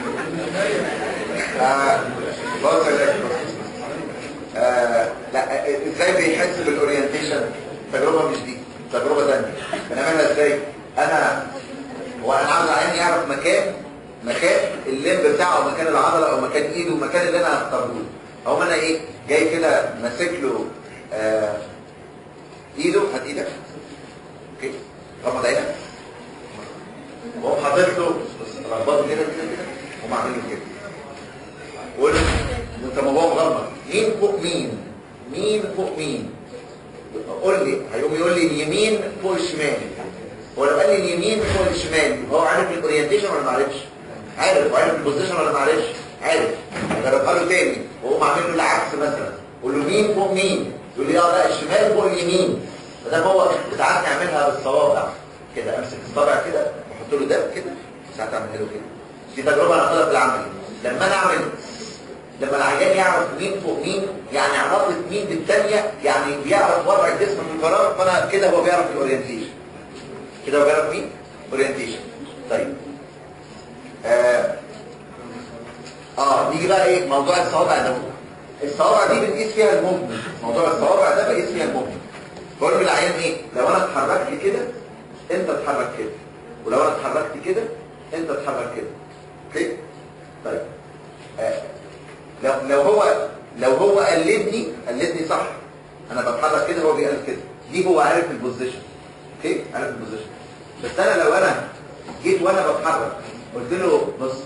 آه، بص يا دكتور. آه، لا آه، ازاي بيحس بالاورينتيشن تجربه مش دي تجربه ثانيه بنعملها ازاي انا هو انا عاوز عيني يعرف مكان مكان الليمب بتاعه او مكان العضله او مكان ايده ومكان اللي انا هختاره له اقوم انا ايه جاي كده ماسك له آه ايده هات ايدك اوكي غمض عينك واقوم حاطط له بص ربطه كده كده كده واقوم عامل له كده قول انت ما هو مغمض مين فوق مين مين فوق مين قول لي هيقوم يقول لي اليمين فوق الشمال هو لو قال لي اليمين فوق الشمال هو عارف الاورينتيشن ولا ما عارفش عارف وعارف البوزيشن ولا ما عارفش عارف اجربها له تاني واقوم عامل له العكس مثلا قول له مين فوق مين يقول لي اه لا الشمال فوق اليمين فده هو ساعات نعملها بالصوابع كده امسك الصابع كده واحط له ده كده ساعات اعملها له كده دي تجربه انا اخدها في العملي لما انا اعمل لما العيان يعرف مين فوق مين يعني علاقه مين بالثانيه يعني بيعرف وضع الجسم في الفراغ فانا كده هو بيعرف الاورينتيشن كده هو بيعرف مين اورينتيشن طيب آه. اه نيجي بقى ايه موضوع الصوابع ده الصوابع دي بنقيس فيها الموفمنت موضوع الصوابع ده بقيس فيها الموفمنت بقول للعيان ايه لو انا اتحركت كده انت اتحرك كده ولو انا اتحركت كده انت اتحرك كده اوكي طيب آه. لو لو هو لو هو قلدني قلدني صح انا بتحرك كده هو بيقلد كده دي هو عارف البوزيشن اوكي عارف البوزيشن بس انا لو انا جيت وانا بتحرك قلت له بص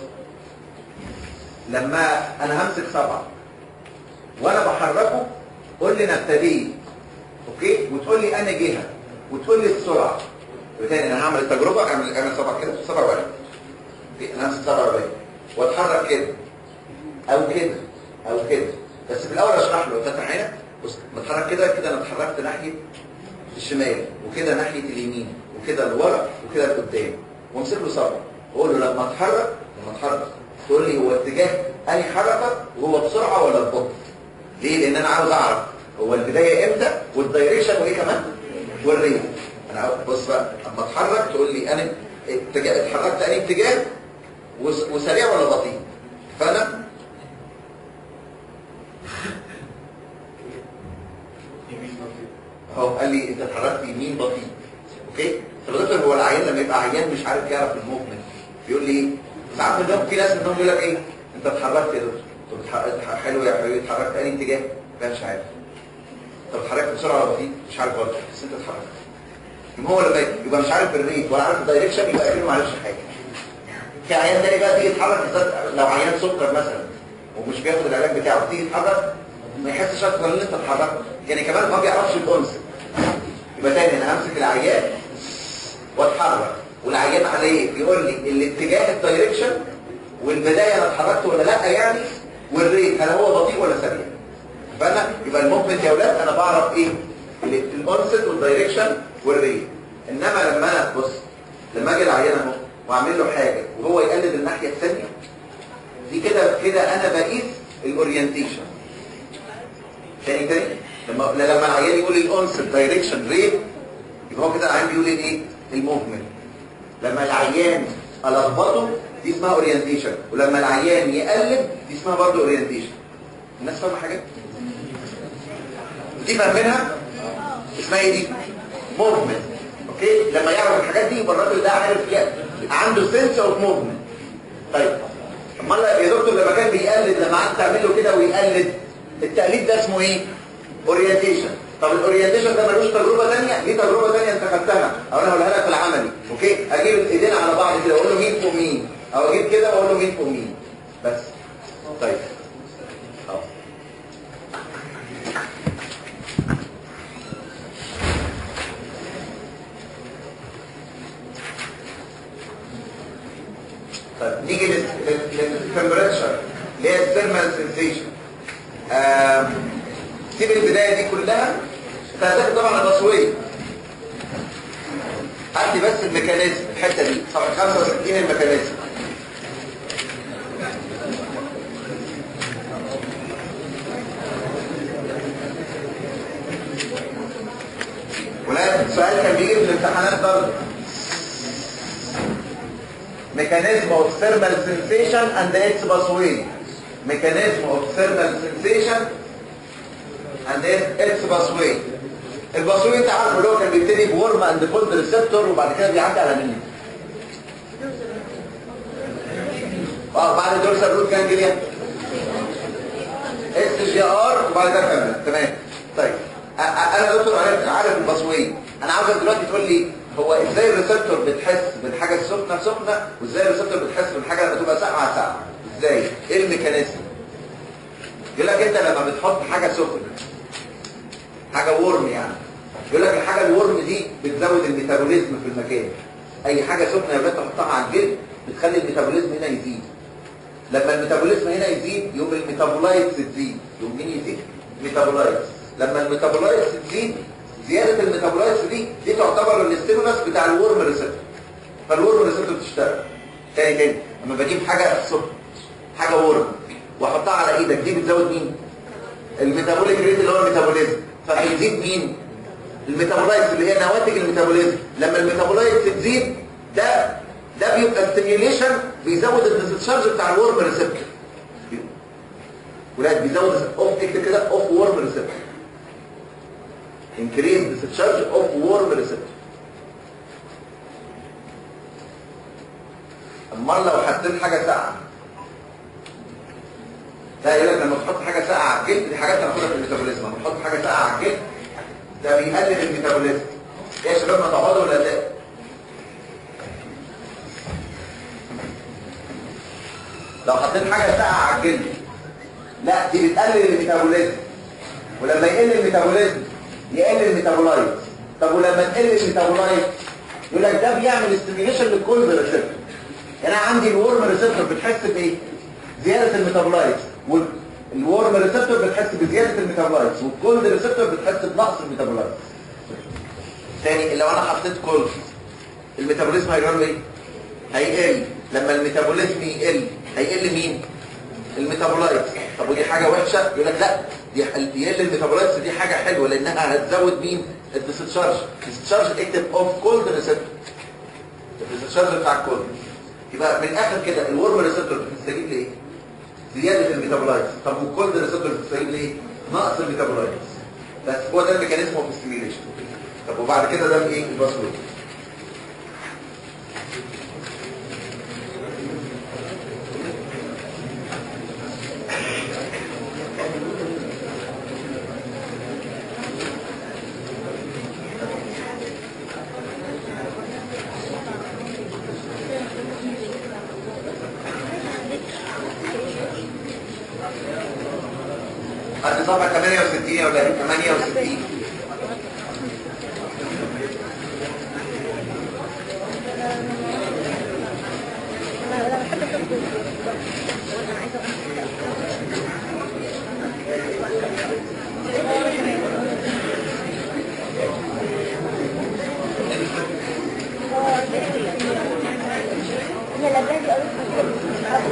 لما انا همسك صبعك وانا بحركه قول لي انا ابتديت اوكي وتقول لي انا جهه وتقول لي السرعه وتاني انا هعمل التجربه اعمل اعمل صبعك كده صبع واحد اوكي انا همسك صبع واحد واتحرك كده او كده او كده بس في الاول اشرح له فتح عينك بص بتحرك كده كده انا اتحركت ناحيه الشمال وكده ناحيه اليمين وكده لورا وكده لقدام وامسك له صبر واقول له لما اتحرك لما اتحرك تقول لي هو اتجاه انهي حركه وهو بسرعه ولا ببطء ليه لان انا عاوز اعرف هو البدايه امتى والدايركشن وايه كمان والريت انا عاوز- بص بقى اما اتحرك تقول لي انا اتجاه اتحركت انهي اتجاه وس- وسريع ولا بطيء فانا اهو قال لي انت اتحركت يمين بطيء اوكي طب يا دكتور هو العيان لما يبقى عيان مش عارف يعرف الموفمنت بيقول لي ايه ساعات منهم في ناس منهم يقول لك ايه انت اتحركت يا دكتور طب اتح- حلو يا حبيبي اتحركت انهي اتجاه لا مش عارف طب اتحركت بسرعه ولا بطيء مش عارف برضه بس انت اتحركت يبقى هو لما يبقى مش عارف الريت ولا عارف الدايركشن يبقى اكنه ما عرفش حاجه في عيان تاني بقى تيجي يتحرك بالذات لو عيان سكر مثلا ومش بياخد العلاج بتاعه تيجي يتحرك ما يحسش اكتر ان انت اتحركت يعني كمان ما بيعرفش الانس يبقى تاني انا همسك العيان واتحرك والعيان عليه بيقول لي الاتجاه الدايركشن والبدايه انا اتحركت ولا لا يعني والريت هل هو بطيء ولا سريع فانا يبقى الموفمنت يا اولاد انا بعرف ايه الانست والدايركشن والريت انما لما انا بص لما اجي العيان اهو واعمل له حاجه وهو يقلد الناحيه الثانيه دي كده كده انا بقيس الاورينتيشن تاني تاني لما لما العيان يقول الانست دايركشن ريت يبقى هو كده العيان بيقول الايه الموفمنت لما العيان الخبطه دي اسمها اورينتيشن ولما العيان يقلب دي اسمها برضه اورينتيشن الناس فاهمه حاجه دي فاهمينها اسمها ايه دي موفمنت اوكي لما يعرف الحاجات دي يبقى الراجل ده عارف يعني عنده سنس اوف موفمنت طيب امال يا دكتور لما كان بيقلد لما قعدت تعمل له كده ويقلد التقليد ده اسمه ايه اورينتيشن طب الاورينتيشن ده ملوش تجربه ثانيه ليه تجربه ثانيه انت خدتها او انا هقولها لك في العملي اوكي اجيب الايدين على بعض كده واقول له مين فوق مين او اجيب كده واقول له مين فوق مين بس طيب أهو. طيب نيجي للتمبريتشر اللي هي الثيرمال سنسيشن سيب البدايه دي كلها انت هتاخد طبعا البصويه هات لي بس الميكانيزم الحته دي صفحه 65 الميكانيزم ولكن السؤال كان بيجي في الامتحانات برضه mechanism of thermal sensation and its pathway mechanism of thermal sensation and its pathway الباسوي انت عارف اللي هو كان بيبتدي بورم اند كولد ريسبتور وبعد كده بيعدي على مين اه بعد الدورسال روت جانجليا اس جي ار وبعد كده كمل تمام طيب أ- أ- انا يا دكتور عارف عارف الباسوي انا عاوزك دلوقتي تقول لي هو ازاي الريسبتور بتحس بالحاجه السخنه سخنه وازاي الريسبتور بتحس بالحاجه لما تبقى ساقعه ساقعه ازاي ايه الميكانيزم يقول لك انت لما بتحط حاجه سخنه حاجه ورم يعني يقول لك الحاجه الورم دي بتزود الميتابوليزم في المكان اي حاجه سخنه يا بنت تحطها على الجلد بتخلي الميتابوليزم هنا يزيد لما الميتابوليزم هنا يزيد يوم الميتابولايتس تزيد يوم مين يزيد ميتابولايتس لما الميتابولايتس تزيد زياده الميتابولايتس دي دي تعتبر الاستيمولس بتاع الورم ريسبتور فالورم ريسبتور بتشتغل تاني تاني لما بجيب حاجه سخنه حاجه ورم واحطها على ايدك دي بتزود مين الميتابوليك ريت اللي هو الميتابوليزم فهيزيد مين الميتابولايتس اللي هي نواتج الميتابوليزم لما الميتابولايتس تزيد ده ده بيبقى ستيميوليشن بيزود الديسشارج بتاع الورم ريسبتور ولاد بيزود اوف اكتب كده اوف ورم ريسبتور increase discharge of warm receptor امال لو حطيت حاجه ساقعه ده يقول لك لما تحط حاجه ساقعه على الجلد دي حاجات هناخدها في الميتابوليزم لما تحط حاجه ساقعه على الجلد ده بيقلل الميتابوليزم ايه يا شباب ما تقعدوا ولا لا لو حطيت حاجه ساقعه على الجلد لا دي بتقلل الميتابوليزم ولما يقل الميتابوليزم يقل الميتابولايت طب ولما تقل الميتابولايت يقول لك ده بيعمل استيميوليشن للكولد ريسبتور يعني انا عندي الورم ريسبتور بتحس بايه زياده الميتابولايت والورم ريسبتور بتحس بزياده الميتابولايتس والكولد ريسبتور بتحس بنقص الميتابولايتس تاني لو انا حطيت كولد الميتابوليزم هيجرى له ايه هيقل لما الميتابوليزم يقل هيقل مين الميتابولايتس طب ودي حاجه وحشه يقول لك لا دي يقل الميتابولايتس دي حاجه حلوه لانها هتزود مين الديسشارج الديسشارج اكتب اوف كولد ريسبتور الديسشارج بتاع الكولد يبقى من الاخر كده الورم ريسبتور بتستجيب لايه زياده الميتابولايتس طب والكولد ريسبتور بتستجيب لايه نقص الميتابولايتس بس هو ده الميكانيزم اوف ستيميوليشن طب وبعد كده ده ايه الباسورد قد صفحة 68 يا ولاد 68 انا بحب الطب وانا عايزه هي لبادي قوي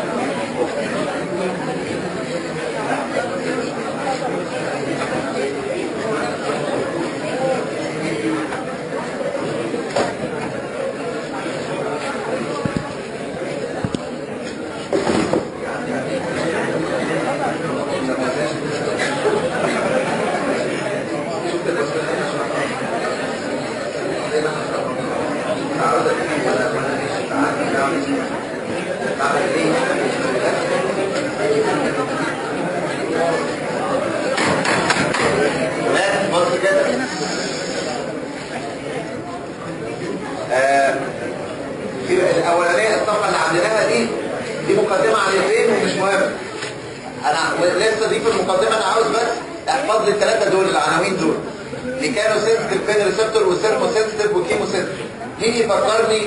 لا بص كده آه، في الاولانيه الصفحه اللي عندناها دي دي مقدمه عن البين ومش مهم انا لسه دي في المقدمه انا عاوز بس احفظ لي الثلاثه دول العناوين دول ميكانو سنسيتيف بين ريسبتور وسيرمو سنسيتيف وكيمو سنسيتيف مين يفكرني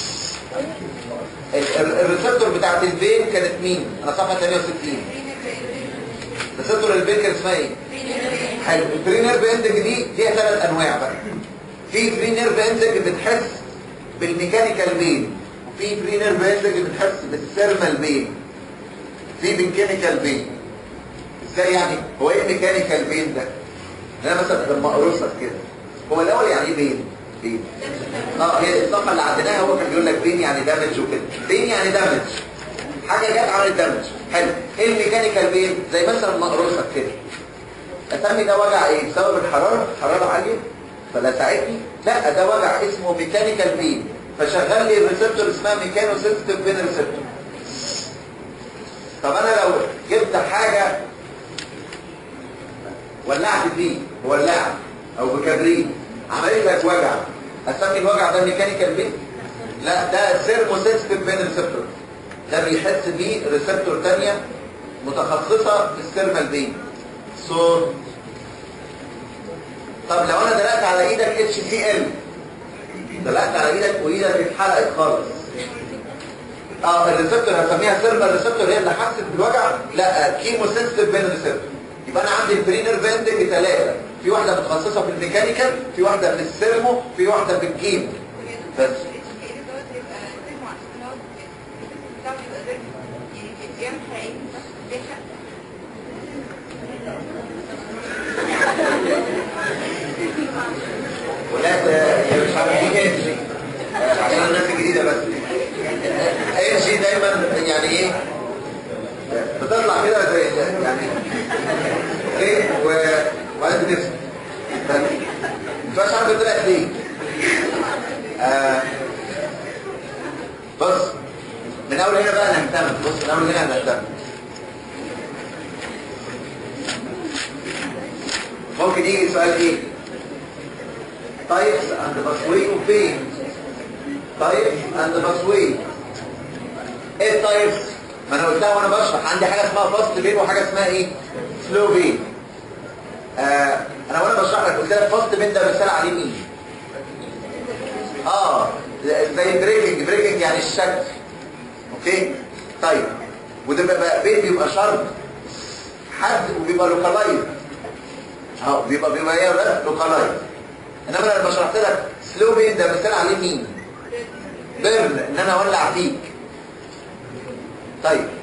ال- ال- الريسبتور بتاعت البين كانت مين انا صفحه 68 ريسبتور البين كان اسمها ايه حلو البري نيرف اندنج دي ليها ثلاث انواع بقى في بري نيرف اندنج بتحس بالميكانيكال بين وفي بري نيرف اندنج بتحس بالثيرمال بين في بالكيميكال بين ازاي يعني هو ايه الميكانيكال بين ده انا مثلا لما اقرصك كده هو الاول يعني ايه بين بين اه هي الصفحه اللي عندناها هو كان بيقول لك بين يعني دامج وكده بين يعني دامج حاجه جت عملت دامج حلو ايه الميكانيكال بين زي مثلا ما اقرصك كده اسمي ده وجع ايه بسبب الحراره حراره عاليه فلا ساعدني لا ده وجع اسمه ميكانيكال بين فشغل لي الريسبتور اسمها ميكانو سنسيتيف بين ريسبتور طب انا لو جبت حاجه ولعت فيه ولعت او بكبريت عملت لك وجع اسمي الوجع ده ميكانيكال بين لا ده سيرمو سنسيتيف بين ريسبتور ده بيحس بيه ريسبتور تانية متخصصة في السيرمال بين صوت طب لو انا دلقت على ايدك اتش سي ال دلقت على ايدك وايدك اتحرقت خالص اه الريسبتور هسميها سيرمال ريسبتور هي اللي حست بالوجع لا كيمو سنسيتيف بين ريسبتور يبقى انا عندي البرينر فاندنج ثلاثه في واحده متخصصه في الميكانيكال في واحده في السيرمو في واحده في الكيمو بس ولا هي مش عارف دي انجي عشان الناس الجديده بس انجي دايما يعني ايه بتطلع كده زي يعني ايه و- وبعدين بتفهم مش عارف طلعت ليه آه بص من اول هنا بقى نهتم بص من اول هنا هنهتم ممكن يجي سؤال ايه types and pathway of pain types and pathway ايه types ما انا قلتها وانا بشرح عندي حاجه اسمها فاست بين وحاجه اسمها ايه سلو بين آه انا وانا بشرح لك قلت لك فاست بين ده مثال عليه مين اه زي بريكنج بريكنج يعني الشكل اوكي طيب وده بيبقى بين بيبقى شرط حد وبيبقى لوكالايز اهو بيبقى بيبقى ايه بس لوكالايز انما انا لما شرحت لك سلو بين ده مثال عليه مين بيرن ان انا اولع فيك طيب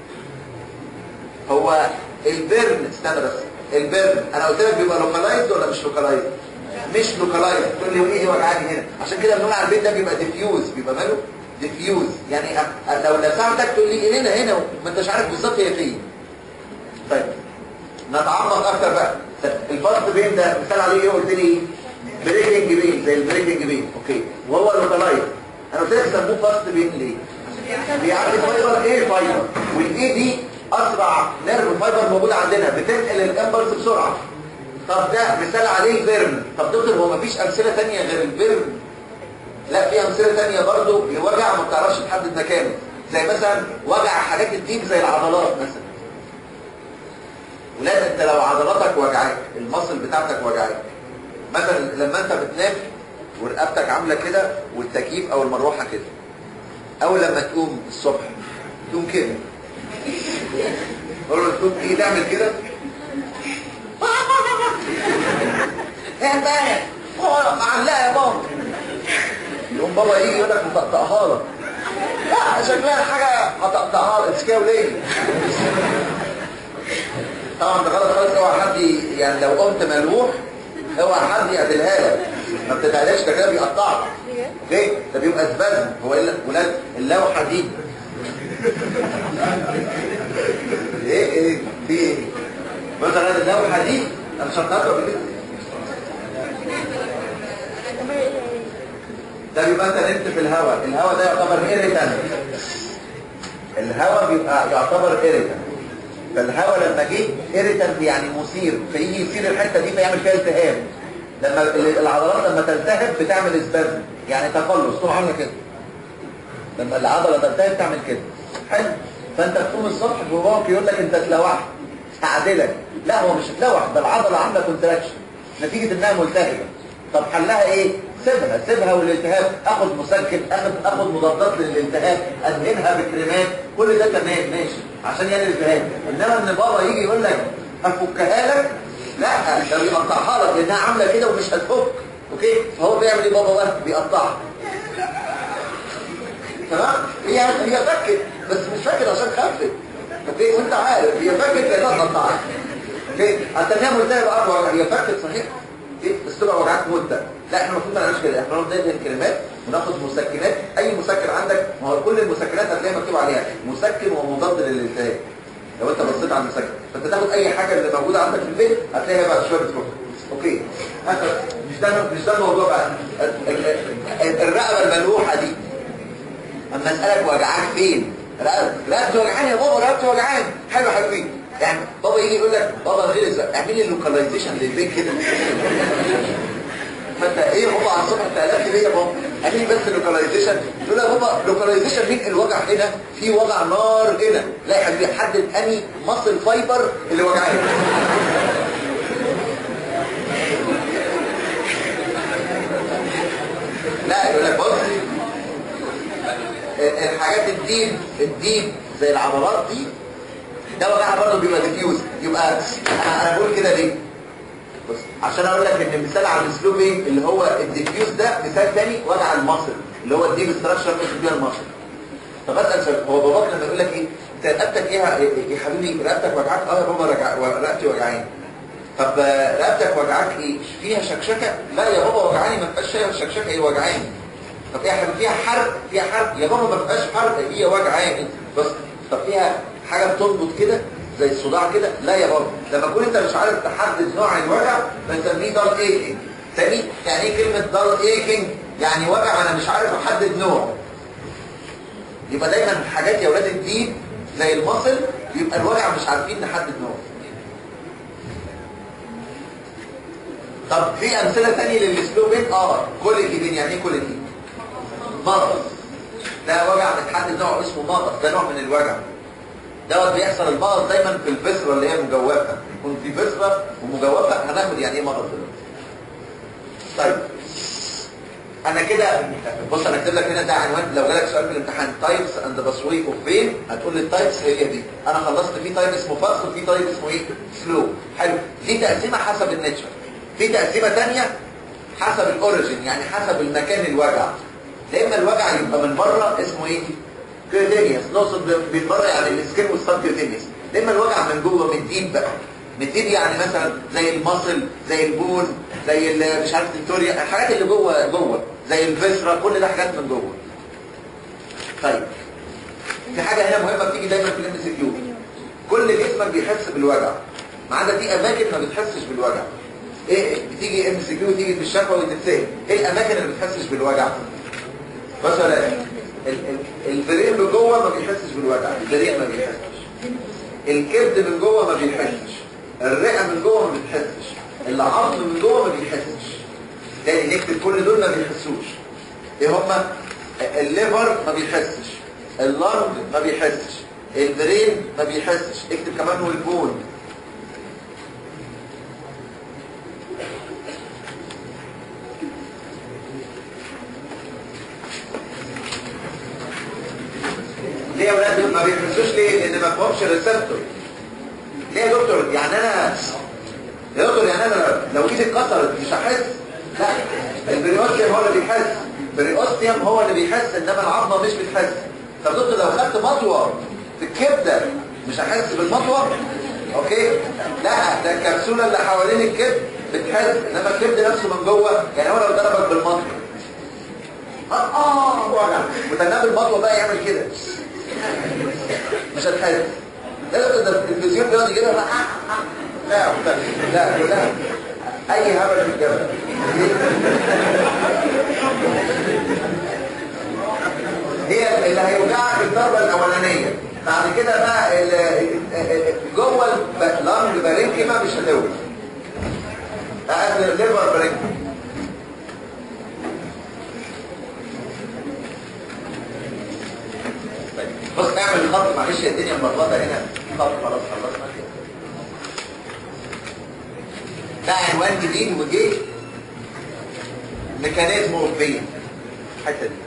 هو البيرن استنى بس البيرن انا قلت لك بيبقى لوكالايز ولا مش لوكالايز مش لوكالايز تقول لي وايه وجعاني هنا عشان كده بنقول على البيت ده بيبقى ديفيوز بيبقى ماله ديفيوز يعني أ- أ- لو لسعتك تقول لي هنا هنا ما انتش عارف بالظبط هي فين طيب نتعمق اكتر بقى الفاست بين ده مثال عليه ايه قلت لي ايه بريكنج بين زي البريكنج بين اوكي وهو لوكالايز انا قلت لك سموه فاست بين ليه بيعدي فايبر ايه فايبر والايه دي اسرع نيرف فايبر موجود عندنا بتنقل الامبلس بسرعه طب ده مثال عليه البرن طب دكتور هو مفيش امثله ثانيه غير البرن لا في امثله ثانيه برضه الوجع ما بتعرفش تحدد مكانه زي مثلا وجع حاجات الديب زي العضلات مثلا ولازم انت لو عضلاتك وجعاك المصل بتاعتك وجعاك مثلا لما انت بتنام ورقبتك عامله كده والتكييف او المروحه كده اول لما تقوم الصبح تقوم كده اول ما تقوم تيجي تعمل كده ايه امبارح اه معلقه يا بابا يقوم بابا يجي يقول لك مطقطقها لك لا شكلها حاجه هتقطعها لك اسكاو ليه طبعا ده غلط خالص اوعى حد ي- يعني لو قمت ملوح اوعى حد يعدلها لك ما بتتعدلش ده كده بيقطعك اوكي ده بيبقى سبازم هو الا ولاد اللوحه دي ايه ايه في ايه مثلا اللوحه دي انا شرحتها قبل كده ده بيبقى انت نمت في الهواء الهواء ده يعتبر ايريتان الهواء بيبقى يعتبر ايريتان فالهواء لما جه ايريتان يعني مثير فيجي يصير الحته دي فيعمل فيها التهاب لما ال- العضلات لما تلتهب بتعمل اسبازم يعني تقلص تروح عامله كده لما العضله تلتهب تعمل كده حلو فانت تقوم الصبح باباك يقول لك انت اتلوحت هعدلك لا هو مش اتلوح ده العضله عامله كونتراكشن نتيجه انها ملتهبه طب حلها ايه سيبها سيبها والالتهاب اخد مسكن اخد اخد مضادات للالتهاب ادهنها بكريمات كل ده تمام ماشي عشان يعني الالتهاب انما ان بابا يجي يقول لك افكها لك لا ده بيقطعها لك لانها عامله كده ومش هتفك اوكي فهو بيعمل ايه بابا بقى بيقطعها تمام هي هي فكت بس مش فاكر عشان خفت اوكي وانت عارف هي فكت لانها قطعت اوكي حتى انها ملتهبه اكبر هي فكت صحيح اوكي بس تبقى وجعات مده لا احنا المفروض ما نعملش كده احنا نقعد ندهن كريمات وناخد مسكنات اي مسكن عندك ما هو كل المسكنات هتلاقيها مكتوب عليها مسكن ومضاد للالتهاب لو انت بصيت على المسكن فانت تاخد اي حاجه اللي موجوده عندك في البيت هتلاقيها بعد شويه بتروح اوكي هذا مش ده مش ده الموضوع بقى ال- ال- ال- الرقبه الملوحه دي اما اسالك وجعاك فين رقبتي رقبتي وجعاني يا بابا رقبتي وجعاني حلو حلوين يعني بابا يجي يقول لك بابا غلس اعمل لي اللوكاليزيشن للبيت كده فانت ايه يا بابا على الصبح انت قلقت ليه يا بابا اعمل لي بس اللوكاليزيشن تقول له يا بابا لوكاليزيشن مين الوجع هنا في وجع نار هنا لا يا حبيبي حدد اني مصل فايبر اللي وجعاني لا يقول لك بص الحاجات الديب الديب زي العضلات دي ده وجعها برضه بيبقى ديفيوز يبقى انا انا بقول كده ليه بص عشان اقول لك ان مثال على الاسلوب ايه اللي هو الديفيوز ده مثال تاني وجع المصل اللي هو الديب ستراكشر مش بيها المصل طب اسال سؤال هو باباك لما يقول لك ايه انت رقبتك ايه يا يا حبيبي رقبتك وجعاك اه يا بابا رجع رقبتي وجعاني طب آه، رقبتك وجعاك ايه فيها شكشكه لا يا بابا وجعاني ما فيهاش فيها شكشكه هي وجعاني طب ايه يا حبيبي فيها حرق فيها حرق يا بابا ما فيهاش حرق هي وجعاني بس طب فيها حاجه بتنبض كده زي الصداع كده لا يا بابا لما تكون انت مش عارف تحدد نوع الوجع بنسميه دار ايكينج تاني يعني ايه كلمه دار ايكينج يعني وجع انا مش عارف احدد نوع يبقى دايما الحاجات يا ولاد الدين زي المصل يبقى الوجع مش عارفين نحدد نوع طب في امثله ثانيه للسلوبين اه كوليكي بين يعني ايه كوليكي مغص ده وجع بتحدد نوع اسمه مغص ده نوع من الوجع دوت بيحصل المغص دايما في البسرة اللي هي مجوفة يكون في بسرة ومجوفة هناخد يعني ايه مغص دلوقتي طيب انا كده بص انا كاتب لك هنا ده عنوان لو جالك سؤال في الامتحان تايبس اند باسوي اوف فين هتقول لي التايبس هي دي انا خلصت في تايب اسمه فاست وفي تايب اسمه ايه سلو حلو دي تقسيمه حسب النيتشر في تقسيمه ثانيه حسب الاوريجين يعني حسب المكان الوجع يا اما الوجع يبقى من بره اسمه ايه كيوتينيوس نقصد من بره يعني السكين والسب كيوتينيوس يا اما الوجع من جوه من ديب بقى من ديب يعني مثلا زي المصل زي البون زي ال- مش عارف فيكتوريا الحاجات اللي جوه جوه زي الفيسرا كل ده حاجات من جوه طيب في حاجه هنا مهمه بتيجي دايما في الام سي كيو كل جسمك بيحس بالوجع ما عدا في اماكن ما بتحسش بالوجع ايه بتيجي ام سي كيو تيجي في الشفا وتتسال ايه الاماكن اللي ما بتحسش بالوجع بس ولا إيه؟ ال- ال- الفريق من جوه ما بيحسش بالوجع الفريق ما بيحسش الكبد من جوه ما بيحسش الرئه من جوه ما بتحسش العظم من جوه ما بيحسش تاني نكتب كل دول ما بيحسوش ايه هما الليفر ما بيحسش اللنج ما بيحسش البرين ما بيحسش اكتب كمان والبون ليه يا ولاد ما بيحسوش ليه لان ما فهمش الريسبتور ليه يا دكتور يعني انا يا دكتور يعني انا لو ايدي اتكسرت مش هحس لا البريوستيوم هو اللي بيحس البريوستيوم هو اللي بيحس انما العظمه مش بتحس طب دكتور لو خدت مطوه في الكبده مش هحس بالمطوه اوكي لا ده الكبسوله اللي حوالين الكبد بتحس انما الكبد نفسه من جوه يعني هو لو ضربك بالمطوه اه وجع وتنام المطوه بقى يعمل كده مش هتحس لا لا ده التلفزيون بيقعد يجيبها بقى آه، آه. لا لا كلها اي هبل في الجبل هي اللي هيوجعك الضربه الاولانيه بعد كده بقى ال- ال- جوه اللنج بارينكيما مش هتوجع قبل الليفر بارينكيما بص اعمل خط معلش يا الدنيا ملخبطه هنا خط خلاص خلصنا كده ده عنوان جديد وجه ميكانيزم اوف بين الحته دي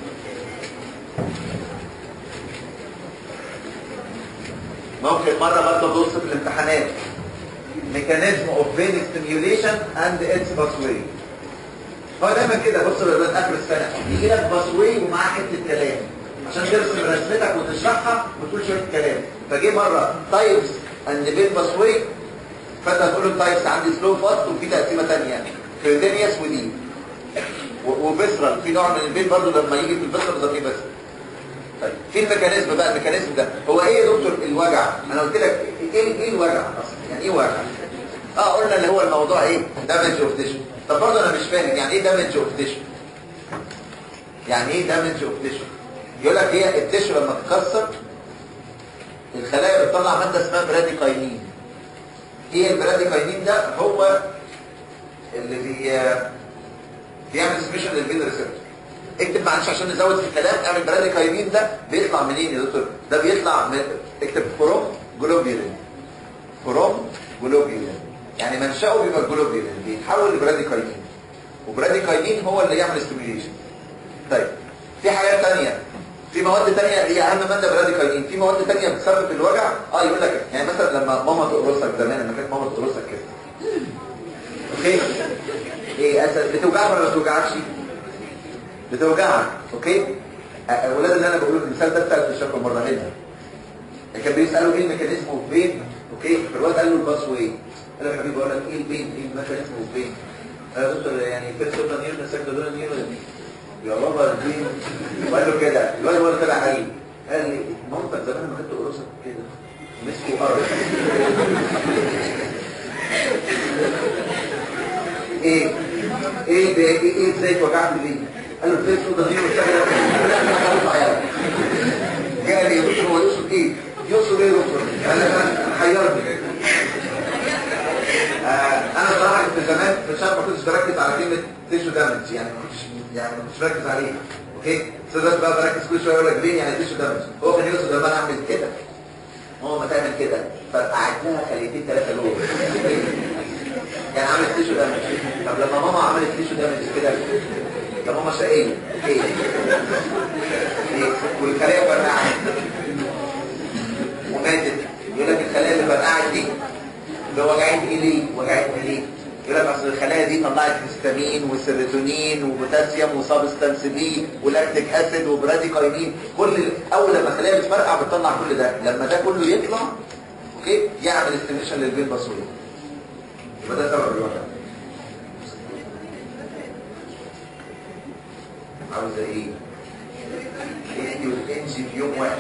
ممكن مره برضه تبص في الامتحانات ميكانيزم اوف بين ستيميوليشن اند اتس باسوي هو دايما كده بص لغايه اخر السنه يجي لك باسوي ومعاه حته كلام عشان ترسم رسمتك وتشرحها وتقول شويه كلام فجه مره تايبس اند بين باسوي فانت هتقول له تايبس عندي سلو فاست وفي تقسيمه ثانيه كريتينيوس ودي و- وفيسرال في نوع من البين برضو لما يجي في الفيسرال ده فيه بس طيب في الميكانيزم بقى الميكانيزم ده هو ايه يا دكتور الوجع انا قلت لك ايه ايه الوجع اصلا يعني ايه وجع اه قلنا اللي هو الموضوع ايه دامج اوف تيشو طب برضه انا مش فاهم يعني ايه دامج اوف تيشو يعني ايه دامج اوف تيشو يقول لك هي التيشو لما تتكسر الخلايا بتطلع ماده اسمها براديكاينين ايه البراديكاينين ده هو اللي بي بيعمل سبيشال للبين ريسبتور اكتب معلش عشان نزود في الكلام اعمل براديكاينين ده بيطلع منين يا دكتور ده بيطلع من اكتب فروم جلوبيولين فروم جلوبيولين يعني منشأه بيبقى الجلوبيولين بيتحول لبراديكاينين وبراديكاينين هو اللي يعمل ستيميوليشن طيب في حاجات تانية في مواد تانية هي اهم ماده براديكاينين في مواد تانية بتسبب الوجع اه يقول لك يعني مثلا لما ماما تقرصك زمان لما كانت ماما تقرصك كده اوكي ايه اسد بتوجعك ولا ما بتوجعكش بتوجعك اوكي اولاد اللي انا بقوله المثال ده بتاع الشكل مره هنا كان بيسالوا ايه الميكانيزم اوف بين اوكي فالواد قال له الباس واي قال له يا حبيبي بقول لك ايه البين ايه الميكانيزم اوف بين قال له يا دكتور يعني فيرست اوف نيرو سكند دول نيرو يا بابا البين وقال له كده الواد هو اللي طلع قال لي قال لي مامتك زمان لما كنت قرصك كده مسكوا ارض ايه ايه ده ايه ايه ازاي وجعت ليه قال له الفيس ده دي والشغله قال لي يقصد هو يقصد ايه يقصد ايه يقصد انا حيرني آه انا صراحه كنت زمان في الشهر ما كنتش بركز على كلمه تيشو دامج يعني ما كنتش يعني ما كنتش بركز عليها اوكي بس بس بقى بركز كل شويه اقول لك ليه يعني تيشو دامج هو كان يقصد لما انا اعمل كده هو ما تعمل كده فرقعت لها خليتين ثلاثه لون يعني عملت تيشو دامج طب لما ماما عملت تيشو دامج كده طب هم شقيه ايه ليه؟ والخلايا فرقعت وماتت يقول لك الخلايا اللي فرقعت دي اللي وجعتني ليه وجعتني ليه يقول لك اصل الخلايا دي طلعت هيستامين وسيروتونين وبوتاسيوم وسبستانس بي ولاكتيك اسيد وبراديكاينين كل اول لما الخلايا بتفرقع بتطلع كل ده لما ده كله يطلع اوكي يعمل استيميشن للبين باسوري يبقى ده سبب الوجع عاوزه ايه؟ انت وتنسي في يوم واحد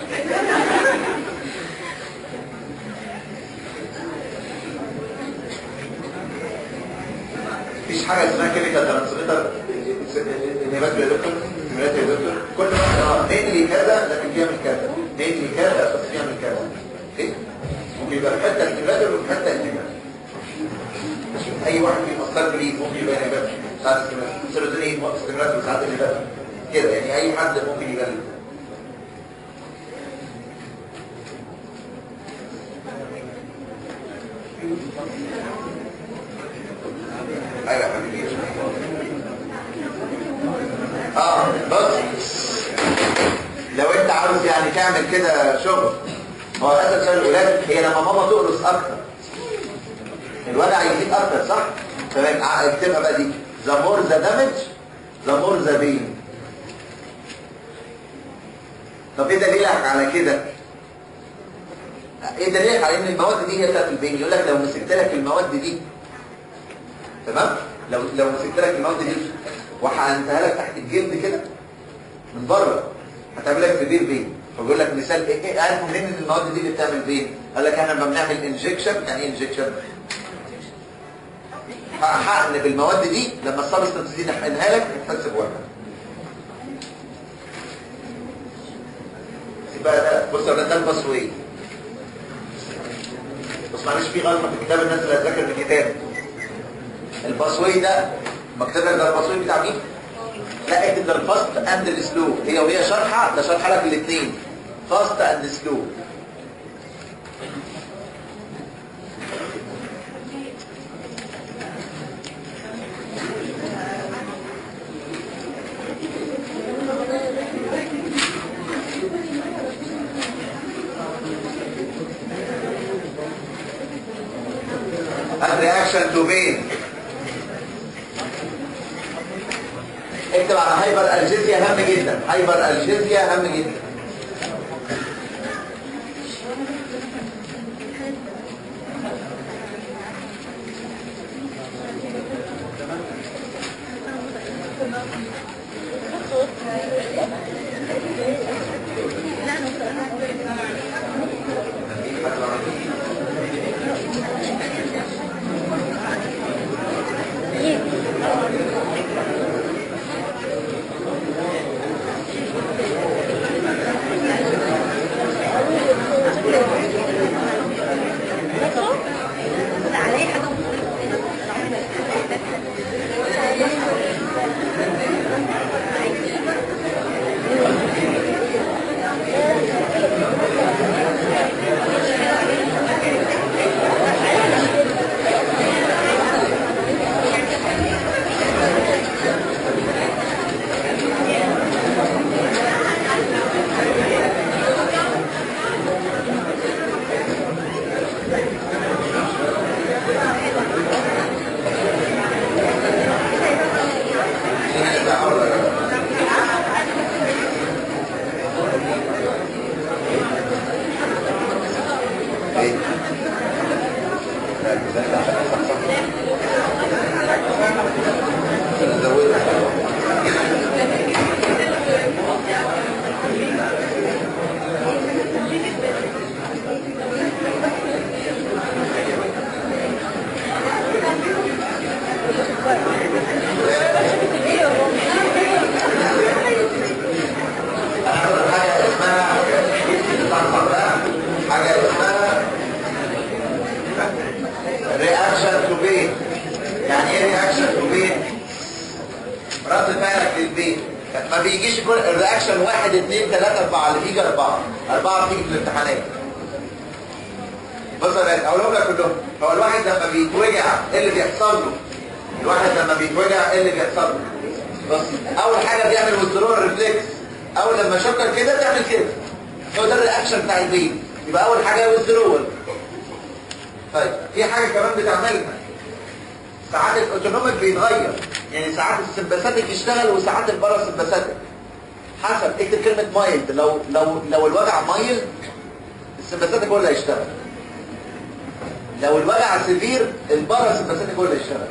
مفيش حاجه اسمها كيميكال ترانسميتر انهبات يا دكتور انهبات يا دكتور كل واحد اه نيلي كذا لكن بيعمل كذا نيلي كذا بس بيعمل كذا اوكي ممكن يبقى في حته انهبات وفي حته انهبات اي واحد فيه اثار جديد ممكن يبقى انهبات ساعات استمرار سيروتونين استمرار وساعات انهبات كده يعني اي حد ممكن يبقى ايوه يا حبيبي اه بص لو انت عاوز يعني تعمل كده شغل هو اساس سؤال الولاد هي لما ماما تقرص اكتر الوجع يزيد اكتر صح تمام اكتبها بقى دي ذا مور ذا دامج ذا مور ذا بين طب ايه دليلك على كده ايه دليلك على ان المواد دي هي بتاعت البين يقول لك لو مسكت لك المواد دي تمام لو لو مسكت لك المواد دي وحقنتها لك تحت الجلد كده من بره هتعمل لك سبير بين فبيقول لك مثال ايه ايه عارفوا منين ان المواد دي اللي بتعمل بين قال لك احنا لما بنعمل انجكشن يعني ايه انجكشن حقن بالمواد دي لما السبستنس دي نحقنها لك هتحس بوجع يبقى ده بص ده ده الباسوي بص معلش في غلطه في كتاب الناس اللي هتذاكر الكتاب الباسوي ده مكتوب لك ده الباسوي بتاع مين؟ لا اكتب ده الفاست اند السلو هي وهي شرحه ده شرح لك الاثنين فاست اند سلو reaction to pain اكتب على هايبر الجيزيا هام جدا هايبر الجيزيا هام جدا رياكشن تو بين يعني ايه رياكشن تو بين رد فعلك للبين ما بيجيش كل الرياكشن واحد اثنين ثلاثة أربعة اللي بيجي أربعة أربعة بتيجي في الامتحانات بص يا أقولهم لك كلهم هو الواحد لما بيتوجع إيه اللي بيحصل له؟ الواحد لما بيتوجع إيه اللي بيحصل له؟ بص اول حاجه بيعمل ويزدرول ريفلكس اول لما شكر كده تعمل كده هو ده الرياكشن بتاع البين يبقى اول حاجه ويزدرول طيب في حاجه كمان بتعملها ساعات الاوتونوميك بيتغير يعني ساعات السمباثيك يشتغل وساعات الباراسمباثيك حسب اكتب كلمه مايلد لو لو لو الوجع مايلد السمباثيك هو اللي هيشتغل لو الوجع سيفير الباراسمباثيك هو اللي هيشتغل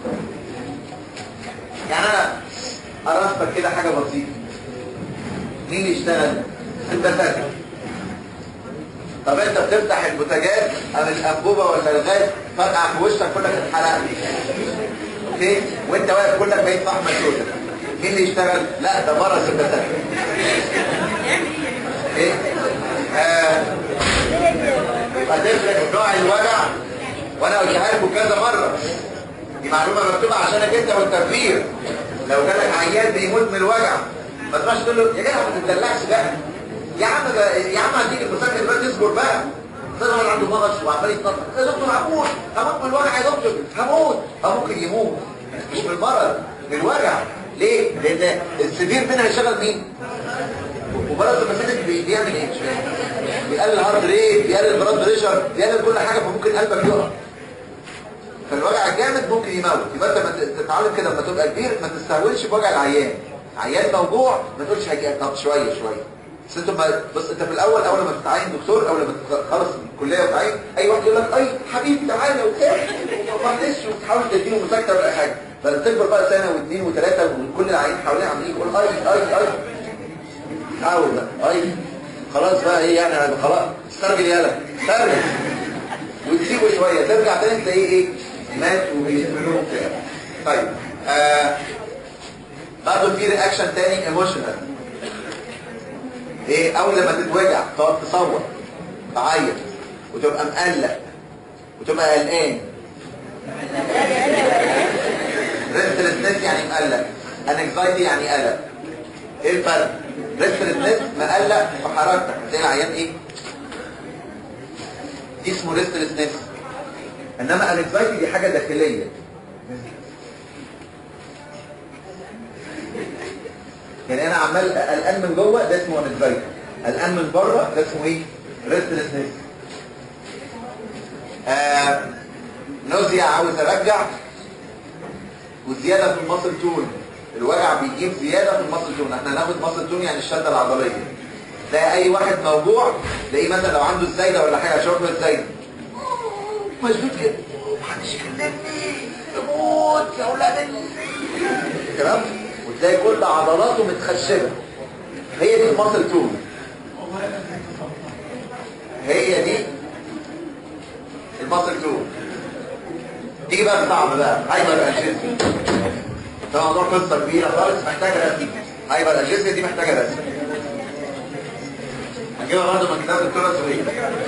يعني انا قرصتك كده حاجه بسيطه مين يشتغل سمباثيك طب انت بتفتح البوتاجاز ام الانبوبه ولا الغاز فرقع في وشك كلك اتحرق اوكي وانت واقف كلك بقيت فحمه سودا مين اللي يشتغل لا ده بره سمباثيك ايه آه هتفرق نوع الوجع وانا قلتها لكم كذا مره دي معلومه مكتوبه عشانك انت والتفكير لو جالك عيان بيموت من الوجع ما تروحش تقول له يا جدع ما تتدلعش بقى يا عم بقى يا عم هديك المسكن دلوقتي اصبر بقى طلع هو عنده مغص وعمال يتنطط يا دكتور هموت هموت من الوجع يا دكتور هموت اه ممكن يموت مش من المرض من الوجع ليه؟ لان السفير منها هيشغل مين؟ وبرد المسكن بيعمل ايه؟ بيقلل الهارد ريت بيقلل البلاد بريشر بيقلل كل حاجه فممكن قلبك يقع فالوجع الجامد ممكن يموت يبقى انت ما تتعلم كده لما تبقى كبير ما تستهونش بوجع العيان عيان موجوع ما تقولش هيجي طب شويه شويه بس انت ما بص انت في الاول اول ما تتعين دكتور اول ما تخلص الكليه وتعين اي واحد يقول لك اي حبيبي تعالى وبتاع معلش وتحاول تديله مسكته ولا حاجه بس تكبر بقى سنه واثنين وثلاثه وكل العيان حوالين عمالين يقول اي اي اي حاول بقى اي خلاص بقى ايه يعني انا خلاص استرجل يالا استرجل وتسيبه شويه ترجع تاني تلاقيه ايه مات وبيستمروا كده طيب آه برضه في رياكشن تاني ايموشنال ايه اول لما تتوجع تقعد تصور تعيط وتبقى مقلق وتبقى قلقان ريستلسنس يعني مقلق انكزايتي يعني قلق ايه الفرق ريستلسنس مقلق في حركتك زي العيان ايه دي اسمه ريستلسنس انما انكزايتي دي حاجه داخليه يعني انا عمال قلقان من جوه ده اسمه انكزايتي قلقان من بره ده اسمه ايه ريستلسنس آه نوزيا عاوز ارجع وزياده في المصل تون الوجع بيجيب زياده في المصل تون احنا هناخد مصل تون يعني الشده العضليه تلاقي اي واحد موجوع تلاقيه مثلا لو عنده الزايده ولا حاجه شرب الزايده مشدود كده محدش يكلمني اموت يا اولاد تمام وتلاقي كل عضلاته متخشبه هي دي المصل تون هي دي المصل تون تيجي بقى صعب بقى هايبر اجيزي ده موضوع قصه كبيره خالص محتاجه رسم هايبر اجيزي دي محتاجه رسم هنجيبها برضه من كتاب الدكتوره سوريه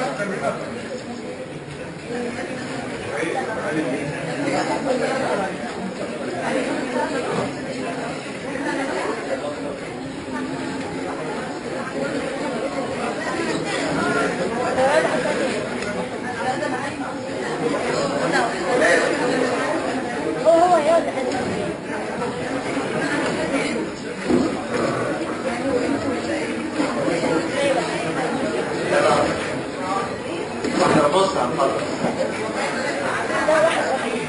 هو هو يقعد لحد واحنا ونص هنخلص ده واحد صحيح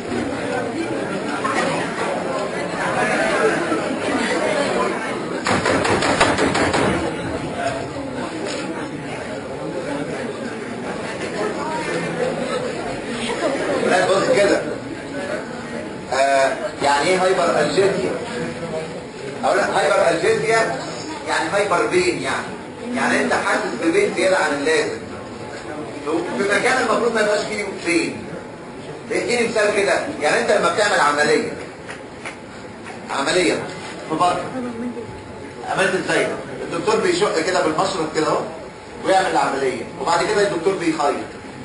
لا بص كده آه يعني ايه هايبر الجيزيا اقول لك هايبر الجيزيا يعني هايبر بين يعني يعني انت حاسس ببين زياده عن اللازم في مكان المفروض ما يبقاش فيه بين اديني مثال كده يعني انت لما بتعمل عمليه عمليه في بطن عملت ازاي الدكتور بيشق كده بالمشرط كده اهو ويعمل العمليه وبعد كده الدكتور بيخيط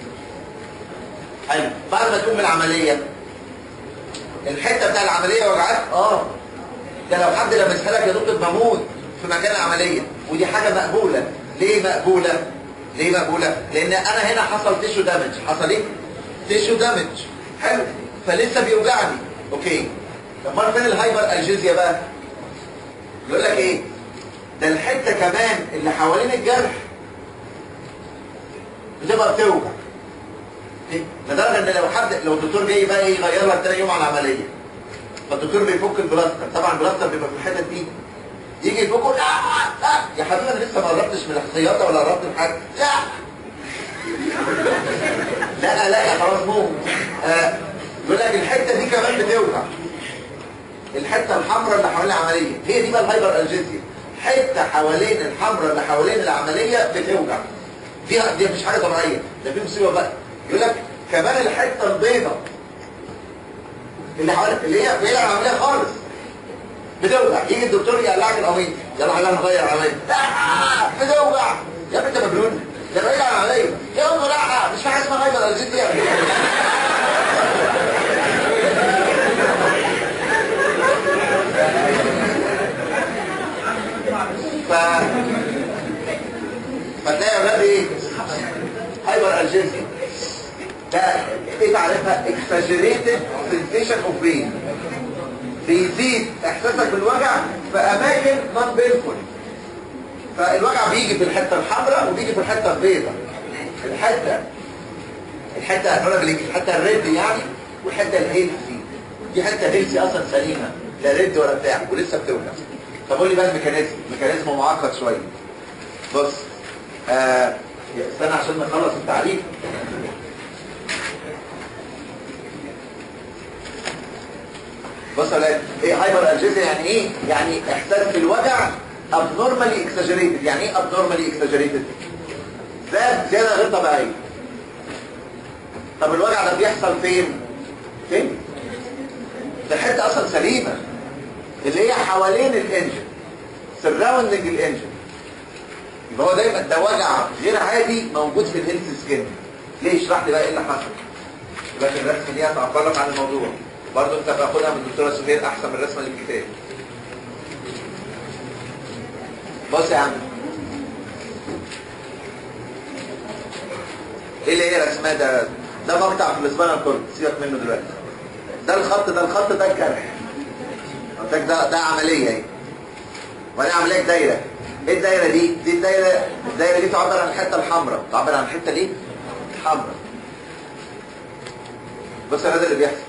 حلو بعد ما تقوم بالعمليه الحته بتاع العمليه وجعت اه ده لو حد لمسها لك يا دكتور بموت في مكان العمليه ودي حاجه مقبوله ليه مقبوله ليه مقبوله لان انا هنا حصل تيشو دامج حصل ايه تيشو دامج حلو فلسه بيوجعني اوكي امال فين الهايبر الجيزيا بقى يقول لك ايه ده الحته كمان اللي حوالين الجرح بتبقى بتوجع إيه؟ لدرجه ان لو حد لو الدكتور جاي بقى إيه يغير لك تاني يوم على العمليه فالدكتور بيفك البلاستر طبعا البلاستر بيبقى في الحتت دي يجي يفكه لا لا يا حبيبي انا لسه ما قربتش من الخياطه ولا قربت من حاجه لا لا لا يا خلاص مو آه، يقول لك الحته دي كمان بتوجع الحته الحمراء اللي حوالين العمليه هي دي بقى الهايبر الجيزيا حته حوالين الحمراء اللي حوالين العمليه بتوجع فيها دي مش حاجه طبيعيه ده في مصيبه بقى يقول لك كمان الحته البيضاء اللي حوالين اللي هي بعيده عن العمليه خالص بتوجع يجي الدكتور يقلعك القميص يلا عايزين نغير العمليه لا بتوجع يا ابني انت مجنون ده بعيد عن العمليه يا ابني لا مش في حاجه اسمها هايبر الجيزيا ف فتلاقي اولاد ايه هايبر الجنسي ده ايه تعرفها exaggerated sensation of pain بيزيد احساسك بالوجع في اماكن نون بينفول فالوجع بيجي في الحته الحمراء وبيجي في الحته البيضاء الحته الحته هنقولها بالانجليزي الحته الريد يعني والحته الهيلثي دي حته هيلثي اصلا سليمه لا ريد ولا بتاع ولسه بتوجع طب قول لي بقى الميكانيزم الميكانيزم معقد شويه بص آه استنى عشان نخلص التعريف بص يا ولاد ايه هايبر الجيزيا يعني ايه يعني احساس بالوجع abnormally exaggerated يعني ايه abnormally exaggerated زاد زياده غير طبيعيه طب الوجع ده بيحصل فين فين ده حته اصلا سليمه اللي هي حوالين الانجن سراوندنج الانجن يبقى هو دايما ده وجع غير عادي موجود في الهيلث سكين ليه اشرح لي بقى ايه اللي حصل لكن الرسمه دي هتعبر لك عن الموضوع برضه انت باخدها من الدكتوره سهير احسن من الرسمه اللي في الكتاب بص يا عم ايه اللي هي رسمه ده ده مقطع في الاسبانيا كورد سيبك منه دلوقتي ده الخط ده الخط ده الجرح قلت لك ده ده عمليه اهي وبعدين عمليه دايره ايه الدايره دي دي الدايره الدايره دي تعبر عن الحته الحمراء تعبر عن الحته دي حمراء بص هذا اللي بيحصل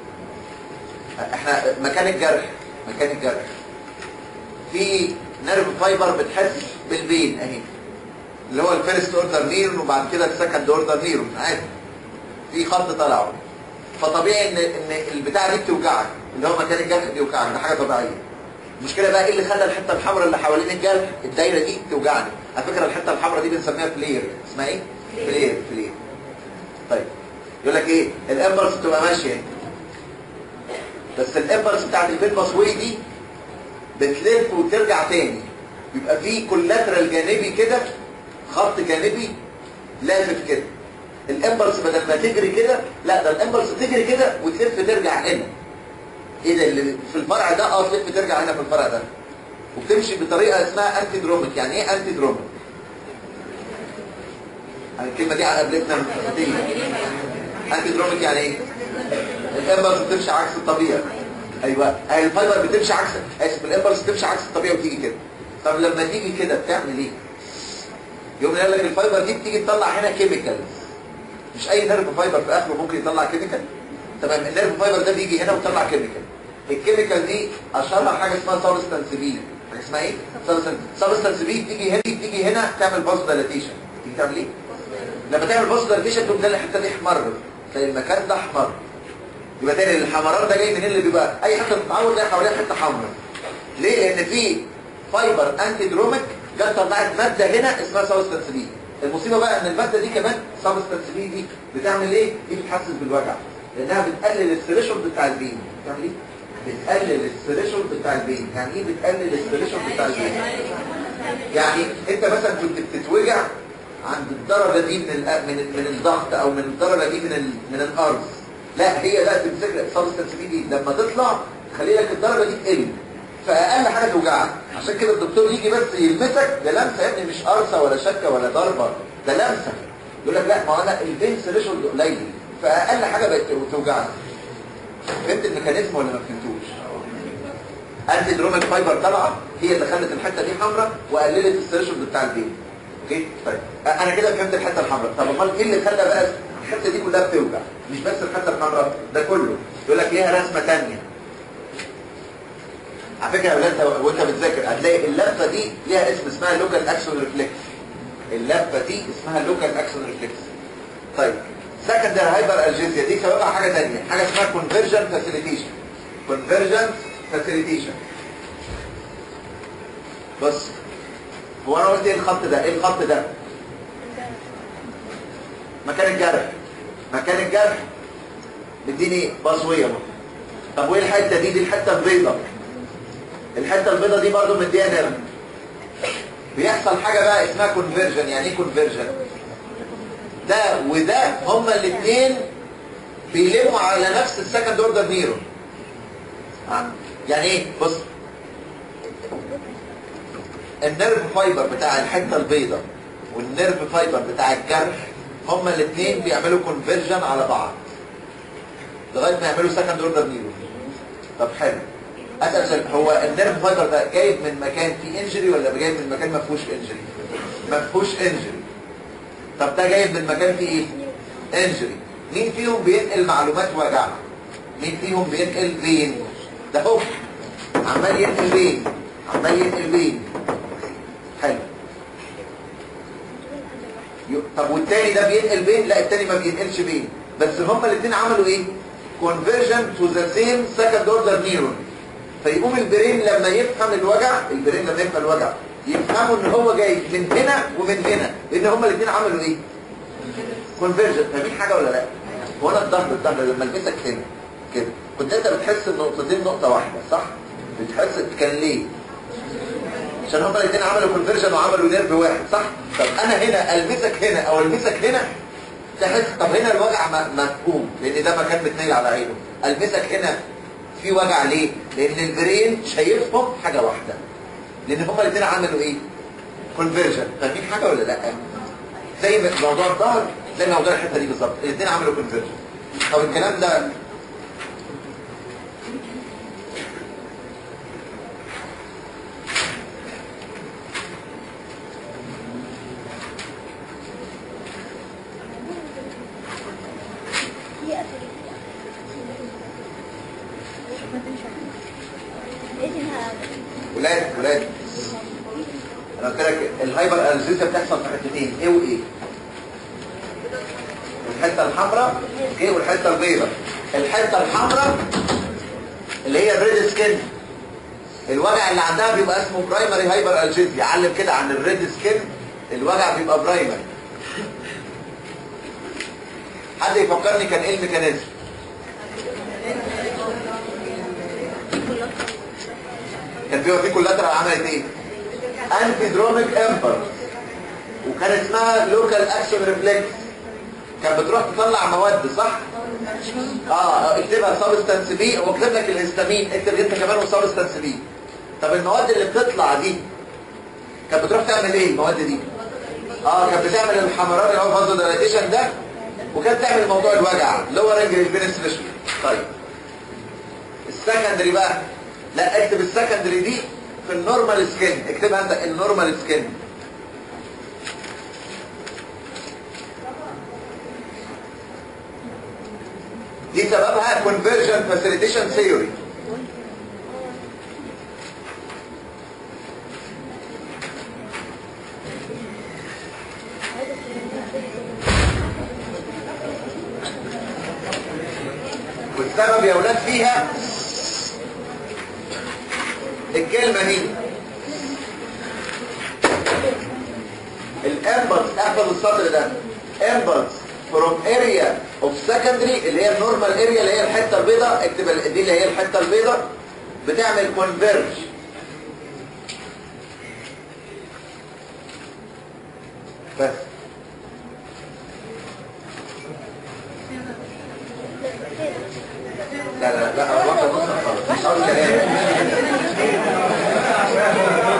احنا مكان الجرح مكان الجرح في نيرف فايبر بتحس بالبين اهي اللي هو الفيرست اوردر نيرون وبعد كده السكند اوردر نيرون عادي في خط طالع فطبيعي ان ان البتاعه دي بتوجعك اللي هو مكان الجرح بيوجعك ده حاجه طبيعيه المشكله بقى ايه اللي خلى الحته الحمراء اللي حوالين الجرح الدايره دي توجعني على فكره الحته الحمراء دي بنسميها فلير اسمها ايه فلير فلير طيب يقول لك ايه الامبرس بتبقى ماشيه بس الامبرس بتاعت البيت باسوي دي بتلف وترجع تاني يبقى في كولاترال جانبي كده خط جانبي لافف كده الامبرس بدل ما تجري كده لا ده الامبرس تجري كده وتلف ترجع هنا ايه ده اللي في الفرع ده اه تلف ترجع هنا في الفرع ده وبتمشي بطريقه اسمها انتي دروميك يعني ايه انتي دروميك الكلمه دي قابلتنا من كتير انتي دروميك يعني ايه الامبرس بتمشي عكس الطبيعه ايوه هي الفايبر بتمشي عكس اسف الامبرس بتمشي عكس الطبيعه وتيجي كده طب لما تيجي كده بتعمل ايه يوم يقول لك الفايبر دي بتيجي تطلع هنا كيميكالز مش اي نيرف فايبر في اخره ممكن يطلع كيميكال تمام النيرف فايبر ده بيجي هنا ويطلع كيميكال الكيميكال دي اشهرها حاجه اسمها سبستانس بي حاجه اسمها ايه سبستانس بي بتيجي هنا بتيجي هنا تعمل باز دايلاتيشن تيجي تعمل ايه لما تعمل باز دايلاتيشن تقوم تلاقي الحته دي احمر تلاقي المكان ده احمر يبقى تاني الحمران ده جاي منين اللي بيبقى اي حته بتتعود تلاقي حواليها حته حمراء ليه لان في فايبر انتي دروميك جت طلعت ماده هنا اسمها سبستانس بي المصيبه بقى ان الماده دي كمان سبستانس بي دي بتعمل ايه دي بتحسس بالوجع لانها بتقلل الثريشولد بتاع البين بتعمل ايه بتقلل الثريشولد بتاع البين يعني ايه بتقلل الثريشولد بتاع البين يعني انت مثلا كنت بتتوجع عند الدرجه دي من ال من ال من الضغط او من الدرجه دي من ال من الارض لا هي لا تمسك لك سبستانس بي دي لما تطلع تخلي لك الدرجه دي تقل فاقل حاجه توجعك عشان كده الدكتور يجي بس يلمسك ده لمسه يا ابني مش قرصه ولا شكه ولا ضربه ده لمسه يقول لك لا ما انا البين ثريشولد قليل فاقل حاجه بقت توجعك فهمت الميكانيزم ولا ما فهمتوش انتي درومال فايبر طالعه هي اللي خلت الحته دي حمراء وقللت الثريشولد بتاع البين اوكي طيب انا كده فهمت الحته الحمراء طب امال ايه اللي خلى بقى الحته دي كلها بتوجع مش بس الحته الحمراء ده كله يقول لك ليها رسمه ثانيه على فكره يا ولاد وانت بتذاكر هتلاقي اللفه دي ليها اسم اسمها لوكال اكسون ريفلكس اللفه دي اسمها لوكال اكسون ريفلكس طيب سكندري هايبر الجيزيا دي سببها حاجه ثانيه حاجه اسمها كونفرجن فاسيليتيشن كونفرجن فاسيليتيشن بص هو انا قلت ايه الخط ده ايه الخط ده مكان الجرح مكان الجرح مديني بصويه طب وايه الحته دي دي الحته البيضاء الحته البيضاء دي برضو مديها نرم بيحصل حاجه بقى اسمها كونفرجن يعني ايه كونفرجن ده وده هما الاثنين بيلموا على نفس السكند اوردر نيرون يعني ايه بص النيرف فايبر بتاع الحته البيضاء والنيرف فايبر بتاع الجرح هما الاثنين بيعملوا كونفرجن على بعض لغايه ما يعملوا سكند اوردر نيرون طب حلو اسال سؤال هو النيرف فايبر ده جايب من مكان فيه انجري ولا جايب من مكان ما فيهوش انجري ما فيهوش انجري طب ده جايب من مكان فيه ايه انجري مين فيهم بينقل معلومات وجع مين فيهم بينقل فين ده هو عمال ينقل فين عمال ينقل فين حلو يو- طب والتاني ده بينقل بين لا التاني ما بينقلش بين بس هما الاثنين عملوا ايه conversion to the same second order neuron فيقوم البرين لما يفهم الوجع البرين لما يفهم الوجع يفهموا ان هو جاي من هنا ومن هنا لان هما الاثنين عملوا ايه كونفرجن فاهمين حاجه ولا لا هو انا الظهر الظهر لما لبسك هنا كده كنت انت بتحس النقطتين نقطه واحده صح بتحس كان ليه عشان هما الاثنين عملوا كونفرجن وعملوا نيرف واحد صح طب انا هنا البسك هنا او البسك هنا تحس طب هنا الوجع م- مفهوم لان ده مكان متنيل على عينه البسك هنا في وجع ليه لان البرين شايفهم حاجه واحده لان هما الاثنين عملوا ايه كونفرجن فاهمين حاجه ولا لا زي ما- موضوع الظهر زي موضوع الحته دي بالظبط الاثنين عملوا كونفرجن طب الكلام ده هي أسئلة إذنها ولاد ولاد انا قلت لك الهايبر الزيزيا بتحصل في حتتين ايه وايه الحته الحمراء ايه والحته البيضاء الحته الحمراء اللي هي الريد سكين الوجع اللي عندها بيبقى اسمه برايمري هايبر الجيزيا علم كده عن الريد سكين الوجع بيبقى برايمري حد يفكرني كان ايه الميكانيزم كان في وفي كولاترال عملت ايه انتي دروميك امبر وكان اسمها لوكال اكشن ريفلكس كانت بتروح تطلع مواد صح اه اكتبها سبستانس بي واكتب لك الهستامين اكتب انت كمان سبستانس بي طب المواد اللي بتطلع دي كانت بتروح تعمل ايه المواد دي اه كانت بتعمل الحمران اللي هو فازو دايليتيشن ده وكانت تعمل موضوع الوجع لورنج البنسليشن طيب السكندري بقى لا اكتب السكندري دي في النورمال سكين اكتبها انت النورمال سكين دي سببها conversion facilitation theory والسبب يا اولاد فيها الكلمة دي الامبلس احفظ السطر ده امبلس from area of secondary اللي هي النورمال اريا اللي هي الحته البيضاء اكتب ال- دي اللي هي الحته البيضاء بتعمل كونفيرج بس لا لا لا انا واخد نص خالص مش عاوز كلام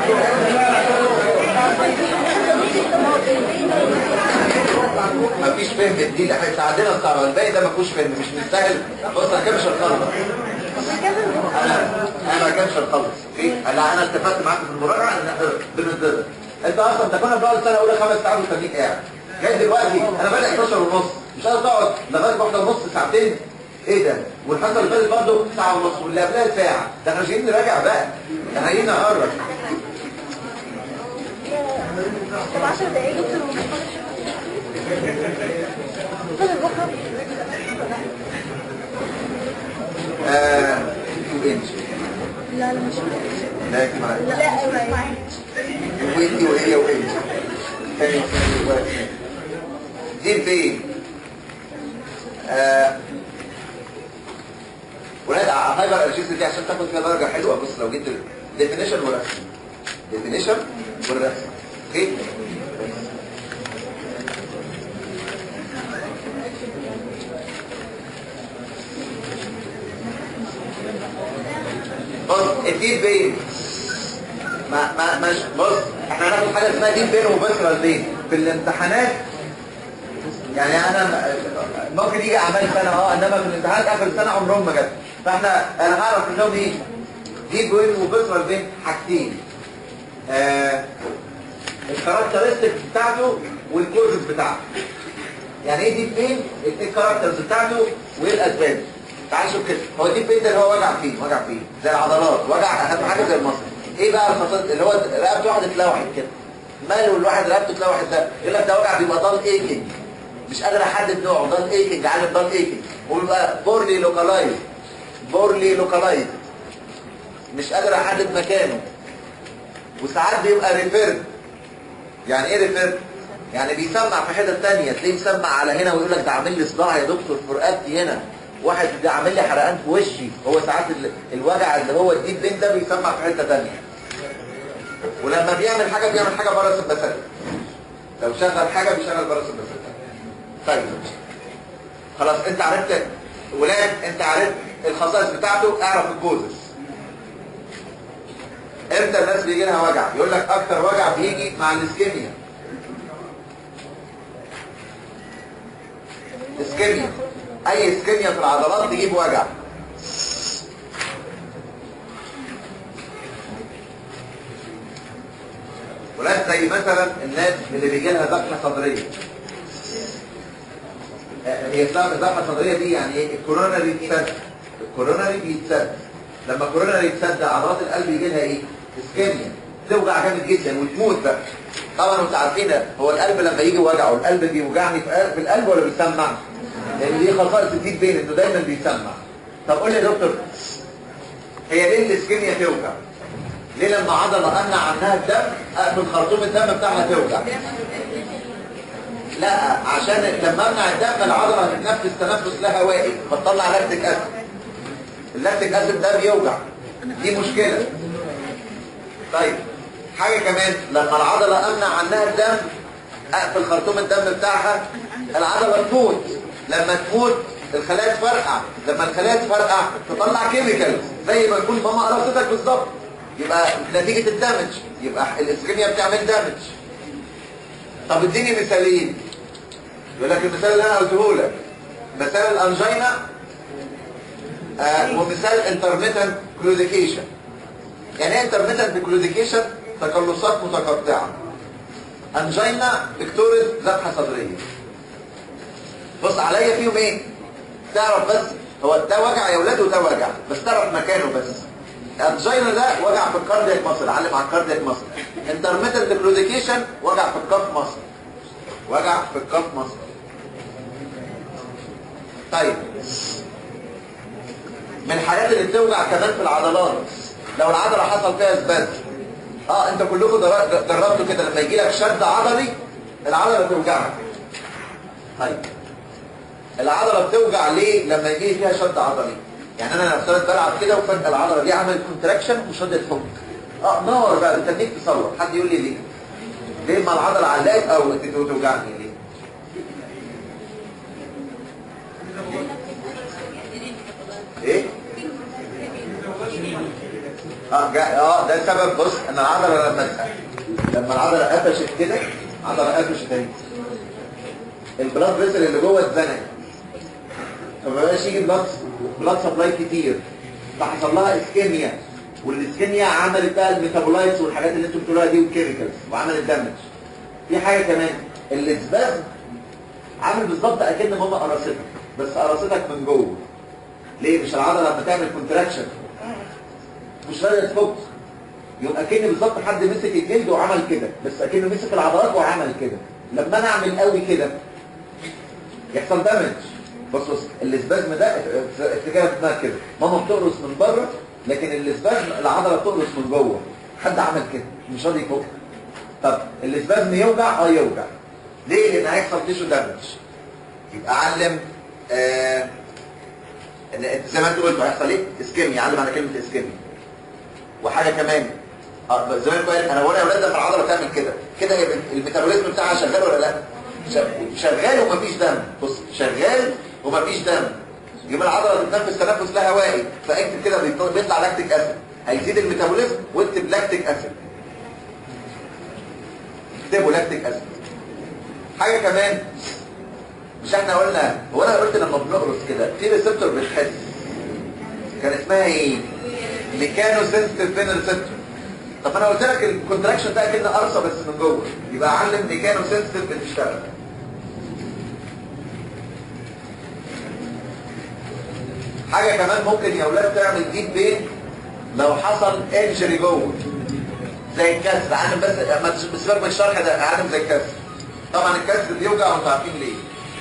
مفيش فهم دي احنا تعدينا الصعبه الباقي ده ما فيهوش فهم مش مستاهل بص انا كده مش هنخلص انا انا ما كانش هنخلص اوكي انا انا اتفقت معاك في المراجعه ان احنا بنتضرب انت اصلا انت كنا بنقعد سنه اولى خمس ساعات وتنيك قاعد جاي دلوقتي انا بادئ 11 ونص مش قادر تقعد لغايه واحده ونص ساعتين ايه ده والحصه اللي فاتت برضه ساعه ونص واللي قبلها ساعه ده احنا مش جايين نراجع بقى ده احنا جايين نقرب طب 10 دقايق دكتور فاضل بكره آه انت لا لا مش لا يا جماعه لا معايا وانتي وهي وانت تاني تاني دلوقتي دي فين آه ولاد هايبر الجيس دي عشان تاخد فيها درجه حلوه بص لو جيت ديفينيشن ورسم ديفينيشن والرسم اوكي بص الديب بين ما ما مش بص احنا هناخد حاجه اسمها ديب بين وبسرة بين في الامتحانات يعني انا ممكن يجي اعمال سنه اه انما في الامتحانات اخر السنه عمرهم ما جت فاحنا انا هعرف انهم ايه ديب بين وبسرة بين حاجتين آه الكاركترستكس بتاعته والكوزز بتاعته يعني ايه ديب بين ايه الكاركترز بتاعته وايه الاسباب تعال شوف كده هو الديب بين ده اللي هو وجع فين وجع فين زي العضلات وجع اهم حاجه زي المصل ايه بقى الخطوات اللي هو رقبته واحده اتلوحت كده ماله الواحد رقبته اتلوحت ده يقول لك ده وجع بيبقى ضل ايكنج مش قادر احدد نوعه ضل ايكنج عارف ضل ايكنج وبيبقى بورلي لوكالايز بورلي لوكالايز مش قادر احدد مكانه وساعات بيبقى ريفيرد يعني ايه ريفيرد يعني بيسمع في حته ثانيه تلاقيه مسمع على هنا ويقول لك ده عامل لي صداع يا دكتور في رقبتي هنا واحد ده عامل لي حرقان في وشي هو ساعات ال- الوجع اللي هو الديب بين ده بيسمع في حته ثانيه ولما بيعمل حاجه بيعمل حاجه بره السمباثيك لو شغل حاجه بيشغل بره السمباثيك طيب خلاص انت عرفت ولاد انت عرفت الخصائص بتاعته اعرف الجوزس امتى الناس بيجي لها وجع يقول لك اكتر وجع بيجي مع الاسكيميا اسكيميا اي اسكيميا في العضلات تجيب وجع ولاد زي مثلا الناس اللي بيجي لها ذبحه صدريه آه، هي اسمها الذبحه الصدريه دي يعني ايه الكوروناري بيتسد الكوروناري بيتسد لما الكوروناري يتسد عضلات القلب يجي لها ايه اسكيميا توجع جامد جدا وتموت بقى طبعا انتوا عارفين هو القلب لما يجي وجعه القلب بيوجعني في قلب- في القلب ولا بيسمع لان دي خصائص الديب بين انه دايما بيسمع طب قول لي يا دكتور هي ليه الاسكيميا توجع ليه لما عضله امنع عنها الدم اقفل خرطوم الدم بتاعها توجع لا عشان لما امنع الدم العضله هتتنفس تنفس لا هوائي فتطلع لاكتيك اسيد اللاكتيك اسيد ده بيوجع دي مشكله طيب حاجه كمان لما العضله امنع عنها الدم اقفل خرطوم الدم بتاعها العضله تموت لما تموت الخلايا تفرقع لما الخلايا تفرقع تطلع كيميكالز زي ما يكون ماما قرصتك بالظبط يبقى نتيجه الدمج يبقى الاسكيميا بتعمل دمج طب اديني مثالين يقول لك المثال اللي انا قلته لك مثال الانجينا آه ومثال انترميتنت كلوديكيشن يعني ايه انترميتنت كلوديكيشن تقلصات متقطعه انجينا بكتوريز ذبحه صدريه بص عليا فيهم ايه تعرف بس هو ده وجع يا ولاد وده وجع بس تعرف مكانه بس الانجينا ده وجع في الكاردياك مصر علم على الكاردياك مصر انترميتنت كلوديكيشن وجع في الكف مصر وجع في الكف مصر طيب من الحاجات اللي بتوجع كمان في العضلات لو العضله حصل فيها اسباز اه انت كلكم در- جربتوا كده لما يجي لك شد عضلي العضله توجعك طيب العضله بتوجع ليه لما يجي فيها شد عضلي يعني انا نفترض بلعب كده وفجاه العضله دي عملت كونتراكشن وشدت فك اه نور بقى انت تنيك تصور حد يقول لي ليه ليه ما العضله علقت او انت توجعني ليه ايه اه جا... اه ده سبب بص ان العضله لما لما العضله قفشت كده عضله قفشت اهي البلاد فيسل اللي جوه اتزنق فما بقاش يجي بلاد بلاد سبلاي كتير فحصل لها اسكيميا والاسكيميا عملت بقى الميتابولايتس والحاجات اللي انتم بتقولوها دي والكيميكالز وعملت دامج في حاجه كمان الاسبازم عامل بالظبط اكن ماما قرصتك بس قرصتك من جوه ليه مش العضله لما تعمل كونتراكشن مش راضيه تفك يبقى اكن بالظبط حد مسك الجلد وعمل كده بس اكنه مسك العضلات وعمل كده لما انا اعمل قوي كده يحصل دامج بص بص الاسبازم ده افتكرها في دماغك كده ماما بتقرص من بره لكن الاسبازم العضله بتقرص من جوه حد عمل كده مش راضي يفك طب الاسبازم يوجع اه يوجع ليه لان هيحصل تيشو دامج يبقى علم آه ان زي ما انت قلت هيحصل ايه اسكيميا علم على كلمه اسكيميا وحاجه كمان آه، زي ما انت قلت انا وانا يا اولاد ده في العضله بتعمل كده كده هي الميتابوليزم بتاعها شغال ولا لا شغ- شغال ومفيش دم بص شغال ومفيش دم يبقى العضله بتتنفس تنفس لا هوائي فاكتب كده بيط- بيطلع لاكتيك اسيد هيزيد الميتابوليزم واكتب لاكتيك اسيد اكتبوا لاكتيك اسيد حاجه كمان مش احنا قلنا هو انا قلت لما بنقرص كده في ريسبتور بتحس كان اسمها ايه ميكانو سنسيتيف فين ريسبتور طب انا قلت لك الكونتراكشن ده كده قرصه بس من جوه يبقى علم ميكانو سنسيتيف بتشتغل حاجه كمان ممكن يا اولاد تعمل ديب بين لو حصل انجري جوه زي الكسر عالم بس ما تسيبك من الشرح ده عالم زي الكسر طبعا الكسر بيوجع وانتوا عارفين ليه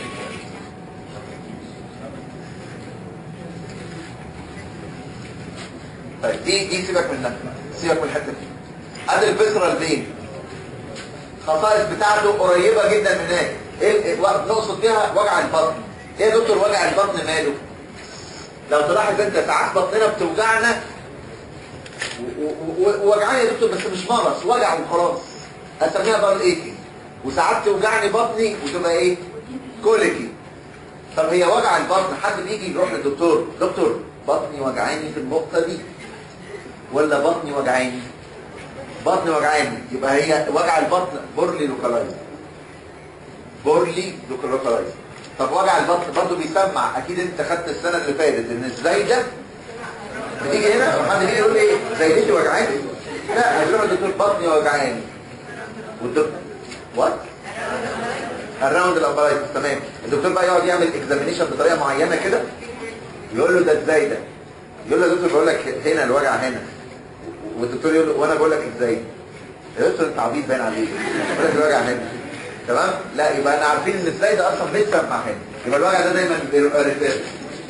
طيب دي دي سيبك منها سيبك من الحته دي ادي الفيسرال فين الخصائص بتاعته قريبه جدا من هناك ايه ال- نقصد بيها وجع البطن ايه يا دكتور وجع البطن ماله لو تلاحظ انت ساعات بطننا بتوجعنا و- و- و- ووجعاني يا دكتور بس مش مرض وجع وخلاص اسميها بار ايكي وساعات توجعني بطني وتبقى ايه كوليكي طب هي وجع البطن حد بيجي يروح للدكتور دكتور بطني وجعاني في النقطه دي ولا بطني وجعاني بطني وجعاني يبقى هي وجع البطن بورلي لوكالايز بورلي لوكالايز طب وجع البطن برضه بيسمع اكيد انت خدت السنه اللي فاتت ان الزايده بتيجي هنا وحد يجي يقول لي ايه زايدتي وجعاني لا هيروح الدكتور بطني وجعاني والدكتور وات الراوند الابرايتس تمام الدكتور بقى يقعد يعمل اكزامينيشن بطريقه معينه كده يقول له ده ازاي ده يقول له يا دكتور بقول لك هنا الوجع هنا والدكتور يقول له وانا بقول لك ازاي يا دكتور انت عبيط باين عليك بقول لك الوجع هنا تمام لا يبقى احنا عارفين ان ازاي ده اصلا بيتسمع هنا يبقى الوجع ده دايما بيبقى ريفير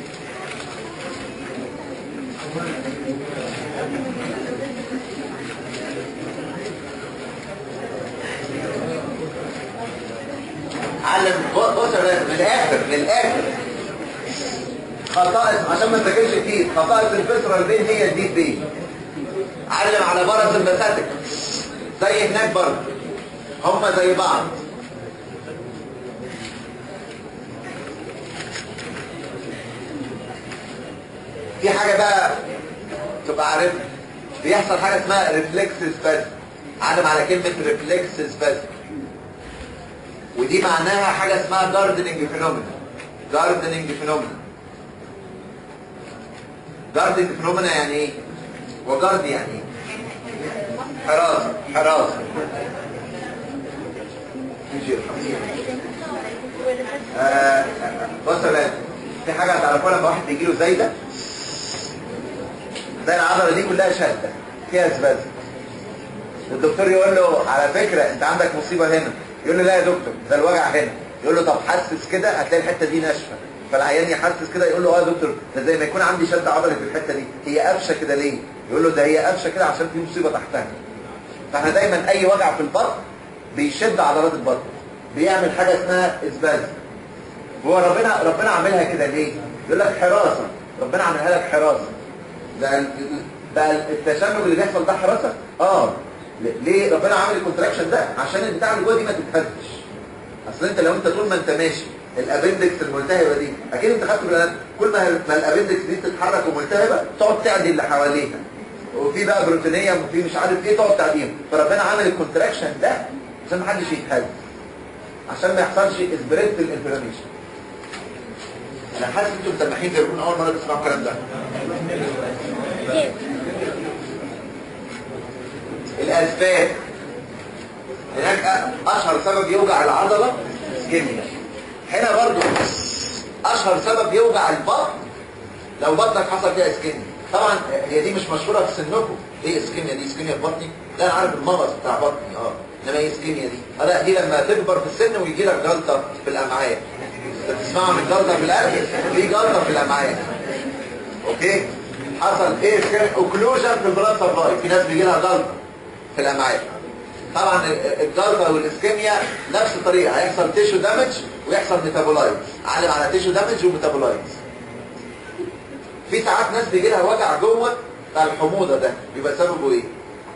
علم بص يا ولاد، من الاخر من الاخر خصائص عشان ما تذاكرش كتير خصائص الفسرة البين هي الديب بين علم على برز البساتك زي هناك برضه هما زي بعض في حاجة بقى تبقى عارف بيحصل حاجة اسمها ريفلكس سبازم علم على كلمة ريفلكس سبازم ودي معناها حاجة اسمها جاردنينج فينومينا جاردنينج فينومينا جاردنينج فينومينا يعني ايه وجارد يعني ايه حراسة حراسة يجي الحمد آه، بص يا ولاد في حاجة هتعرفوها لما واحد بيجي له زايدة زي العضلة دي كلها شادة فيها اسباز والدكتور يقول له على فكرة انت عندك مصيبة هنا يقول له لا يا دكتور ده الوجع هنا يقول له طب حسس كده هتلاقي الحتة دي ناشفة فالعيان يحسس كده يقول له اه يا دكتور ده زي ما يكون عندي شد عضلي في الحتة دي هي قفشة كده ليه يقول له ده هي قفشة كده عشان في مصيبة تحتها فاحنا دايما اي وجع في البطن بيشد عضلات البطن بيعمل حاجة اسمها اسباز هو ربنا ربنا عاملها كده ليه يقول لك حراسة ربنا عاملها لك حراسة ده ال- ده التشنج اللي بيحصل ده حراسة اه ل- ليه ربنا عامل الكونتراكشن ده عشان البتاع اللي جوه دي ما تتهزش اصل انت لو انت طول ما انت ماشي الابندكس الملتهبه دي اكيد انت خدت بالك كل ما ما الابندكس دي تتحرك وملتهبه تقعد تعدي اللي حواليها وفي بقى بروتينيه وفي مش عارف ايه تقعد تعديهم فربنا عامل الكونتراكشن ده عشان ما حدش يتهز عشان ما يحصلش اسبريت الانفلاميشن انا حاسس انتوا متنحين زي ما اول مره تسمعوا الكلام ده كيف؟ الاسباب هناك اشهر سبب يوجع العضله اسكيميا هنا برضو اشهر سبب يوجع البطن لو بطنك حصل فيها اسكيميا طبعا هي دي مش مشهوره في سنكم ايه اسكيميا دي اسكيميا في بطني لا انا عارف المغص بتاع بطني اه انما ايه اسكيميا دي اه لا دي لما تكبر في السن ويجي لك جلطه في الامعاء انت بتسمعوا من جلطه في القلب في جلطه في الامعاء اوكي حصل ايه اوكلوجن في البلاد سبلاي في ناس بيجي لها جلطه في الامعاء طبعا الجلطه والاسكيميا نفس الطريقه هيحصل تيشو دامج ويحصل ميتابولايتس علم على تيشو دامج وميتابولايتس في ساعات ناس بيجي لها وجع جوه بتاع الحموضه ده بيبقى سببه ايه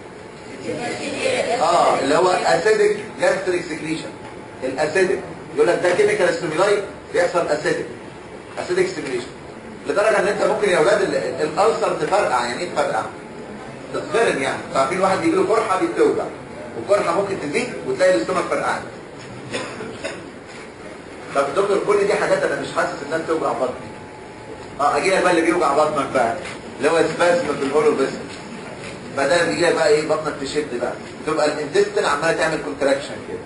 اه اللي هو اسيدك جاستريك سكريشن الاسيدك يقول لك ده كيميكال ستيمولاي بيحصل اسيدك اسيدك ستيميوليشن لدرجه ان انت ممكن يا اولاد ال- الالسر تفرقع يعني ايه تفرقع تتخرم يعني فعارفين واحد بيجي له قرحه بتوجع والقرحه ممكن تزيد وتلاقي الاستومك فرقعان طب دكتور كل دي حاجات انا مش حاسس انها بتوجع بطني اه اجي لك بقى اللي بيوجع بطنك بقى اللي هو سباسم في الهولو بس بدل بيجي لك بقى ايه بطنك تشد بقى تبقى الانتستين عماله تعمل كونتراكشن كده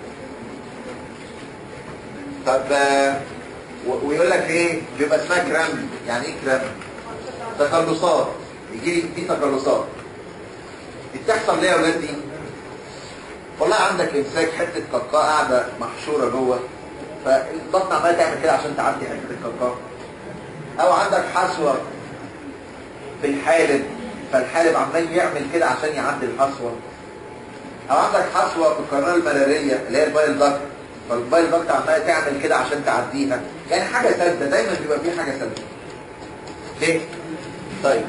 طب آه، و- ويقول لك ايه بيبقى اسمها كرام يعني ايه كرام تقلصات يجي لي دي تقلصات دي بتحصل ليه يا اولاد دي والله عندك امساك حته كاكا قاعده محشوره جوه فالبطن عماله تعمل كده عشان تعدي حته الكاكا او عندك حصوه في الحالب فالحالب عمال يعمل كده عشان يعدي الحصوه او عندك حصوه في القناه الملاريه اللي هي البايل داكت فالبايل داكت عماله تعمل كده عشان تعديها يعني حاجه سادة دايما بيبقى في حاجه سادة ليه طيب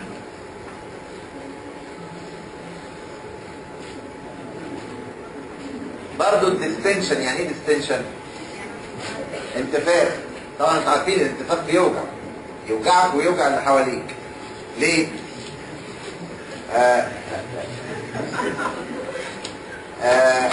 برضه الديستنشن يعني ايه ديستنشن انتفاخ طبعا انتوا عارفين الانتفاخ بيوجع يوجعك ويوجع اللي حواليك ليه آه آه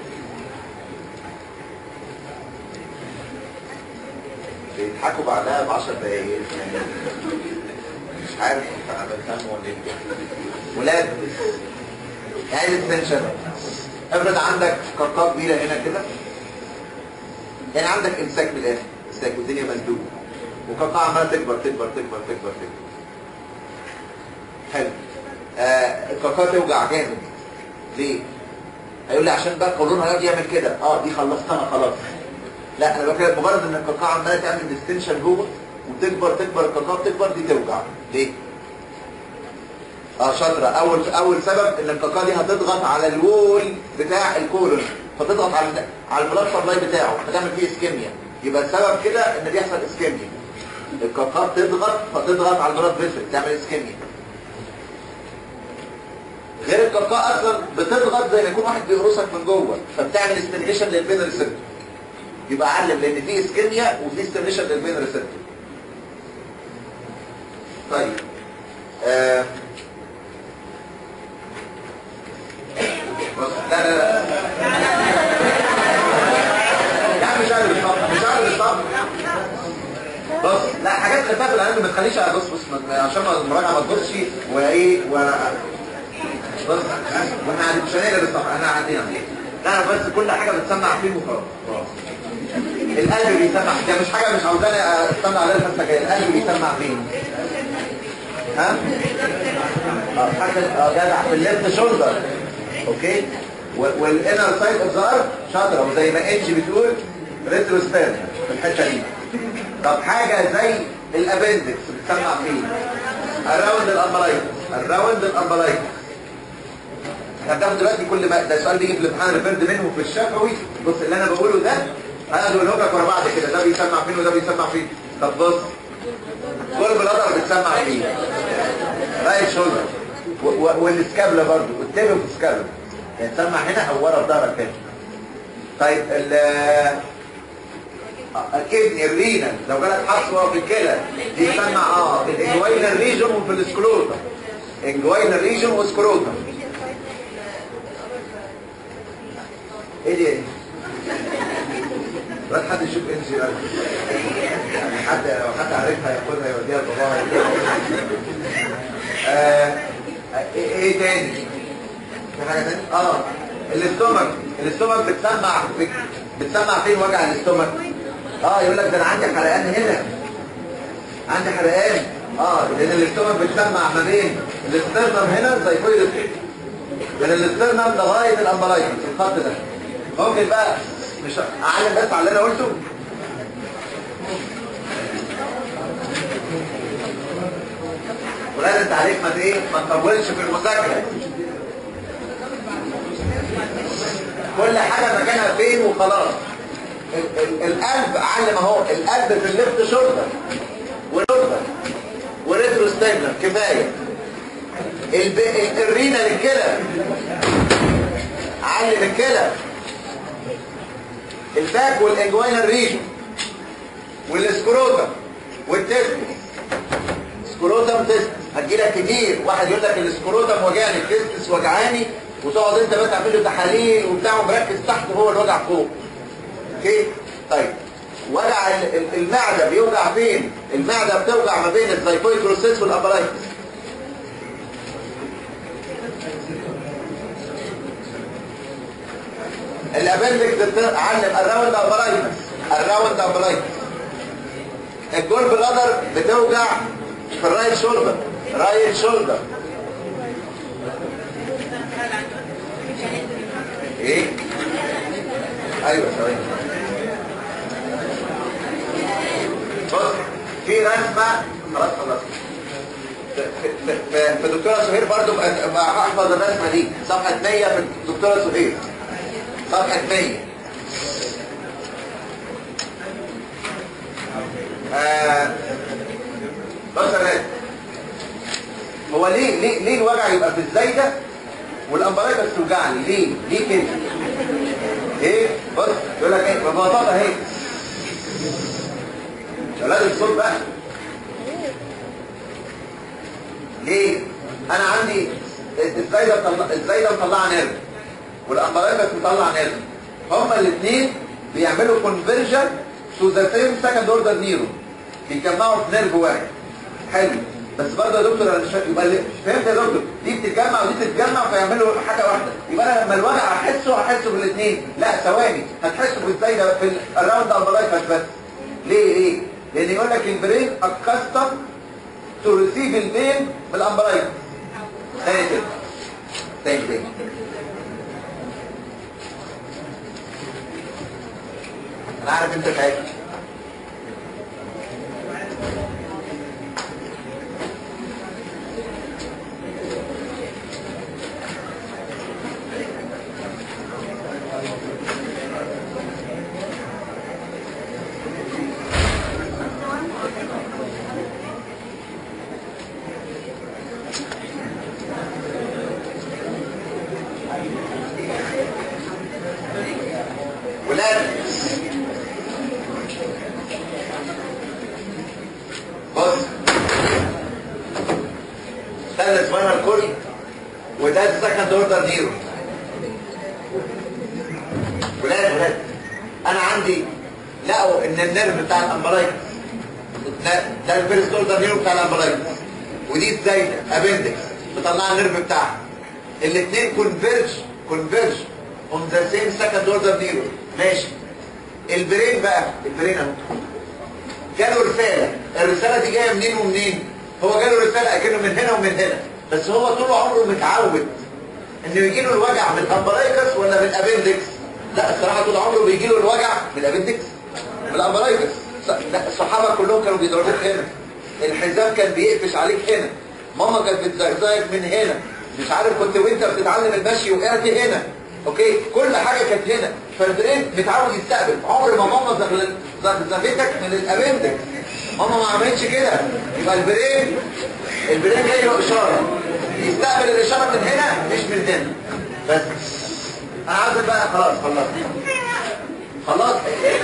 بيضحكوا بعدها ب 10 دقايق يعني مش عارف انا بفهم ولا ايه ولاد يعني التنشن افرض عندك قرقاء كبيره هنا كده يعني عندك امساك من الاخر امساك والدنيا مسدوده وقرقاء عماله تكبر تكبر تكبر تكبر تكبر حلو آه القرقاء توجع جامد ليه؟ هيقول لي عشان بقى قولونها يقعد يعمل كده اه دي خلصتها خلاص لا انا بقول مجرد ان القرقاع عماله تعمل ديستنشن جوه وتكبر تكبر القرقاع تكبر دي توجع ليه؟ اه شاطره اول اول سبب ان القرقاع دي هتضغط على الوول بتاع الكولون فتضغط على على البلاد سبلاي بتاعه فتعمل فيه اسكيميا يبقى السبب كده ان بيحصل اسكيميا القرقاع تضغط فتضغط على البلاد فيسل تعمل اسكيميا غير القرقاء اصلا بتضغط زي ما يكون واحد بيقرصك من جوه فبتعمل ستيميليشن للبين ريسبتور يبقى علم لان في اسكيميا وفي ستيميليشن للبين ريسبتور طيب آه. بص لا لا لا يا عم مش عارف الصف مش عارف الصف بص لا حاجات خفيفه الان ما تخليش بص بص ما- عشان ما المراجعه ما تبصش وايه و بص واحنا قاعدين مش هنقلب الصف احنا قاعدين لا بس كل حاجه بتسمع فيه وخلاص القلب بيسمع ده مش حاجه مش عاوزاني استنى عليها الحصه الجايه القلب بيسمع فين ها اه حاجه اه جدع في الليفت شولدر اوكي والانر سايد اوف ذا ارم شاطره وزي ما انجي بتقول ريتروسبان في الحته دي طب حاجه زي الابندكس بتسمع فين الراوند الامبلايتس الراوند الامبلايتس احنا بناخد دلوقتي كل ما ده سؤال بيجي في الامتحان ريفيرد منه في الشفوي بص اللي انا بقوله ده انا هقوله لك ورا بعض كده ده بيسمع فين وده بيسمع فين طب بص كل بلادر بتسمع فين رايت شولدر و- و- والسكابلا برضه والتيبل في السكابلا يعني تسمع هنا او ورا في ظهرك كده طيب ال الكدني الرينال لو جالك حصوه في الكلى دي تسمع اه في الانجوينال ريجون وفي السكروتا انجوينال ريجون وسكروتا ايه دي بس حد يشوف ان جي يعني حد لو حد عارفها ياخدها يوديها لباباها آه ايه إيه تاني في حاجه تاني اه الاستومك الاستومك بتسمع بتسمع فين وجع الاستومك اه يقول لك ده انا عندي حرقان هنا عندي حرقان اه لان الاستومك بتسمع ما بين الاسترنم هنا زيكويد من الاسترنم لغايه الامبلايكس الخط ده ممكن بقى مش اعلم بس على اللي انا قلته ولازم تعليق ما ايه ما تطولش في المذاكره كل حاجه مكانها فين وخلاص ال- ال- القلب علم اهو القلب في الليفت شولدر والشولدر وريترو ستيبلر كفايه الب... ال- الرينا للكلى علم الكلى الباك والانجوينال ريجن والسكروتم والتستس سكروتم تستس هتجيلك كتير واحد يقول لك السكروتم وجعني التستس وجعاني وتقعد انت بقى تعمل له تحاليل وبتاع مركز تحت وهو الوجع فوق اوكي طيب وجع ال- ال- المعده بيوجع فين المعده بتوجع ما بين الزيكويد بروسيس والابرايتس الابندكس علم الراوند ابرايتس الراوند ابرايتس الجول بلادر بتوجع في الرايت شولدر رايت شولدر ايه ايوه ثواني بص في رسمه خلاص خلاص في- في- في في دكتوره سهير برضو بقى- بقى هحفظ الرسمه دي صفحه 100 في دكتوره سهير صفحه 100 آه بص يا ولاد هو ليه ليه ليه الوجع يبقى في الزايده والامبرايد بس توجعني ليه ليه كده ايه بص يقول لك ايه ببساطه اهي شلال الصوت بقى ليه انا عندي الزايده مطلع الزايده مطلعه نيرف والامبرايد بس مطلع نيرف هما الاثنين بيعملوا كونفرجن تو ذا سيم سكند اوردر نيرون بيجمعوا في نيرف واحد حلو بس برضه يا دكتور انا مش فاهم يبقى اللي- فهمت يا دكتور دي بتتجمع ودي بتتجمع فيعملوا حاجه واحده يبقى انا لما الوجع احسه هحسه بالاثنين لا ثواني هتحسه بالزاي ده في الراوند امبلايكس بس ليه ليه لان يقول لك البرين اكستم تو ريسيف البين من الامبلايكس تاني كده تاني تاني انا عارف انت تعبت ولاد بص ده السباينال كورد وده السكند اوردر نيرو ولاد ولاد انا عندي لقوا ان النيرف بتاع الامبلايكس ده ده الفيرست اوردر نيرو بتاع الامبلايكس ودي الزايده ابندكس مطلعه النيرف بتاعها الاثنين كونفيرج كونفيرج اون ذا سيم سكند اوردر نيرو ماشي البرين بقى البرين اهو جاله رسالة الرسالة دي جاية منين ومنين هو جاله رسالة اكنه من هنا ومن هنا بس هو طول عمره متعود انه يجي له الوجع من الامبلايكس ولا من الابندكس لا الصراحة طول عمره بيجي له الوجع من الابندكس من الامبلايكس لا الصحابة كلهم كانوا بيضربوك هنا الحزام كان بيقفش عليك هنا ماما كانت بتزغزغك من هنا مش عارف كنت وانت بتتعلم المشي وقعت هنا اوكي كل حاجة كانت هنا فالبرين متعود يستقبل عمر ما ماما زغل- زغزغتك من الابندكس ماما ما عملتش كده يبقى البرين البرين جاي له اشاره يستقبل الاشاره من هنا مش من هنا بس انا عايز بقى خلاص خلاص خلاص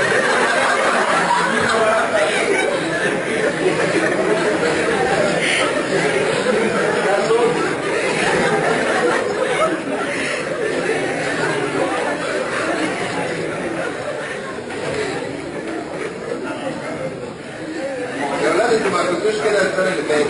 ده صوت حد انتوا ما كنتوش كده السنه اللي فاتت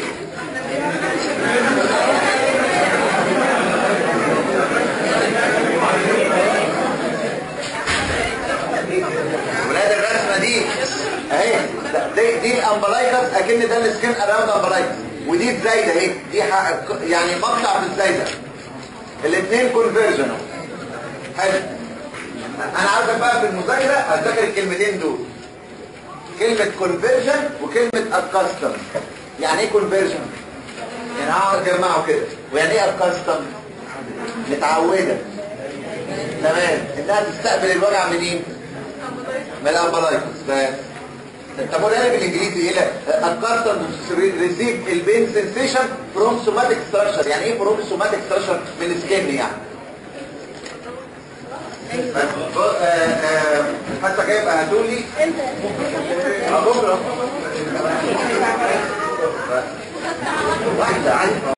ولاد الرسمه دي اهي ده- دي دي الامبلايكس اكن ده السكين اراوند امبلايكس ودي الزايده اهي دي ح- يعني مقطع في الزايده الاثنين كونفرجن حلو انا عاوزك بقى في المذاكره هتذاكر الكلمتين دول كلمه كونفرجن وكلمه اكاستم يعني ايه كونفرجن يعني هقعد اجمعه كده ويعني ايه اكاستم متعوده تمام انها تستقبل الوجع منين من الامبلايكس بس طب قولها لي بالانجليزي ايه الكارتر ريسيف البين سنسيشن فروم سوماتيك ستراكشر يعني ايه فروم سوماتيك ستراكشر من السكين يعني حتى جايب هاتولي امتى بكره واحده عايزه